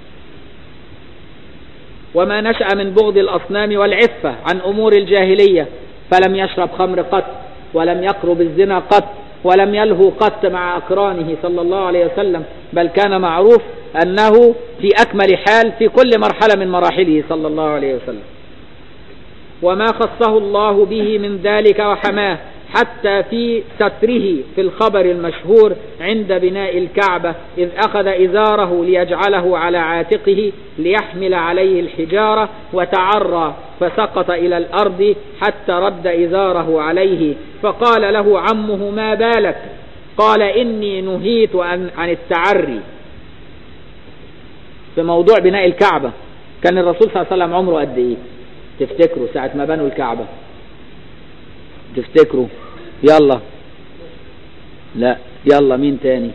وما نشأ من بغض الأصنام والعفة عن أمور الجاهلية فلم يشرب خمر قط ولم يقرب الزنا قط ولم يلهو قط مع أقرانه صلى الله عليه وسلم بل كان معروف أنه في أكمل حال في كل مرحلة من مراحله صلى الله عليه وسلم وما خصه الله به من ذلك وحماه حتى في ستره في الخبر المشهور عند بناء الكعبة إذ أخذ إزاره ليجعله على عاتقه ليحمل عليه الحجارة وتعرى فسقط إلى الأرض حتى رد إزاره عليه فقال له عمه ما بالك قال إني نهيت عن, عن التعري في موضوع بناء الكعبة كان الرسول صلى الله عليه وسلم عمره قد إيه تفتكروا ساعة ما بنوا الكعبة تفتكروا يلا لا يلا مين تاني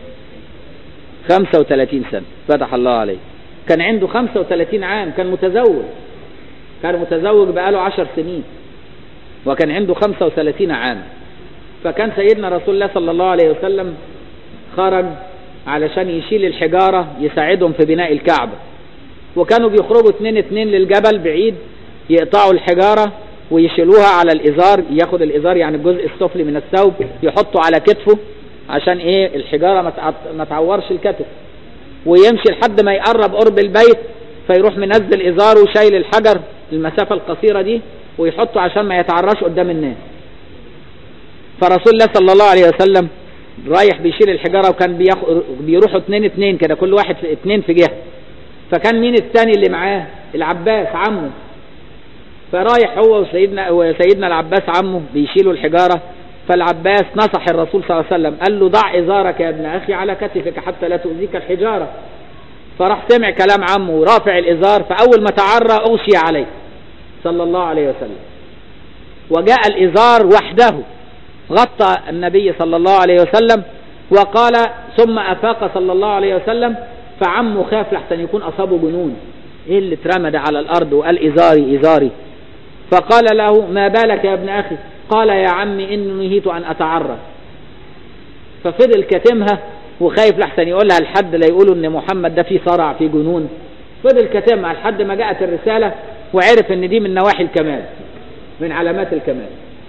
35 سنة فتح الله عليه كان عنده 35 عام كان متزوج كان متزوج بقاله 10 سنين وكان عنده 35 عام فكان سيدنا رسول الله صلى الله عليه وسلم خرج علشان يشيل الحجارة يساعدهم في بناء الكعبة وكانوا بيخرجوا اتنين اتنين للجبل بعيد يقطعوا الحجارة ويشيلوها على الإزار ياخد الإزار يعني الجزء السفلي من الثوب يحطه على كتفه عشان ايه الحجارة ما تعورش الكتف ويمشي لحد ما يقرب قرب البيت فيروح منزل إزاره وشايل الحجر المسافة القصيرة دي ويحطه عشان ما يتعرش قدام الناس فرسول الله صلى الله عليه وسلم رايح بيشيل الحجارة وكان بياخد بيروحوا اتنين اتنين كده كل واحد في اتنين في جهة فكان مين الثاني اللي معاه العباس عمه فرايح هو وسيدنا وسيدنا العباس عمه بيشيلوا الحجارة فالعباس نصح الرسول صلى الله عليه وسلم قال له ضع إزارك يا ابن أخي على كتفك حتى لا تؤذيك الحجارة فراح سمع كلام عمه ورافع الإزار فأول ما تعرى أغشي عليه صلى الله عليه وسلم وجاء الإزار وحده غطى النبي صلى الله عليه وسلم وقال ثم أفاق صلى الله عليه وسلم فعمه خاف لحسن يكون أصابه جنون إيه اللي اترمد على الأرض وقال إزاري إزاري فقال له ما بالك يا ابن أخي قال يا عمي إني نهيت أن أتعرى ففضل كتمها وخايف لحسن يقولها لحد لا يقولوا ان محمد ده فيه صرع فيه جنون فضل كتمها لحد ما جاءت الرسالة وعرف ان دي من نواحي الكمال من علامات الكمال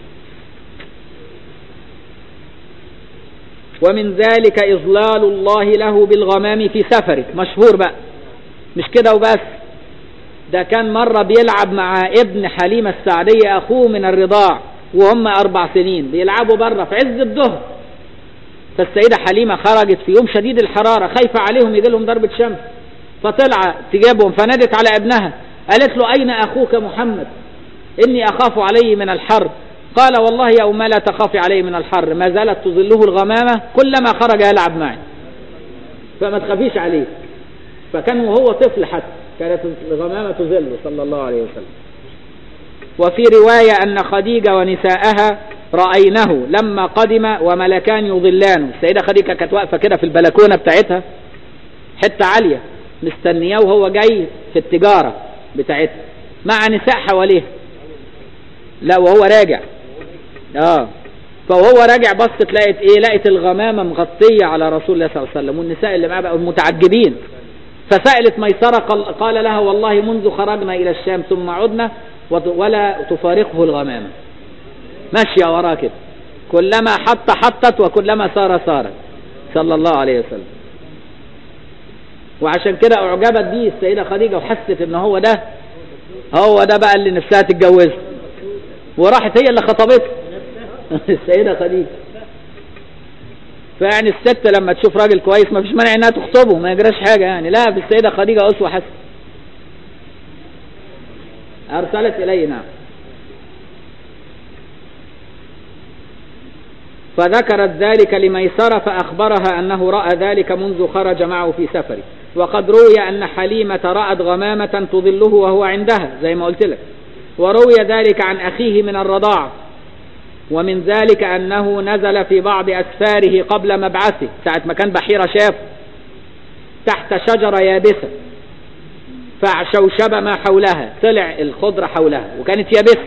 ومن ذلك إضلال الله له بالغمام في سفره مشهور بقى مش كده وبس ده كان مرة بيلعب مع ابن حليمة السعدية أخوه من الرضاع وهم أربع سنين بيلعبوا بره في عز الظهر فالسيدة حليمة خرجت في يوم شديد الحرارة خايفة عليهم يجي لهم ضربة شمس فطلع تجيبهم فنادت على ابنها قالت له أين أخوك محمد إني أخاف عليه من الحر قال والله يا أمه لا تخافي عليه من الحر ما زالت تظله الغمامة كلما خرج يلعب معي فما تخافيش عليه فكان وهو طفل حتى كانت الغمامة تظله صلى الله عليه وسلم وفي رواية أن خديجة ونساءها رأينه لما قدم وملكان يظلانه السيدة خديجة كانت واقفة كده في البلكونة بتاعتها حتة عالية مستنياه وهو جاي في التجارة بتاعتها مع نساء حواليه لا وهو راجع اه فوهو راجع بصت لقت ايه لقت الغمامة مغطية على رسول الله صلى الله عليه وسلم والنساء اللي معاه بقوا متعجبين فسألت ميسرة قال لها والله منذ خرجنا إلى الشام ثم عدنا ولا تفارقه الغمامة ماشية وراه كده كلما حط حطت وكلما سار سارت صلى الله عليه وسلم وعشان كده اعجبت بيه السيدة خديجة وحست ان هو ده هو ده بقى اللي نفسها تتجوزه وراحت هي اللي خطبته السيدة خديجة فيعني الست لما تشوف راجل كويس ما فيش مانع انها تخطبه ما يجراش حاجة يعني لا في السيدة خديجة اسوة حسن ارسلت اليه نعم فذكرت ذلك لميسرة فأخبرها أنه رأى ذلك منذ خرج معه في سفره وقد روي أن حليمة رأت غمامة تظله وهو عندها زي ما قلت لك وروي ذلك عن أخيه من الرضاعة ومن ذلك أنه نزل في بعض أسفاره قبل مبعثه ساعة ما كان بحيرة شاف تحت شجرة يابسة فشوشب ما حولها طلع الخضرة حولها وكانت يابسة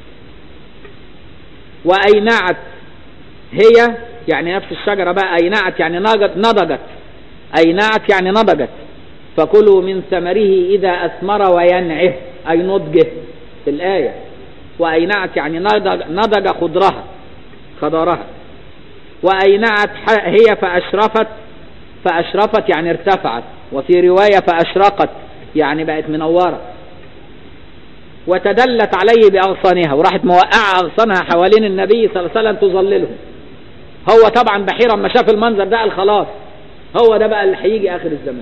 وأينعت هي يعني نفس الشجرة بقى أينعت يعني نضجت أينعت يعني نضجت فكلوا من ثمره إذا أثمر وينعه أي نضجه في الآية وأينعت يعني نضج, نضج خضرها خضرها وأينعت هي فأشرفت فأشرفت يعني ارتفعت وفي رواية فأشرقت يعني بقت منورة وتدلت عليه بأغصانها وراحت موقعة أغصانها حوالين النبي صلى الله عليه وسلم تظلله هو طبعا بحيرا ما شاف المنظر ده قال خلاص هو ده بقى اللي هيجي آخر الزمان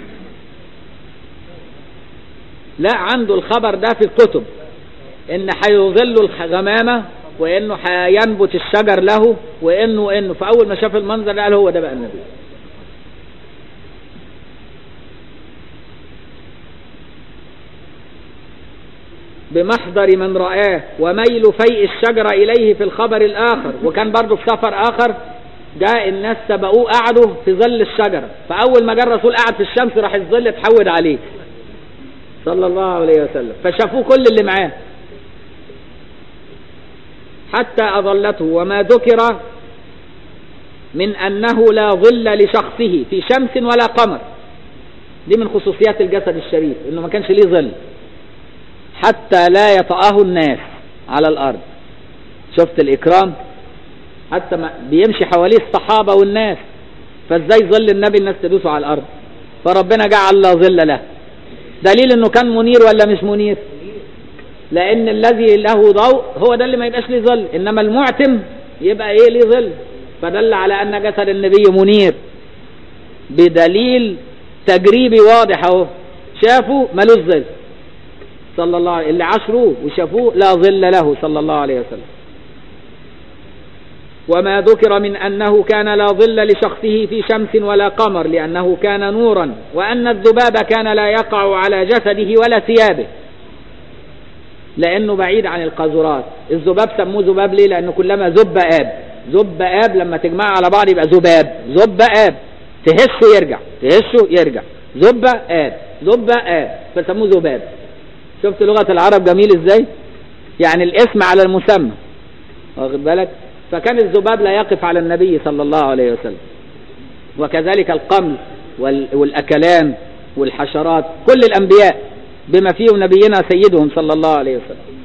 لا عنده الخبر ده في الكتب ان هيظل الغمامة وانه هينبت الشجر له وانه وانه فاول ما شاف المنظر ده قال هو ده بقى النبي بمحضر من رآه وميل فيء الشجرة إليه في الخبر الآخر وكان برضه في سفر آخر جاء الناس سبقوه قعدوا في ظل الشجرة فأول ما جاء الرسول قعد في الشمس راح الظل اتحود عليه صلى الله عليه وسلم فشافوه كل اللي معاه حتى أظلته وما ذكر من أنه لا ظل لشخصه في شمس ولا قمر دي من خصوصيات الجسد الشريف انه ما كانش ليه ظل حتى لا يطأه الناس على الارض شفت الاكرام حتى ما بيمشي حواليه الصحابة والناس فازاي ظل النبي الناس تدوسه على الارض فربنا جعل لا ظل له دليل انه كان منير ولا مش منير لان الذي له ضوء هو ده اللي ما يبقاش ليه ظل انما المعتم يبقى ايه ليه ظل فدل على ان جسد النبي منير بدليل تجريبي واضح اهو شافوا ملوش ظل صلى الله عليه اللي عاشروه وشافوه لا ظل له صلى الله عليه وسلم وما ذكر من أنه كان لا ظل لشخصه في شمس ولا قمر لأنه كان نورا وأن الذباب كان لا يقع على جسده ولا ثيابه لأنه بعيد عن القاذورات الذباب سموه ذباب ليه لأنه كلما ذب آب ذب آب لما تجمعها على بعض يبقى ذباب ذب آب تهشه يرجع تهشه يرجع ذب آب ذب آب فسموه ذباب شفت لغة العرب جميل ازاي يعني الاسم على المسمى واخد بالك فكان الذباب لا يقف على النبي صلى الله عليه وسلم وكذلك القمل والأكلان والحشرات كل الأنبياء بما فيه نبينا سيدهم صلى الله عليه وسلم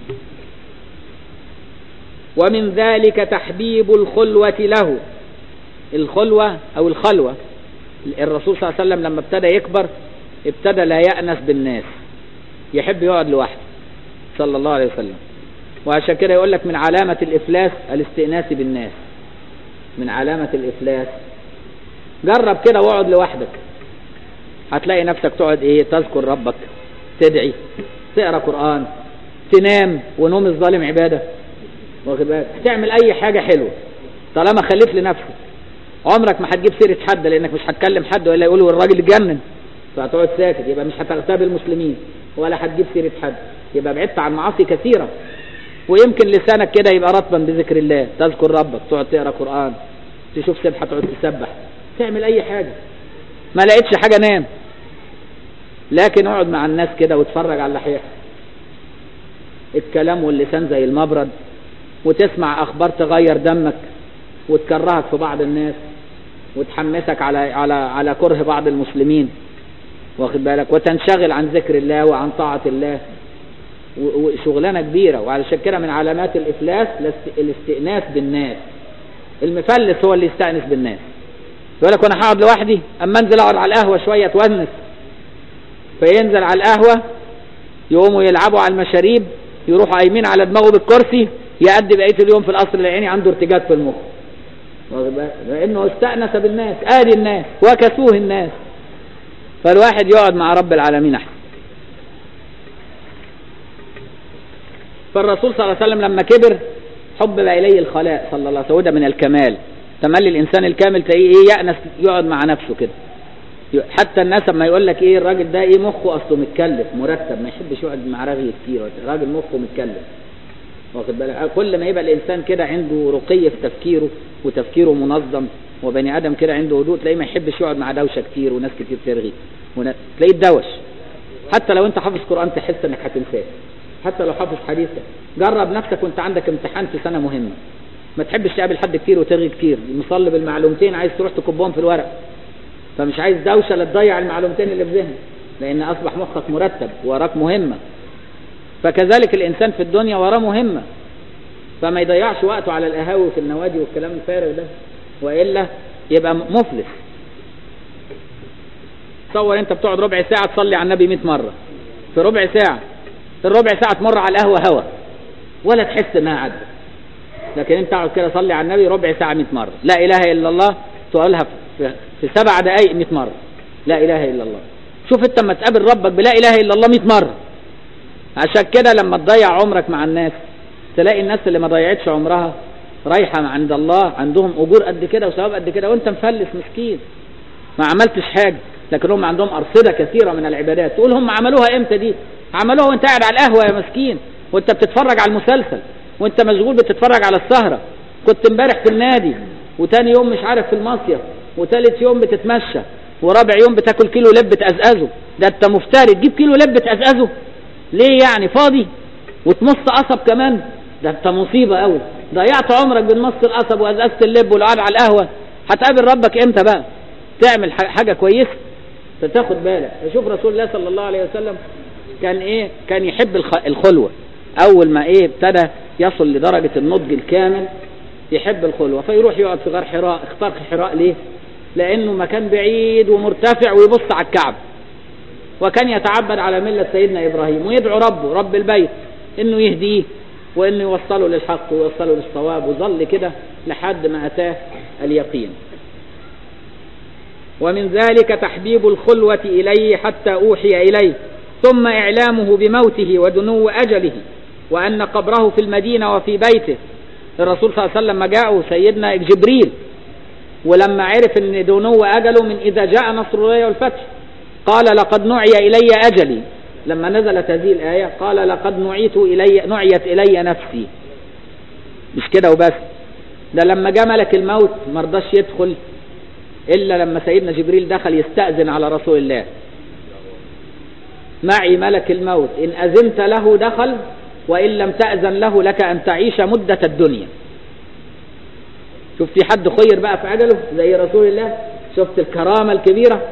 ومن ذلك تحبيب الخلوة له الخلوة أو الخلوة الرسول صلى الله عليه وسلم لما ابتدى يكبر ابتدى لا يأنس بالناس يحب يقعد لوحده صلى الله عليه وسلم وعشان كده يقول لك من علامة الإفلاس الاستئناس بالناس من علامة الإفلاس جرب كده واقعد لوحدك هتلاقي نفسك تقعد ايه تذكر ربك تدعي تقرا قرآن تنام ونوم الظالم عبادة واخد بالك هتعمل اي حاجة حلوة طالما خليت لنفسك عمرك ما هتجيب سيرة حد لانك مش هتكلم حد ولا يقولوا الراجل اتجنن فهتقعد ساكت يبقى مش هتغتاب المسلمين ولا هتجيب سيرة حد يبقى بعدت عن معاصي كثيرة ويمكن لسانك كده يبقى رطبا بذكر الله تذكر ربك تقعد تقرا قرآن تشوف سبحة تقعد تسبح تعمل اي حاجة ما لقيتش حاجة نام لكن اقعد مع الناس كده واتفرج على اللحيح الكلام واللسان زي المبرد وتسمع اخبار تغير دمك وتكرهك في بعض الناس وتحمسك على على على كره بعض المسلمين واخد بالك وتنشغل عن ذكر الله وعن طاعة الله وشغلانة كبيرة وعلشان كده من علامات الإفلاس الاستئناس بالناس المفلس هو اللي يستأنس بالناس يقول لك وانا هقعد لوحدي اما انزل اقعد على القهوة شوية اتونس فينزل على القهوة يقوموا يلعبوا على المشاريب يروحوا قايمين على دماغه بالكرسي يأدي بقية اليوم في القصر العيني عنده ارتجاج في المخ لانه استأنس بالناس ادي الناس وكسوه الناس فالواحد يقعد مع رب العالمين احسن فالرسول صلى الله عليه وسلم لما كبر حبب إليه الخلاء صلى الله عليه وسلم من الكمال تملي الإنسان الكامل تلاقيه إيه يأنس يقعد مع نفسه كده حتى الناس لما يقول لك ايه الراجل ده ايه مخه اصله متكلف مرتب ما يحبش يقعد مع رغي كتير راجل مخه متكلف واخد بالك كل ما يبقى الانسان كده عنده رقي في تفكيره وتفكيره منظم وبني ادم كده عنده هدوء تلاقيه ما يحبش يقعد مع دوشه كتير وناس كتير ترغي ون... تلاقيه اتدوش حتى لو انت حافظ قران تحس انك هتنساه حتى لو حافظ حديث جرب نفسك وانت عندك امتحان في سنه مهمه ما تحبش تقابل حد كتير وترغي كتير مصلي بالمعلومتين عايز تروح تكبهم في الورق فمش عايز دوشه لا تضيع المعلومتين اللي في ذهنك لان اصبح مخك مرتب وراك مهمه فكذلك الانسان في الدنيا وراه مهمه فما يضيعش وقته على القهاوي في النوادي والكلام الفارغ ده والا يبقى مفلس تصور انت بتقعد ربع ساعه تصلي على النبي 100 مره في ربع ساعه الربع ساعه تمر على القهوه هوا ولا تحس انها عدت لكن انت اقعد كده صلي على النبي ربع ساعه 100 مره لا اله الا الله تقولها في, في سبع دقائق 100 مره لا اله الا الله شوف انت لما تقابل ربك بلا اله الا الله 100 مره عشان كده لما تضيع عمرك مع الناس تلاقي الناس اللي ما ضيعتش عمرها رايحه عند الله عندهم اجور قد كده وثواب قد كده وانت مفلس مسكين ما عملتش حاجه لكن هم عندهم ارصده كثيره من العبادات تقول هم عملوها امتى دي عملوها وانت قاعد على القهوه يا مسكين وانت بتتفرج على المسلسل وانت مشغول بتتفرج على السهره كنت امبارح في النادي وتاني يوم مش عارف في المصيف وتالت يوم بتتمشى ورابع يوم بتاكل كيلو لب تقزقزه ده انت مفتري تجيب كيلو لب تقزقزه ليه يعني فاضي وتمص قصب كمان ده انت مصيبه قوي ضيعت عمرك بتمص القصب وقزقزه اللب والقعد على القهوه هتقابل ربك امتى بقى تعمل حاجه كويسه فتاخد بالك شوف رسول الله صلى الله عليه وسلم كان ايه كان يحب الخلوه اول ما ايه ابتدى يصل لدرجه النضج الكامل يحب الخلوه فيروح يقعد في غار حراء اختار حراء ليه لانه مكان بعيد ومرتفع ويبص على الكعبه وكان يتعبد على مله سيدنا ابراهيم ويدعو ربه رب البيت انه يهديه وانه يوصله للحق ويوصله للصواب وظل كده لحد ما اتاه اليقين ومن ذلك تحبيب الخلوة إليه حتى أوحي إليه ثم إعلامه بموته ودنو أجله وأن قبره في المدينة وفي بيته الرسول صلى الله عليه وسلم ما جاءه سيدنا جبريل ولما عرف ان دنو أجله من إذا جاء نصر الله والفتح قال لقد نعي إلي أجلي لما نزلت هذه الآية قال لقد نعيت إلي نعيت إلي نفسي مش كده وبس ده لما جاء ملك الموت ما رضاش يدخل إلا لما سيدنا جبريل دخل يستأذن على رسول الله معي ملك الموت إن أذنت له دخل وإن لم تأذن له لك أن تعيش مدة الدنيا شوف في حد خير بقى في عجله زي رسول الله شفت الكرامة الكبيرة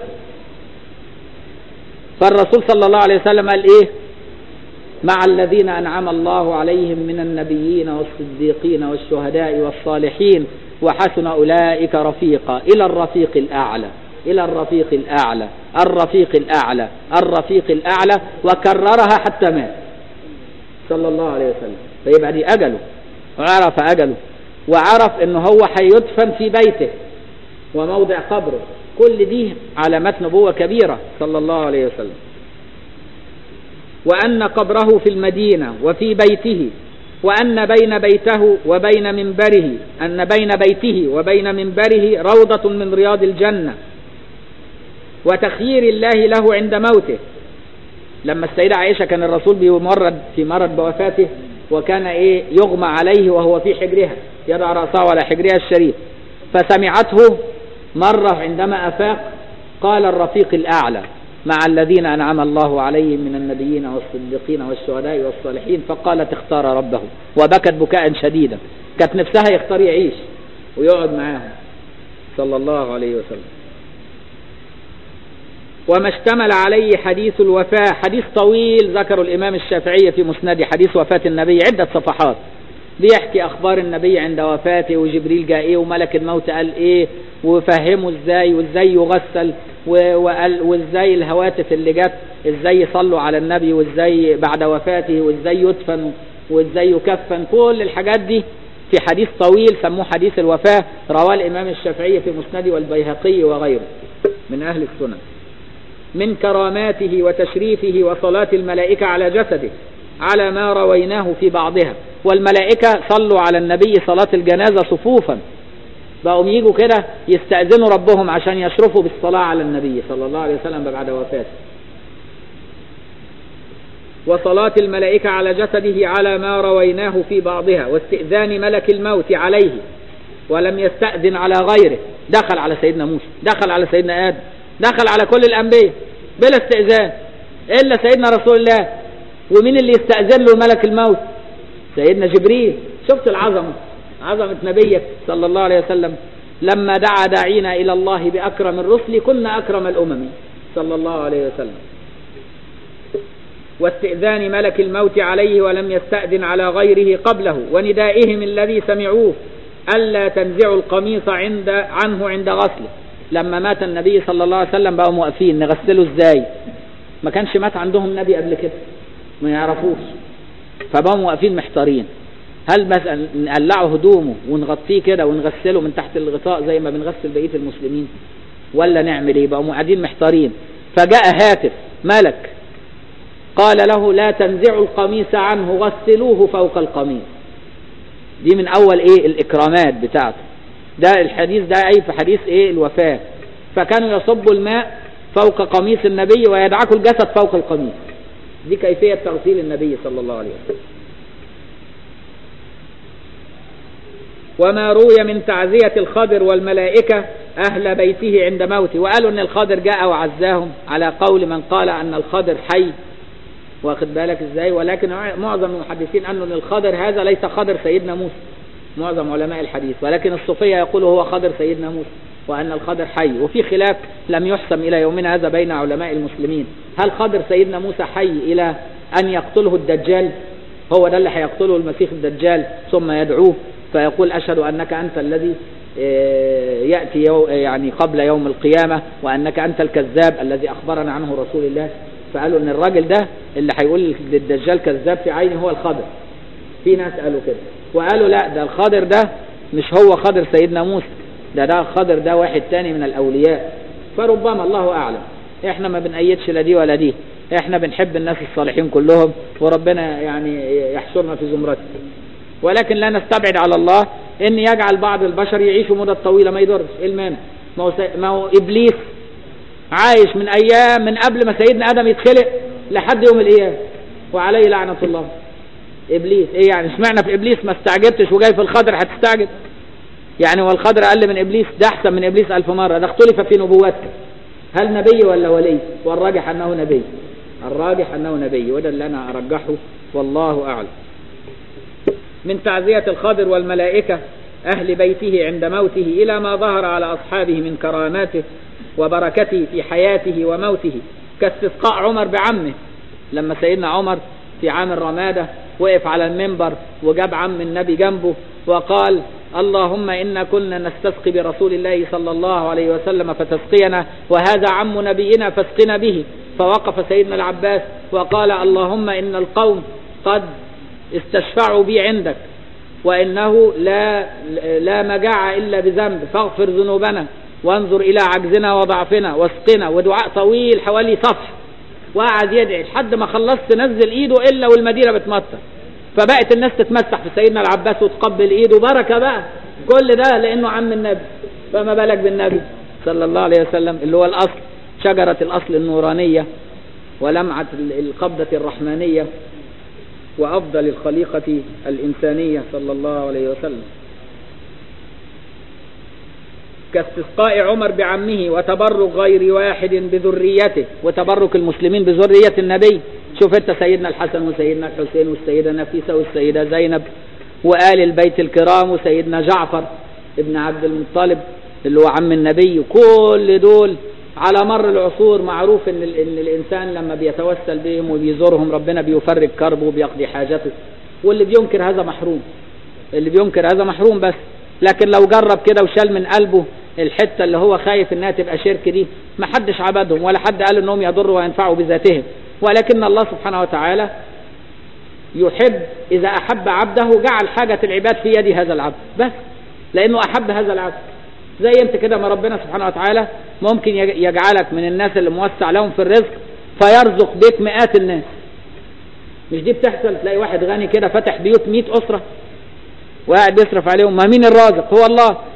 فالرسول صلى الله عليه وسلم قال إيه مع الذين أنعم الله عليهم من النبيين والصديقين والشهداء والصالحين وحسن أولئك رفيقا إلى الرفيق الأعلى إلى الرفيق الأعلى الرفيق الأعلى الرفيق الأعلى وكررها حتى مات صلى الله عليه وسلم فيبقى دي أجله عرف أجله وعرف أنه هو هيدفن في بيته وموضع قبره كل دي علامات نبوة كبيرة صلى الله عليه وسلم وأن قبره في المدينة وفي بيته وأن بين بيته وبين منبره أن بين بيته وبين منبره روضة من رياض الجنة وتخيير الله له عند موته لما السيدة عائشة كان الرسول بيمرض في مرض بوفاته وكان ايه يغمى عليه وهو في حجرها يضع رأسه على حجرها الشريف فسمعته مرة عندما أفاق قال الرفيق الأعلى مع الذين أنعم الله عليهم من النبيين والصديقين والشهداء والصالحين فقالت اختار ربه وبكت بكاء شديدا كانت نفسها يختار يعيش ويقعد معاهم صلى الله عليه وسلم وما اشتمل عليه حديث الوفاة حديث طويل ذكره الإمام الشافعي في مسند حديث وفاة النبي عدة صفحات بيحكي أخبار النبي عند وفاته وجبريل جاء إيه وملك الموت قال إيه وفهمه إزاي وإزاي يغسل وقال وإزاي الهواتف اللي جت إزاي يصلوا على النبي وإزاي بعد وفاته وإزاي يدفن وإزاي يكفن كل الحاجات دي في حديث طويل سموه حديث الوفاة رواه الإمام الشافعي في مسنده والبيهقي وغيره من أهل السنن من كراماته وتشريفه وصلاة الملائكة على جسده على ما رويناه في بعضها والملائكة صلوا على النبي صلاة الجنازة صفوفا بقوا يجوا كده يستأذنوا ربهم عشان يشرفوا بالصلاة على النبي صلى الله عليه وسلم بعد وفاته وصلاة الملائكة على جسده على ما رويناه في بعضها واستئذان ملك الموت عليه ولم يستأذن على غيره دخل على سيدنا موسى دخل على سيدنا آدم دخل على كل الأنبياء بلا استئذان إلا سيدنا رسول الله ومين اللي يستأذن له ملك الموت سيدنا جبريل شفت العظمة عظمة نبيك صلى الله عليه وسلم لما دعا داعينا إلى الله بأكرم الرسل كنا أكرم الأمم صلى الله عليه وسلم واستئذان ملك الموت عليه ولم يستأذن على غيره قبله وندائهم الذي سمعوه ألا تنزعوا القميص عند عنه عند غسله لما مات النبي صلى الله عليه وسلم بقوا موقفين نغسله ازاي ما كانش مات عندهم نبي قبل كده ما يعرفوش فبقوا واقفين محتارين هل مثلا نقلعه هدومه ونغطيه كده ونغسله من تحت الغطاء زي ما بنغسل بقيه المسلمين ولا نعمل ايه بقوا قاعدين محتارين فجاء هاتف ملك قال له لا تنزعوا القميص عنه غسلوه فوق القميص دي من اول ايه الاكرامات بتاعته ده الحديث ده اي في حديث ايه الوفاة فكانوا يصبوا الماء فوق قميص النبي ويدعكوا الجسد فوق القميص دي كيفية تغسيل النبي صلى الله عليه وسلم وما روي من تعزية الخضر والملائكة أهل بيته عند موته وقالوا أن الخضر جاء وعزاهم على قول من قال أن الخضر حي واخد بالك ازاي ولكن معظم المحدثين قالوا ان الخضر هذا ليس خضر سيدنا موسى معظم علماء الحديث ولكن الصوفية يقولوا هو خضر سيدنا موسى وأن الخضر حي وفي خلاف لم يحسم إلى يومنا هذا بين علماء المسلمين هل خضر سيدنا موسى حي إلى أن يقتله الدجال هو ده اللي هيقتله المسيح الدجال ثم يدعوه فيقول أشهد أنك أنت الذي يأتي يو يعني قبل يوم القيامة وأنك أنت الكذاب الذي أخبرنا عنه رسول الله فقالوا أن الراجل ده اللي هيقول للدجال كذاب في عينه هو الخضر في ناس قالوا كده وقالوا لا ده الخضر ده مش هو خضر سيدنا موسى ده ده خضر ده واحد تاني من الأولياء فربما الله أعلم احنا ما بنأيدش لا دي ولا دي احنا بنحب الناس الصالحين كلهم وربنا يعني يحشرنا في زمرته ولكن لا نستبعد على الله ان يجعل بعض البشر يعيشوا مدة طويلة ما يضرش ايه المانع ما هو, ما هو ابليس عايش من ايام من قبل ما سيدنا ادم يتخلق لحد يوم القيامة وعليه لعنة الله ابليس ايه يعني اشمعنى في ابليس ما استعجبتش وجاي في الخضر هتستعجب يعني والخضر اقل من ابليس ده احسن من ابليس الف مرة ده اختلف في نبوته هل نبي ولا ولي والراجح انه نبي الراجح انه نبي وده اللي انا ارجحه والله اعلم من تعزية الخضر والملائكة أهل بيته عند موته إلى ما ظهر على أصحابه من كراماته وبركته في حياته وموته كاستسقاء عمر بعمه لما سيدنا عمر في عام الرمادة وقف على المنبر وجاب عم النبي جنبه وقال اللهم إنا كنا نستسقي برسول الله صلى الله عليه وسلم فتسقينا وهذا عم نبينا فاسقنا به فوقف سيدنا العباس وقال اللهم إن القوم قد استشفعوا بي عندك وإنه لا, لا مجاعة إلا بذنب فاغفر ذنوبنا وانظر إلى عجزنا وضعفنا واسقنا ودعاء طويل حوالي صفح وقعد يدعي لحد ما خلصت نزل ايده الا والمدينه بتمطر فبقت الناس تتمسح في سيدنا العباس وتقبل ايده بركه بقى كل ده لانه عم النبي فما بالك بالنبي صلى الله عليه وسلم اللي هو الاصل شجره الاصل النورانيه ولمعه القبضه الرحمانيه وافضل الخليقه الانسانيه صلى الله عليه وسلم كاستسقاء عمر بعمه وتبرك غير واحد بذريته وتبرك المسلمين بذرية النبي شوف انت سيدنا الحسن وسيدنا الحسين والسيدة نفيسة والسيدة زينب وآل البيت الكرام وسيدنا جعفر ابن عبد المطلب اللي هو عم النبي وكل دول على مر العصور معروف ان, إن الانسان لما بيتوسل بهم وبيزورهم ربنا بيفرج كربه وبيقضي حاجته واللي بينكر هذا محروم اللي بينكر هذا محروم بس لكن لو جرب كده وشال من قلبه الحته اللي هو خايف انها تبقى شرك دي ما حدش عبدهم ولا حد قال انهم يضروا وينفعوا بذاتهم ولكن الله سبحانه وتعالى يحب اذا احب عبده جعل حاجه العباد في يد هذا العبد بس لانه احب هذا العبد زي انت كده ما ربنا سبحانه وتعالى ممكن يجعلك من الناس اللي موسع لهم في الرزق فيرزق بيت مئات الناس مش دي بتحصل تلاقي واحد غني كده فتح بيوت 100 اسره وقاعد بيصرف عليهم ما مين الرازق هو الله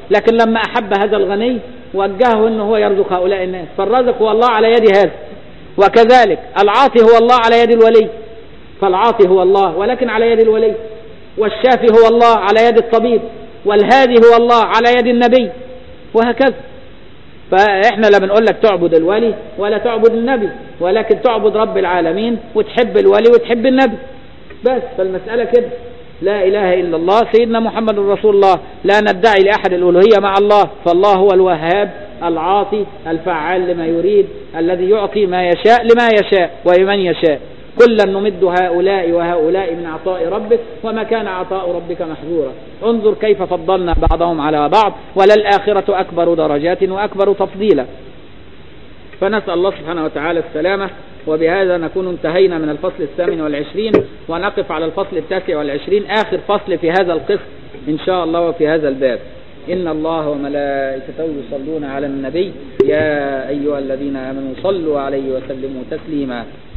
لكن لما أحب هذا الغني وجهه أنه هو يرزق هؤلاء الناس فالرزق هو الله على يد هذا وكذلك العاطي هو الله على يد الولي فالعاطي هو الله ولكن على يد الولي والشافي هو الله على يد الطبيب والهادي هو الله على يد النبي وهكذا فاحنا لا بنقول لك تعبد الولي ولا تعبد النبي ولكن تعبد رب العالمين وتحب الولي وتحب النبي بس فالمسألة كده لا إله إلا الله سيدنا محمد رسول الله لا ندعي لأحد الألوهية مع الله فالله هو الوهاب العاطي الفعال لما يريد الذي يعطي ما يشاء لما يشاء ومن يشاء كلا نمد هؤلاء وهؤلاء من عطاء ربك وما كان عطاء ربك محظورا انظر كيف فضلنا بعضهم على بعض وللآخرة أكبر درجات وأكبر تفضيلا فنسأل الله سبحانه وتعالى السلامة وبهذا نكون انتهينا من الفصل الثامن والعشرين ونقف على الفصل التاسع والعشرين آخر فصل في هذا القسم إن شاء الله وفي هذا الباب إن الله وملائكته يصلون على النبي يا أيها الذين آمنوا صلوا عليه وسلموا تسليما